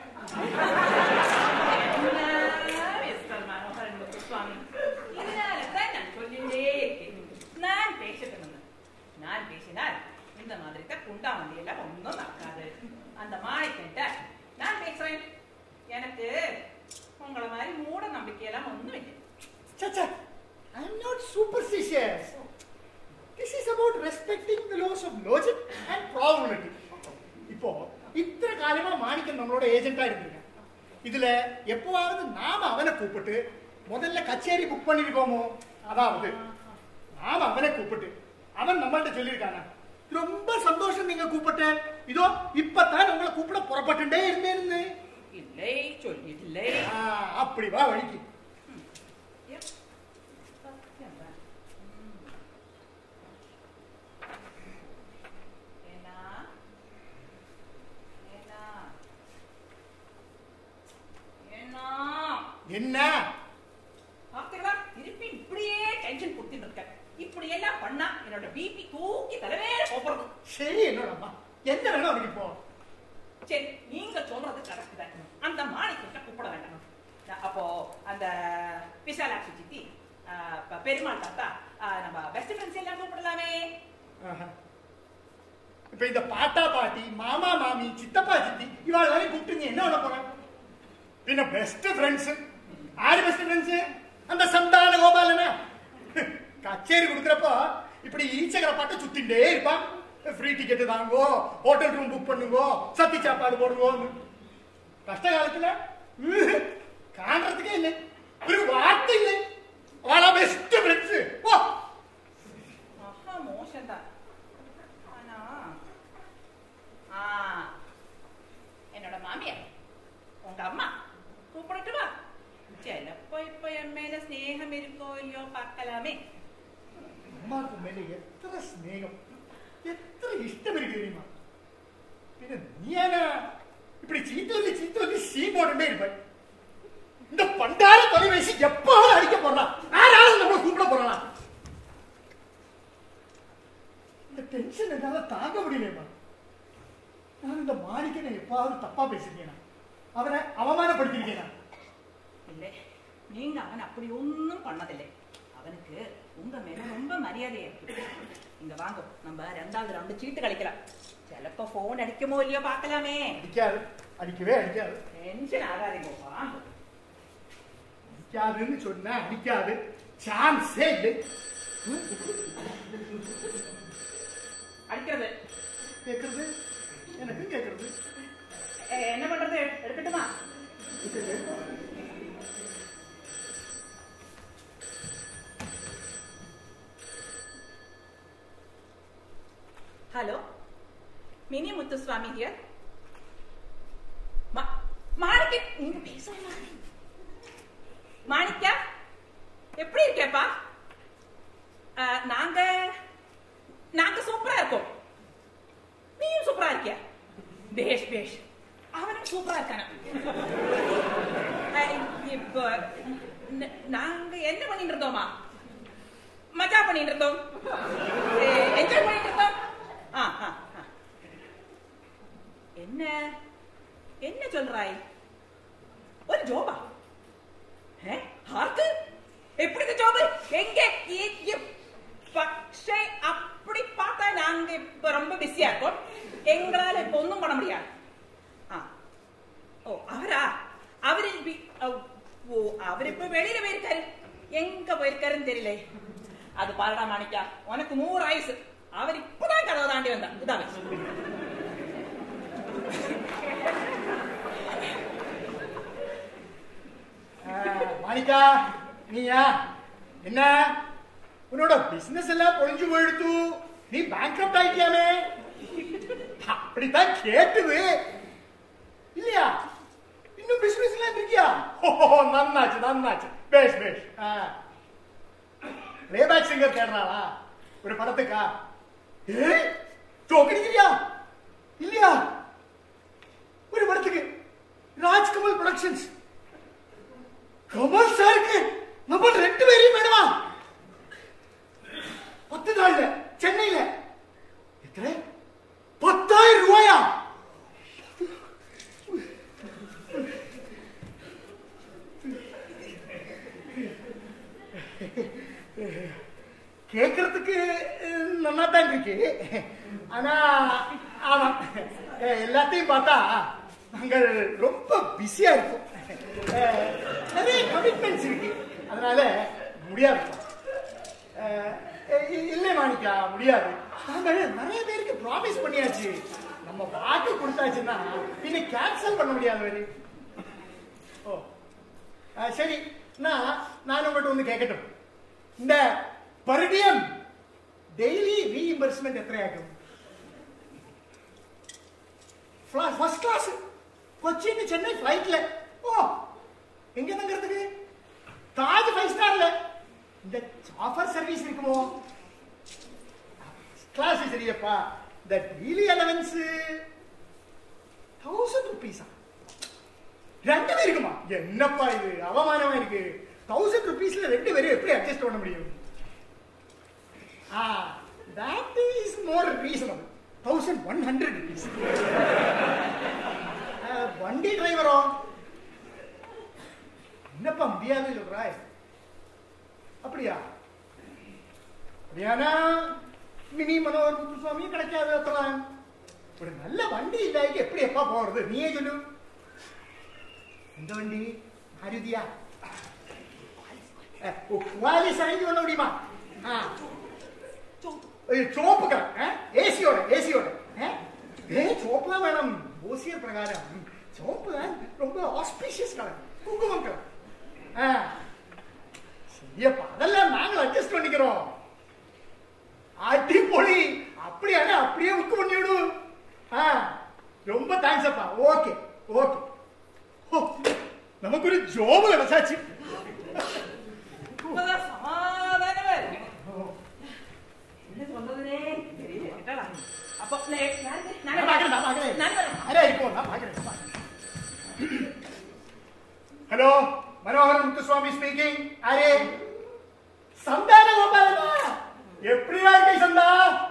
Speaker 11: mister Manoharan Muthuswamy இதனாலதான் நான் சொல்லிட்டே இருக்கேன் நான் பேசட்டும்னு நான் பேசினால் இந்த மாதிரி தான் குண்டா வண்டி எல்லாம் ஒன்றும் நடக்காது அந்த மா
Speaker 14: Chacha, I'm not superstitious. This is about respecting the laws of logic and probability. இப்போ இத்தனை காலமா மாணிக்கம் நம்மளோட ஏஜென்ட்டா இருந்திருக்கான் இதுல எப்பவாவது நாம அவனை கூப்பிட்டு முதல்ல கச்சேரி புக் பண்ணிருக்கோமோ அதாவது நாம அவனை கூப்பிட்டு அவன் நம்மள்ட்ட சொல்லியிருக்கானா ரொம்ப சந்தோஷம் நீங்க கூப்பிட்ட இதோ இப்பதான் உங்களை கூப்பிட புறப்பட்டுட்டே இருந்தேன்னு
Speaker 11: இல்லை சொல்லிட்டில்லை
Speaker 14: ஆ, அப்படி வா வழிக்கு
Speaker 11: ஏன்னா ஏன்னா ஏன்னா
Speaker 14: என்ன
Speaker 11: பாத்தீங்களா திருப்பி இப்படியே டென்ஷன் கொடுத்துட்டு இருக்க இப்படி எல்லாம் பண்ணா என்னோட பிபி தூக்கி தலைவேற போறது
Speaker 14: சரி என்னோட அம்மா என்ன வேணும் அவனுக்கு இப்போ
Speaker 11: சரி நீங்க சொல்றது கரெக்ட் தான் அந்த மாணிக்கிட்ட கூப்பிட வேண்டாம் நான் அப்போ அந்த விசாலாட்சி சித்தி ஆ, ப- பெருமாள் தாத்தா ஆ, நம்ம பெஸ்ட் ஃப்ரெண்ட்ஸ் எல்லாம் கூப்பிடலாமே
Speaker 14: ஆஹா. இப்ப இந்த பாட்டா பாட்டி மாமா மாமி சித்தப்பா சித்தி இவாள் எல்லாரையும் கூப்பிட்டு என்ன பண்ண போறாங்க பின்ன பெஸ்ட் ஃப்ரெண்ட்ஸ் ஆறு பெஸ்ட் ஃப்ரெண்ட்ஸ் அந்த சந்தான கோபாலனா கச்சேரி கொடுக்குறப்போ இப்படி ஈச்சகர பாட்டை சுத்திண்டே இருப்பான் ஃப்ரீ டிக்கெட் தாங்கோ ஹோட்டல் ரூம் புக் பண்ணுங்கோ சத்தி சாப்பாடு போடுவோம் கஷ்ட காலத்துல உஹ், காண்றதுக்கே இல்லை ஒரு வார்த்தை இல்லை அவளா பெஸ்ட் ஃப்ரெண்ட்ஸ் ஓ
Speaker 11: மகா மோசம்தான் ஆனா ஆ என்னோட மாமியார் உங்க அம்மா கூப்பிடட்டுமா ചിലപ്പോ ഇപ്പൊ എൻ മേലെ സ്നേഹം ഇരിക്കോ ഇല്ലയോ പാക്കലാമേ
Speaker 14: அம்மாவுக்கு மேல எத்தனை ஸ்நேகம் எத்தனை இஷ்டம் இருக்கு தெரியுமா பின்ன நீ ஏன்னா இப்படி சீத்தொல்லி சீத்தொல்லி சீ போட்டுட்டே இருப்பாய் இந்த பண்டார தொலைபேசி எப்பாவது அடிக்க போறான் யாராவது நம்மள கூப்பிட போறானா இந்த டென்ஷன் என்னால தாங்க முடியலையம்மா நான் இந்த மாணிக்கனை எப்பாவது தப்பா பேசிருக்கேனா அவனை அவமானப்படுத்திருக்கேனா
Speaker 11: இல்லை நீங்க அவன் அப்படி ஒன்றும் பண்ணதில்லை அவனுக்கு உங்க மேல ரொம்ப மரியாதை இருக்கு இங்க வாங்க நம்ம ரெண்டாவது ரவுண்டு சீட்டு களிக்கலாம் சிலப்போ போன் அடிக்குமோ இல்லையோ பார்க்கலாமே
Speaker 14: அடிக்காது அடிக்கவே அடிக்காது
Speaker 11: டென்ஷன் ஆகாதீங்க வாங்க
Speaker 14: அடிக்காதுன்னு சொன்னா அடிக்காது சான்ஸே இல்லை
Speaker 11: அடிக்கிறது
Speaker 14: கேக்குறது எனக்கு கேக்குறது
Speaker 11: ஏ, என்ன பண்றது எடுக்கட்டுமா ஹலோ மினி முத்துசுவாமி ஹியர் மாணிக்க நீங்க பேசலாம் மாணிக்கா எப்படி இருக்கேப்பா அஹ், நாங்க நாங்க சூப்பரா இருக்கோம் நீயும் சூப்பரா இருக்கியா பேஷ் பேஷ் அவனும் சூப்பரா இருக்கான அஹ், இப்போ ந- நாங்க என்ன பண்ணிட்டு இருந்தோமா மஜா பண்ணிட்டு இருந்தோம் என்ஜாய் பண்ணிட்டு இருந்தோம் ஆ, ஆ, ஆ. என்ன என்ன சொல்றாய் ஒரு ஜோபா ഏ? ആർക്ക് എപ്പിടുത്തെ ജോബ് എങ്ക ഈ- ഈ പക്ഷേ அப்படி பார்த்தா நாங்க இப்ப ரொம்ப பிஸியா இருக்கோம் எங்களால இப்ப ஒண்ணும் பண்ண முடியாது ஆ ஓ அவரா அவரு இப்ப- அவ்- ஓ அவர் இப்ப வெளியில போயிருக்காரு எங்க போயிருக்காருன்னு தெரியல அது பாருடா மாணிக்கா உனக்கு நூறு ஆயுசு அவர் இப்பதான் கதவை தாண்டி வந்தார் இதான்
Speaker 14: ஆ, மாணிக்கா நீயா என்ன உன்னோட பிசினஸ் எல்லாம் பொழிஞ்சு போயிடுத்து நீ பேங்க்ரப்ட் ஆயிட்டியாமே அப்படித்தான் கேட்டுது இல்லையா இன்னும் பிசினஸ் எல்லாம் இருக்கியா ஓ நன்னாச்சு நன்னாச்சு பேஷ் பேஷ் லேபேக் சிங்கர் தேடுறாளா ஒரு படத்துக்கா ஏய் தோக்கடிக்கிறியா இல்லையா ஒரு படத்துக்கு ராஜ்கமல் ப்ரொடக்ஷன்ஸ் கமல் சாருக்கு நம்ம ரெண்டு பேரையும் வேணுமா பத்து நாள்ல சென்னையில எத்தனை பத்தாயிரம் ரூபாயா கேட்கறதுக்கு நல்லா தான் இருக்கு ஆனா ஆமா அஹ், எல்லாத்தையும் பார்த்தா நாங்கள் ரொம்ப பிஸியா இருக்கோம் அஹ், நிறைய கமிட்மெண்ட்ஸ் இருக்கு அதனால முடியாது இல்லை மாணிக்கா முடியாது நாங்கள் நிறைய பேருக்கு ப்ராமிஸ் பண்ணியாச்சு நம்ம வாக்கு கொடுத்தாச்சுன்னா பின்ன கேன்சல் பண்ண முடியாது வேறு ஓ அஹ், சரி நான் நான் உங்கள்கிட்ட ஒன்று கேட்கட்டும் இந்த பர்டியம் டெய்லி ரீஇம்பர்ஸ்மெண்ட் எத்தனையாகும் ஃபர்ஸ்ட் கிளாஸ் கொச்சின் சென்னை ஃப்ளைட்ல ஓ எங்க தங்கறதுக்கு தாஜ் ஃபைவ் ஸ்டார்ல இந்த ஆஃபர் சர்வீஸ் இருக்குமோ கிளாஸ் சரியப்பா இந்த டெய்லி அலவன்ஸ் தௌசண்ட் ருபீஸா ரெண்டு பேருக்குமா என்னப்பா இது அவமானமா இருக்கு தௌசண்ட் ருபீஸ்ல ரெண்டு பேரும் எப்படி அட்ஜஸ்ட் பண்ண முடியும் ஆ that is more reasonable thousand one hundred rupees வண்டி டிரைவரோ என்னப்பா முடியாது சொல்றாய் அப்படியா அப்படியானா மினி மனோகர் முத்துசுவாமியும் கிடைக்காது அத்தலாம் ஒரு நல்ல வண்டி இல்லாய்க்கு எப்படி எப்பா போறது நீயே சொல்லு எந்த வண்டி அருதியா குவாலி சைஞ்சு பண்ண முடியுமா ஆ. ஐயோ, சோப்பு கலர் ஏசியோட ஏசியோட ஏ சோப்பு தான் வேணும் ஓசியர் பிரகாரம் சோப்பு தான் ரொம்ப ஆஸ்பீஷியஸ் கலர் குங்குமம் கலர் ஆ. சரியாப்பா அதெல்லாம் நாங்கள் அட்ஜஸ்ட் பண்ணிக்கிறோம் அடிப்பொலி அப்படியாங்க அப்படியே புக் பண்ணி விடு ஆ ரொம்ப தேங்க்ஸ் அப்பா ஓகே ஓகே ஓ நமக்கு ஒரு ஜோபு கிடைச்சாச்சு
Speaker 11: இப்பதான் சமாதானமா இருக்கு என்ன சொல்றதுனே தெரியல கேட்டாளா? அப்போ நான் யாருக்கு? நானே
Speaker 14: நான் பார்க்கிறேன், நான் பார்க்கிறேன்.
Speaker 11: நானே வரேன்.
Speaker 14: அரே, இப்போ நான் பார்க்கிறேன், நான் பார்க்கிறேன். ஹலோ மனோகர் முத்துசுவாமி ஸ்பீக்கிங் அரே சந்தான கோபாலனா எப்படியா இருக்கை சந்தா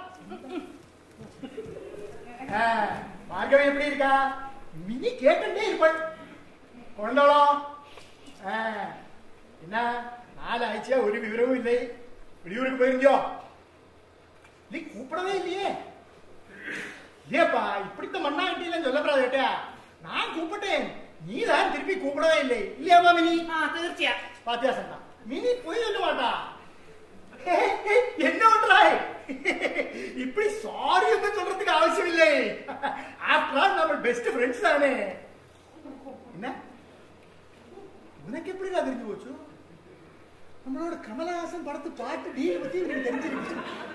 Speaker 14: ஆ, பார்கவி எப்படி இருக்கா மினி கேட்டுட்டே இருப்பாள் குழந்தாளோ ஆ, என்ன நாலு ஆഴ്ചயா ஒரு விவரமும் இல்லை வெளியூருக்கு போயிருந்தியோ நீ கூப்பிடவே இல்லையே ஏப்பா இப்படித்த மண்ணாங்கட்டிலாம் சொல்லப்படாது கேட்டா நான் கூப்பிட்டேன் நீ தான் திருப்பி கூப்பிடவே இல்லை இல்லையாமா மினி
Speaker 11: தீர்ச்சியா
Speaker 14: பாத்தியா சந்தா மினி போய் சொல்ல மாட்டா ஹே, ஹே, என்ன பண்றாய் இப்படி சாரி என்று சொல்றதுக்கு அவசியம் இல்லை ஆஃப்டர் ஆல் நம்ம பெஸ்ட் ஃப்ரெண்ட்ஸ் தானே என்ன உனக்கு எப்படி தெரிஞ்சு போச்சு நம்மளோட கமலஹாசன் படத்து பாட்டு டீல் பத்தி எனக்கு தெரிஞ்சிருக்கு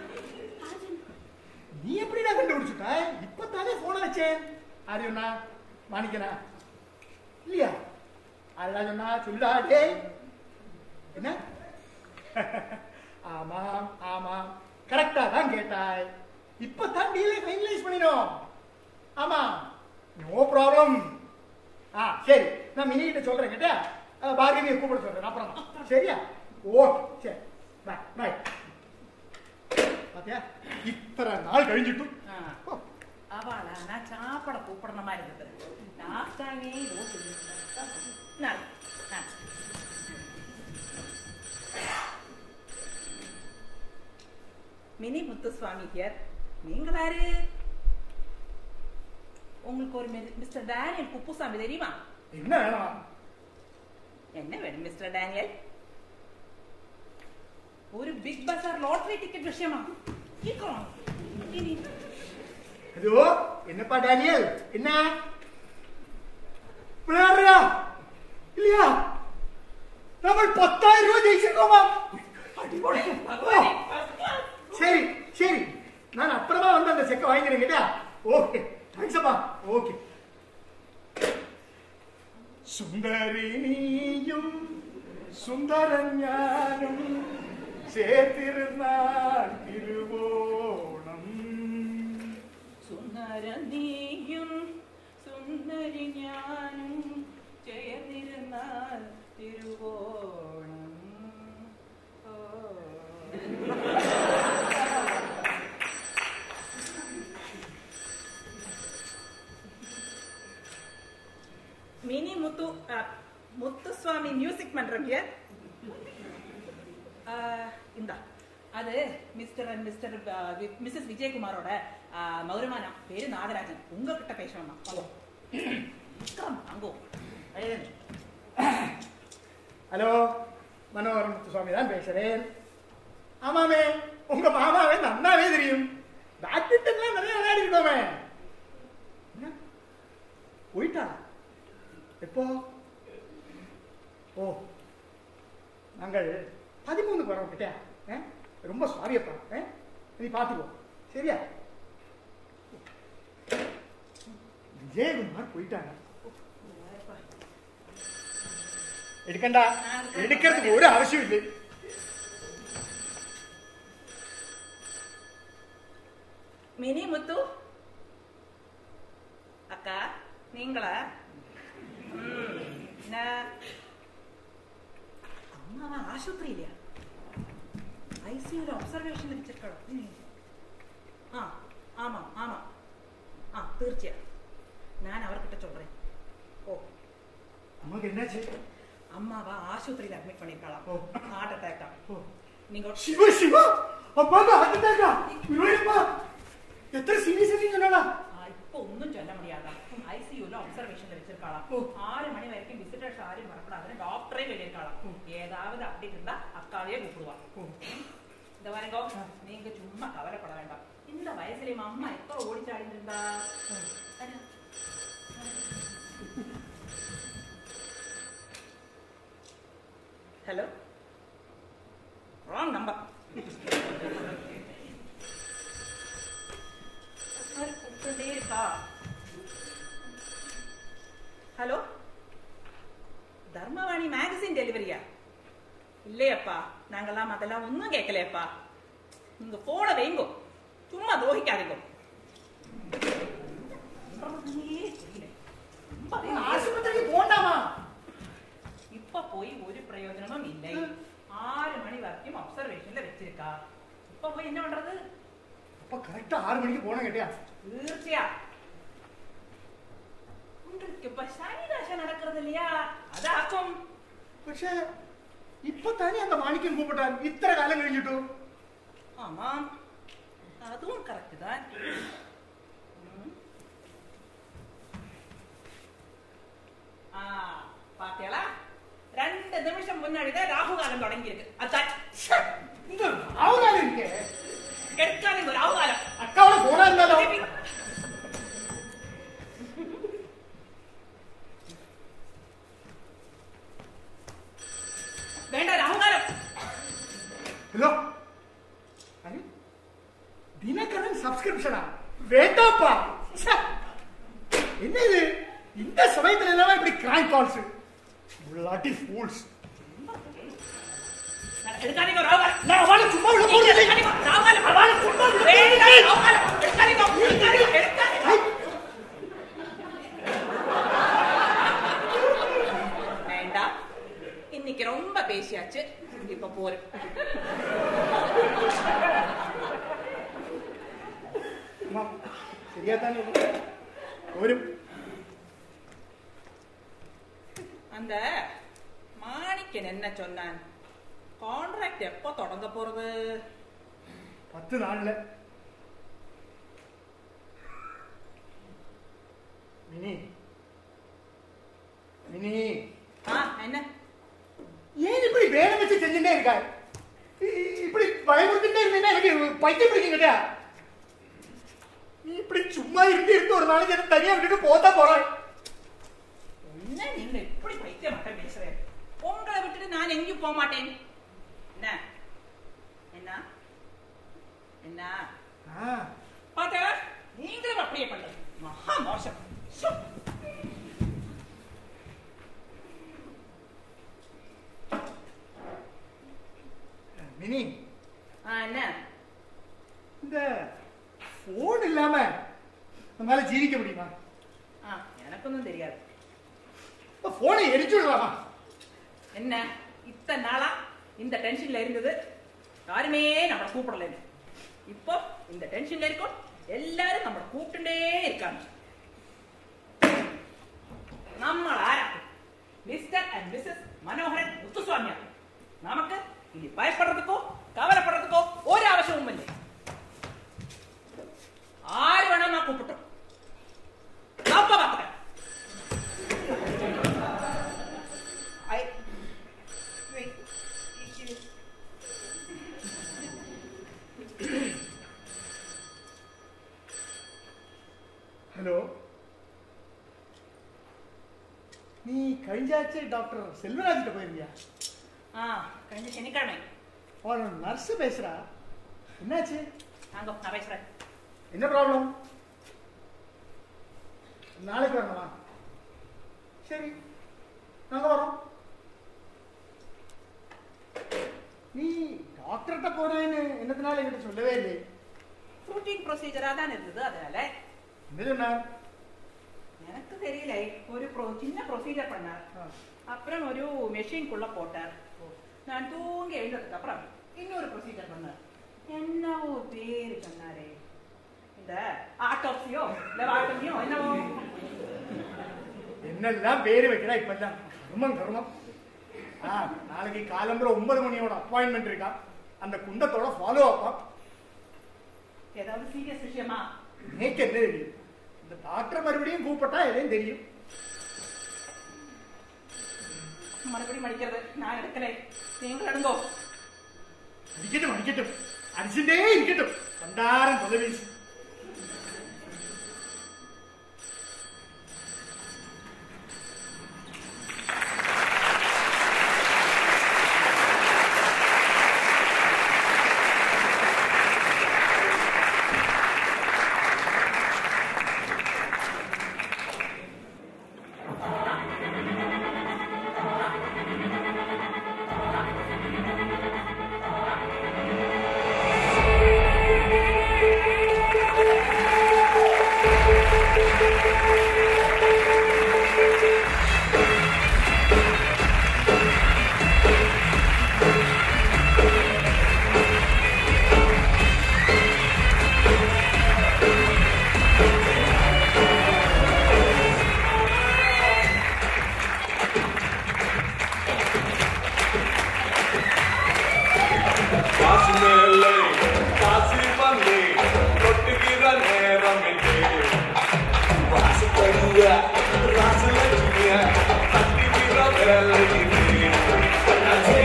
Speaker 14: நீ எப்படிடா கண்டுபிடிச்சுட்ட இப்பதானே போன வச்சேன் ஆரியண்ணா மாணிக்கனா இல்லையா அதெல்லாம் சொன்னா சொல்லுடா டேய் என்ன ஆமாம் ஆமாம் கரெக்டா தான் கேட்டாய் இப்பதான் டீலை ஃபைனலைஸ் பண்ணினோம் ஆமா நோ ப்ராப்ளம் ஆ சரி நான் மினி கிட்ட சொல்றேன் கேட்டா அஹ், பார்கவியை கூப்பிட சொல்றேன் அப்புறம் சரியா ஓகே சரி பாய் பாய் பாத்தியா இத்தனை நாள் கழிஞ்சிட்டு
Speaker 11: அவளா நான் சாப்பிட கூப்பிடுற மாதிரி இருக்குது நாஸ்தாவே ஏதோ சொல்லியிருந்தேன். நான் ஆ. மினி முத்துசுவாமி ஹியர் நீங்கள் யாரு உங்களுக்கு ஒரு மி- மிஸ்டர் டேனியல் குப்புசாமி தெரியுமா
Speaker 14: என்ன வேணும்
Speaker 11: என்ன வேணும் மிஸ்டர் டேனியல் ஒரு பிக் பஸார் லாட்டரி டிக்கெட் விஷயமா கேட்கலாம் இனி
Speaker 14: ஹலோ என்னப்பா டேனியல் என்ன விளையாடுறியா இல்லையா நம்ம பத்தாயிரம் ரூபாய் ஜெயிச்சிருக்கோமா அடிப்பொடி. ஓ, சரி சரி நான் அப்புறமா வந்து அந்த செக்கை வாங்கிக்கிறேன் கேட்டா ஓகே தேங்க்ஸ் அப்பா ஓகே சுந்தரி நீயும் சுந்தர ஞானம் சேர்த்திருந்தால் திருவோணம்
Speaker 11: സുന്ദര നീയും സുന്ദരി ഞാനും ചേർന്നിരുന്നാൽ തിരുവോണം ഓ. மினி முத்து அ, முத்துசுவாமி மியூசிக் பண்றோம் இல்லையா இந்தா அது மிஸ்டர் அண்ட் மிஸ்டர் மிஸ்ஸஸ் விஜயகுமாரோட ஆ, மௌரமானம் பேரு நாகராஜன் உங்ககிட்ட பேசணும் அங்கோ
Speaker 14: ஹலோ மனோகரன் முத்துசுவாமி தான் பேசுறேன் ஆமாமே உங்க மாமாவே நன்னாவே தெரியும் பேட்மிண்டன்லாம் நிறைய விளையாடிருக்கோமே என்ன? போயிட்டா எப்போ ஓ நாங்கள் பதிமூணுக்கு வரோம் கிட்ட ஆ? ரொம்ப சாரியப்பா ஆ? நீ பார்த்துக்கோ சரியா விஜயகுமார் போயிட்டாங்க எடுக்கண்டா எடுக்கிறதுக்கு ஒரு அவசியம் இல்லை
Speaker 11: மினி முத்து அக்கா நீங்களா ம், என்ன அம்மாவா ஆஸ்பத்திரியிலையா ஐசியூல அப்சர்வேஷன் வச்சிருக்கோம் ம். ஆ ஆமா ஆமா ஆ தீர்ச்சியா நான் அவர்கிட்ட சொல்றேன் ஓ
Speaker 14: அம்மாக்கு என்னாச்சு
Speaker 11: அம்மாவா ஆஸ்பத்திரியில அட்மிட் பண்ணிருக்கலாம் ஹார்ட் அட்டாக்கா நீங்க
Speaker 14: சிவா சிவா அம்மாக்கு ஹார்ட் அட்டாக்கா இரோயப்பா எத்தனை சீரியஸ் சொன்னாடா
Speaker 11: ஆ, இப்போ ஒன்றும் சொல்ல முடியாதா ஐசியூல அப்சர்வேஷன்ல வச்சிருக்காளாம் ஆறு மணி வரைக்கும் விசிட்டர்ஸ் யாரும் வரக்கூடாதுன்னு டாக்டரே வெளியிருக்காளாம் ஏதாவது அப்டேட் இருந்தா அக்காவே கூப்பிடுவா இந்த வரங்கோ நீங்க சும்மா கவலைப்பட வேண்டாம் இந்த வயசுலயும் அம்மா எப்ப ஓடிச்சாடி இருந்தா ஹலோ ராங் நம்பர் கூப்பிட்டுட்டே இருக்கா ஹலோ தர்மவாணி மேகசின் டெலிவரியா இல்லையப்பா நாங்கெல்லாம் அதெல்லாம் ஒன்றும் கேட்கலையப்பா நீங்க போன வைங்கோ சும்மா தோகிக்காதீங்க
Speaker 14: ஆஸ்பத்திரிக்கு போண்டாமா
Speaker 11: இப்ப போய் ஒரு பிரயோஜனமும் இல்லை ஆறு மணி வரைக்கும் அப்சர்வேஷன்ல வச்சிருக்கா இப்ப போய் என்ன பண்றது
Speaker 14: அப்ப கரெக்டா ஆறு மணிக்கு போன கேட்டியா
Speaker 11: தீர்ச்சியா உங்களுக்கு இப்ப சனி தசை நடக்கிறது இல்லையா அதாக்கும்
Speaker 14: പക്ഷേ ഇപ്പൊ തന്നെ அந்த மாணிக்கம் கூப்பிட்டார் இத்தனை காலம் കഴിഞ്ഞിട്ടു
Speaker 11: ஆமாம் அதுவும் கரெக்ட் தான் ம். ஆ, பாத்தியாளா ரெண்டு நிமிஷம் முன்னாடி தான் ராகு காலம் தொடங்கி இருக்கு அதான்
Speaker 14: இந்த ராகுகாலம் இருக்கு
Speaker 11: கெடுக்காதீங்க ராகு காலம்
Speaker 14: அக்காவோட போனா இருந்தாலும்
Speaker 11: வேண்டாம் ராகு காலம்
Speaker 14: ஹலோ அरे தினகரன் சப்ஸ்கிரிப்ஷனா வேண்டாப்பா ச்சே. என்ன இது இந்த சமயத்துல எல்லாம் இப்படி கிராய் கால்ஸ் பிளாட்டி ஃபூல்ஸ்
Speaker 11: எடுக்காதீங்க ராகு காலம்
Speaker 14: நான் அவளை சும்மா விட போறது
Speaker 11: எடுக்காதீங்க, ராகு காலம் அவளை சும்மா விட வேண்டாம் ராகு காலம் எடுக்காதீங்க எடுக்காதீங்க எடுக்காதீங்க வேண்டாம் இன்னைக்கு ரொம்ப பேசியாச்சு இப்ப போறேன்
Speaker 14: சரியா தானே ஒரு
Speaker 11: அந்த மாணிக்கன் என்ன சொன்னான் கான்ட்ராக்ட் எப்போ தொடங்க போறது
Speaker 14: பத்து நாள்ல மினி மினி
Speaker 11: ஆ என்ன
Speaker 14: ஏன் இப்படி வேலை வச்சு செஞ்சுட்டே இருக்கா இ- இப்படி பயமுறுத்திட்டே இருந்தீங்கன்னா எனக்கு பைத்தியம் பிடிக்குங்க நீ இப்படி சும்மா இருந்து இருந்து ஒரு நாளைக்கு என்ன தனியா விட்டுட்டு போத்தா போறேன்
Speaker 11: என்ன நீங்க இப்படி பைத்திய மட்டும் பேசுறேன் உங்களை விட்டுட்டு நான் எங்கேயும் போக மாட்டேன் என்ன என்ன என்ன பார்த்தா நீங்களும் அப்படியே பண்றது மகா மோசம் சு.
Speaker 14: மினி
Speaker 11: ஆ, என்ன
Speaker 14: இந்த போன் இல்லாம நம்மளால ஜீவிக்க முடியுமா
Speaker 11: ஆ, எனക്കൊന്നും தெரியாது
Speaker 14: போனை எரிச்சு விடலாமா
Speaker 11: என்ன இத்தனை நாளா இந்த டென்ஷன்ல இருந்தது யாருமே நம்மளை கூப்பிடல இப்போ இந்த டென்ஷன்ல இருக்கோம் எல்லாரும் நம்மளை கூப்பிட்டுட்டே இருக்காங்க നമ്മൾ ആരാ മിസ്റ്റർ ആൻഡ് മിസ്സസ് മനോഹരൻ മുത്തുസ്വാമിയാണ് നമുക്ക് ഇനി ഭയപ്പെടുறதுக்கோ കവലപ്പെടുறதுக்கோ ഒരു ആവശ്യവുമില്ല ആര് വേണമെന്നാ കൂപ്പിട്ടു അപ്പ പാത്തേ ഐ
Speaker 14: കഴിഞ്ഞാഴ്ച ഡോക്ടർ സെൽവരാജിட்ட போயிருந்தியா
Speaker 11: ஆ கழிஞ்ச சனிக்கிழமை
Speaker 14: அவன் நர்ஸ் பேசுறா என்னாச்சு
Speaker 11: நாங்க நான் பேசுறேன்
Speaker 14: என்ன ப்ராப்ளம் நாளைக்கு வரணுமா சரி நாங்க வரோம் நீ டாக்டர்கிட்ட போறேன்னு என்னத்தினால என்கிட்ட சொல்லவே இல்லை
Speaker 11: ரூட்டீன் ப்ரொசீஜரா தான் இருந்தது அதனால
Speaker 14: என்ன சொன்னார்
Speaker 11: எனக்கு தெரியல ஒரு ப்ரோ சின்ன ப்ரொசீஜர் பண்ணார் அப்புறம் ஒரு மெஷின்குள்ள போட்டார் நான் தூங்கி எழுந்ததுக்கு அப்புறம் இன்னொரு ப்ரொசீஜர் பண்ணார் என்னவோ பேரு சொன்னாரே இந்த ஆட்டோப்சியோ லெவாட்டமியோ என்னவோ
Speaker 14: என்னெல்லாம் பேரு வைக்கிறா இப்பெல்லாம் கர்மம் கர்மம் ஆ நாளைக்கு காலம்புற ஒன்பது மணியோட அப்பாயின்மெண்ட் இருக்கா அந்த குண்டத்தோட ஃபாலோ அப்பா
Speaker 11: ஏதாவது சீரியஸ் விஷயமா
Speaker 14: நேக்கு என்ன தெரியும் இந்த டாக்டர் மறுபடியும் கூப்பிட்டா எதையும் தெரியும்
Speaker 11: மறுபடியும் அடிக்கிறது நான் எடுக்கலை நீங்கள் எடுங்கோ
Speaker 14: அடிக்கட்டும் அடிக்கட்டும் அடிச்சுட்டே இருக்கட்டும் பண்டாரம் தொலைவீசி
Speaker 15: காசு மேலே காசு வந்து கொட்டுகிற நேரம் என்று வாசு தருவ ராசு லட்சுமிய தட்டுகிற வேலை இது அண்ணாச்சே.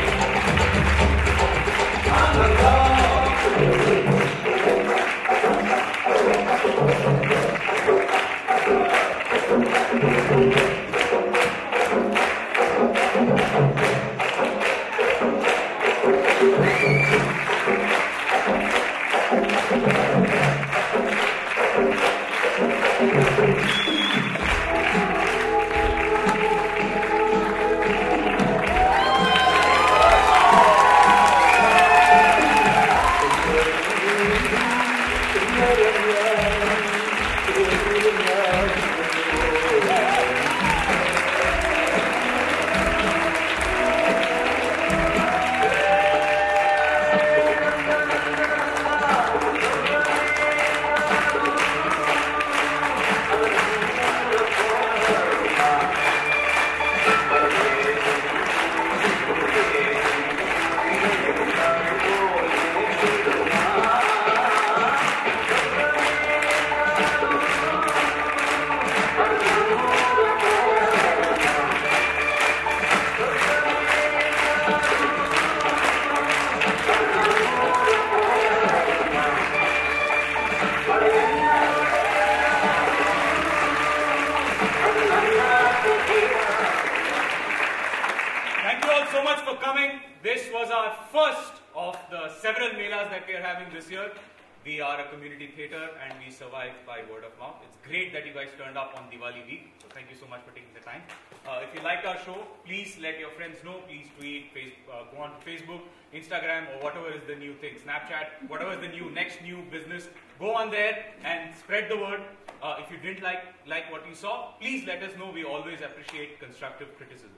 Speaker 2: Thank you all so much for coming. This was our first of the several melas that we are having this year. We are a community theatre and we survive by word of mouth. It's great that you guys turned up on Diwali week. So thank you so much for taking the time. Uh, if you liked our show, please let your friends know. Please tweet, face, uh, go on to Facebook, Instagram, or whatever is the new thing, Snapchat, whatever is the new next new business. Go on there and spread the word. Uh, if you didn't like like what you saw, please let us know. We always appreciate constructive criticism.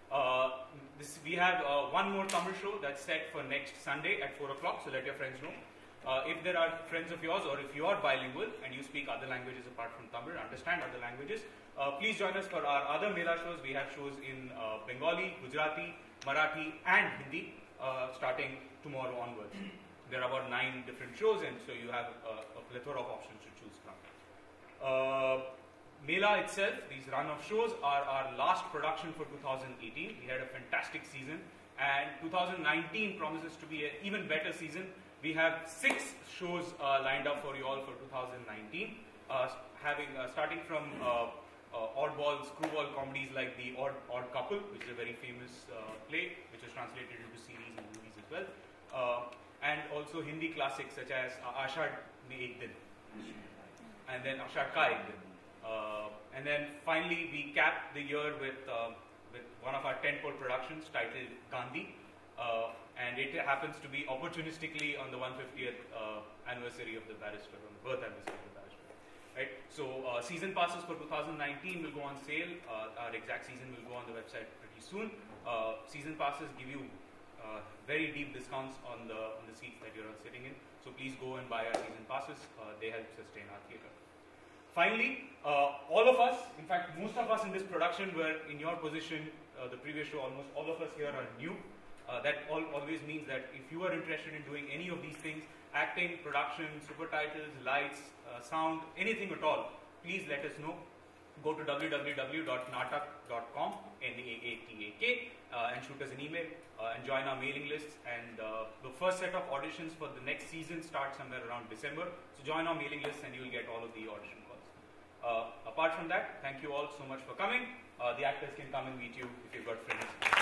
Speaker 2: Uh, this, we have uh, one more Tamil show that's set for next Sunday at 4 o'clock, so let your friends know. Uh, if there are friends of yours or if you are bilingual and you speak other languages apart from Tamil, understand other languages, uh, please join us for our other Mela shows. We have shows in uh, Bengali, Gujarati, Marathi, and Hindi uh, starting tomorrow onwards. There are about nine different shows, and so you have uh, a plethora of options to choose from. Uh, Mela itself, these run of shows, are our last production for 2018. We had a fantastic season, and 2019 promises to be an even better season. We have six shows uh, lined up for you all for 2019, uh, having uh, starting from uh, uh, oddball, screwball comedies like The Odd, Odd Couple, which is a very famous uh, play, which was translated into series and movies as well. Uh, and also Hindi classics such as uh, Ashad Mein Ek Din, and then Ashad Ka Ek Din. Uh, and then finally, we capped the year with, uh, with one of our tentpole productions titled Gandhi. Uh, and it happens to be opportunistically on the 150th uh, anniversary of the barrister, on the birth anniversary of the barrister. Right? So uh, season passes for 2019 will go on sale. Uh, our exact season will go on the website pretty soon. Uh, season passes give you uh, very deep discounts on the on the seats that you're sitting in. So please go and buy our season passes. Uh, they help sustain our theatre. Finally, uh, all of us, in fact, most of us in this production were in your position. Uh, the previous show, almost all of us here are new. Uh, that all, always means that if you are interested in doing any of these things, acting, production, super titles, lights, uh, sound, anything at all, please let us know. Go to www.natak.com, N-A-A-T-A-K, uh, and shoot us an email uh, and join our mailing lists. And uh, the first set of auditions for the next season starts somewhere around December. So join our mailing list and you will get all of the audition calls. Uh, apart from that, thank you all so much for coming. Uh, the actors can come and meet you if you've got friends.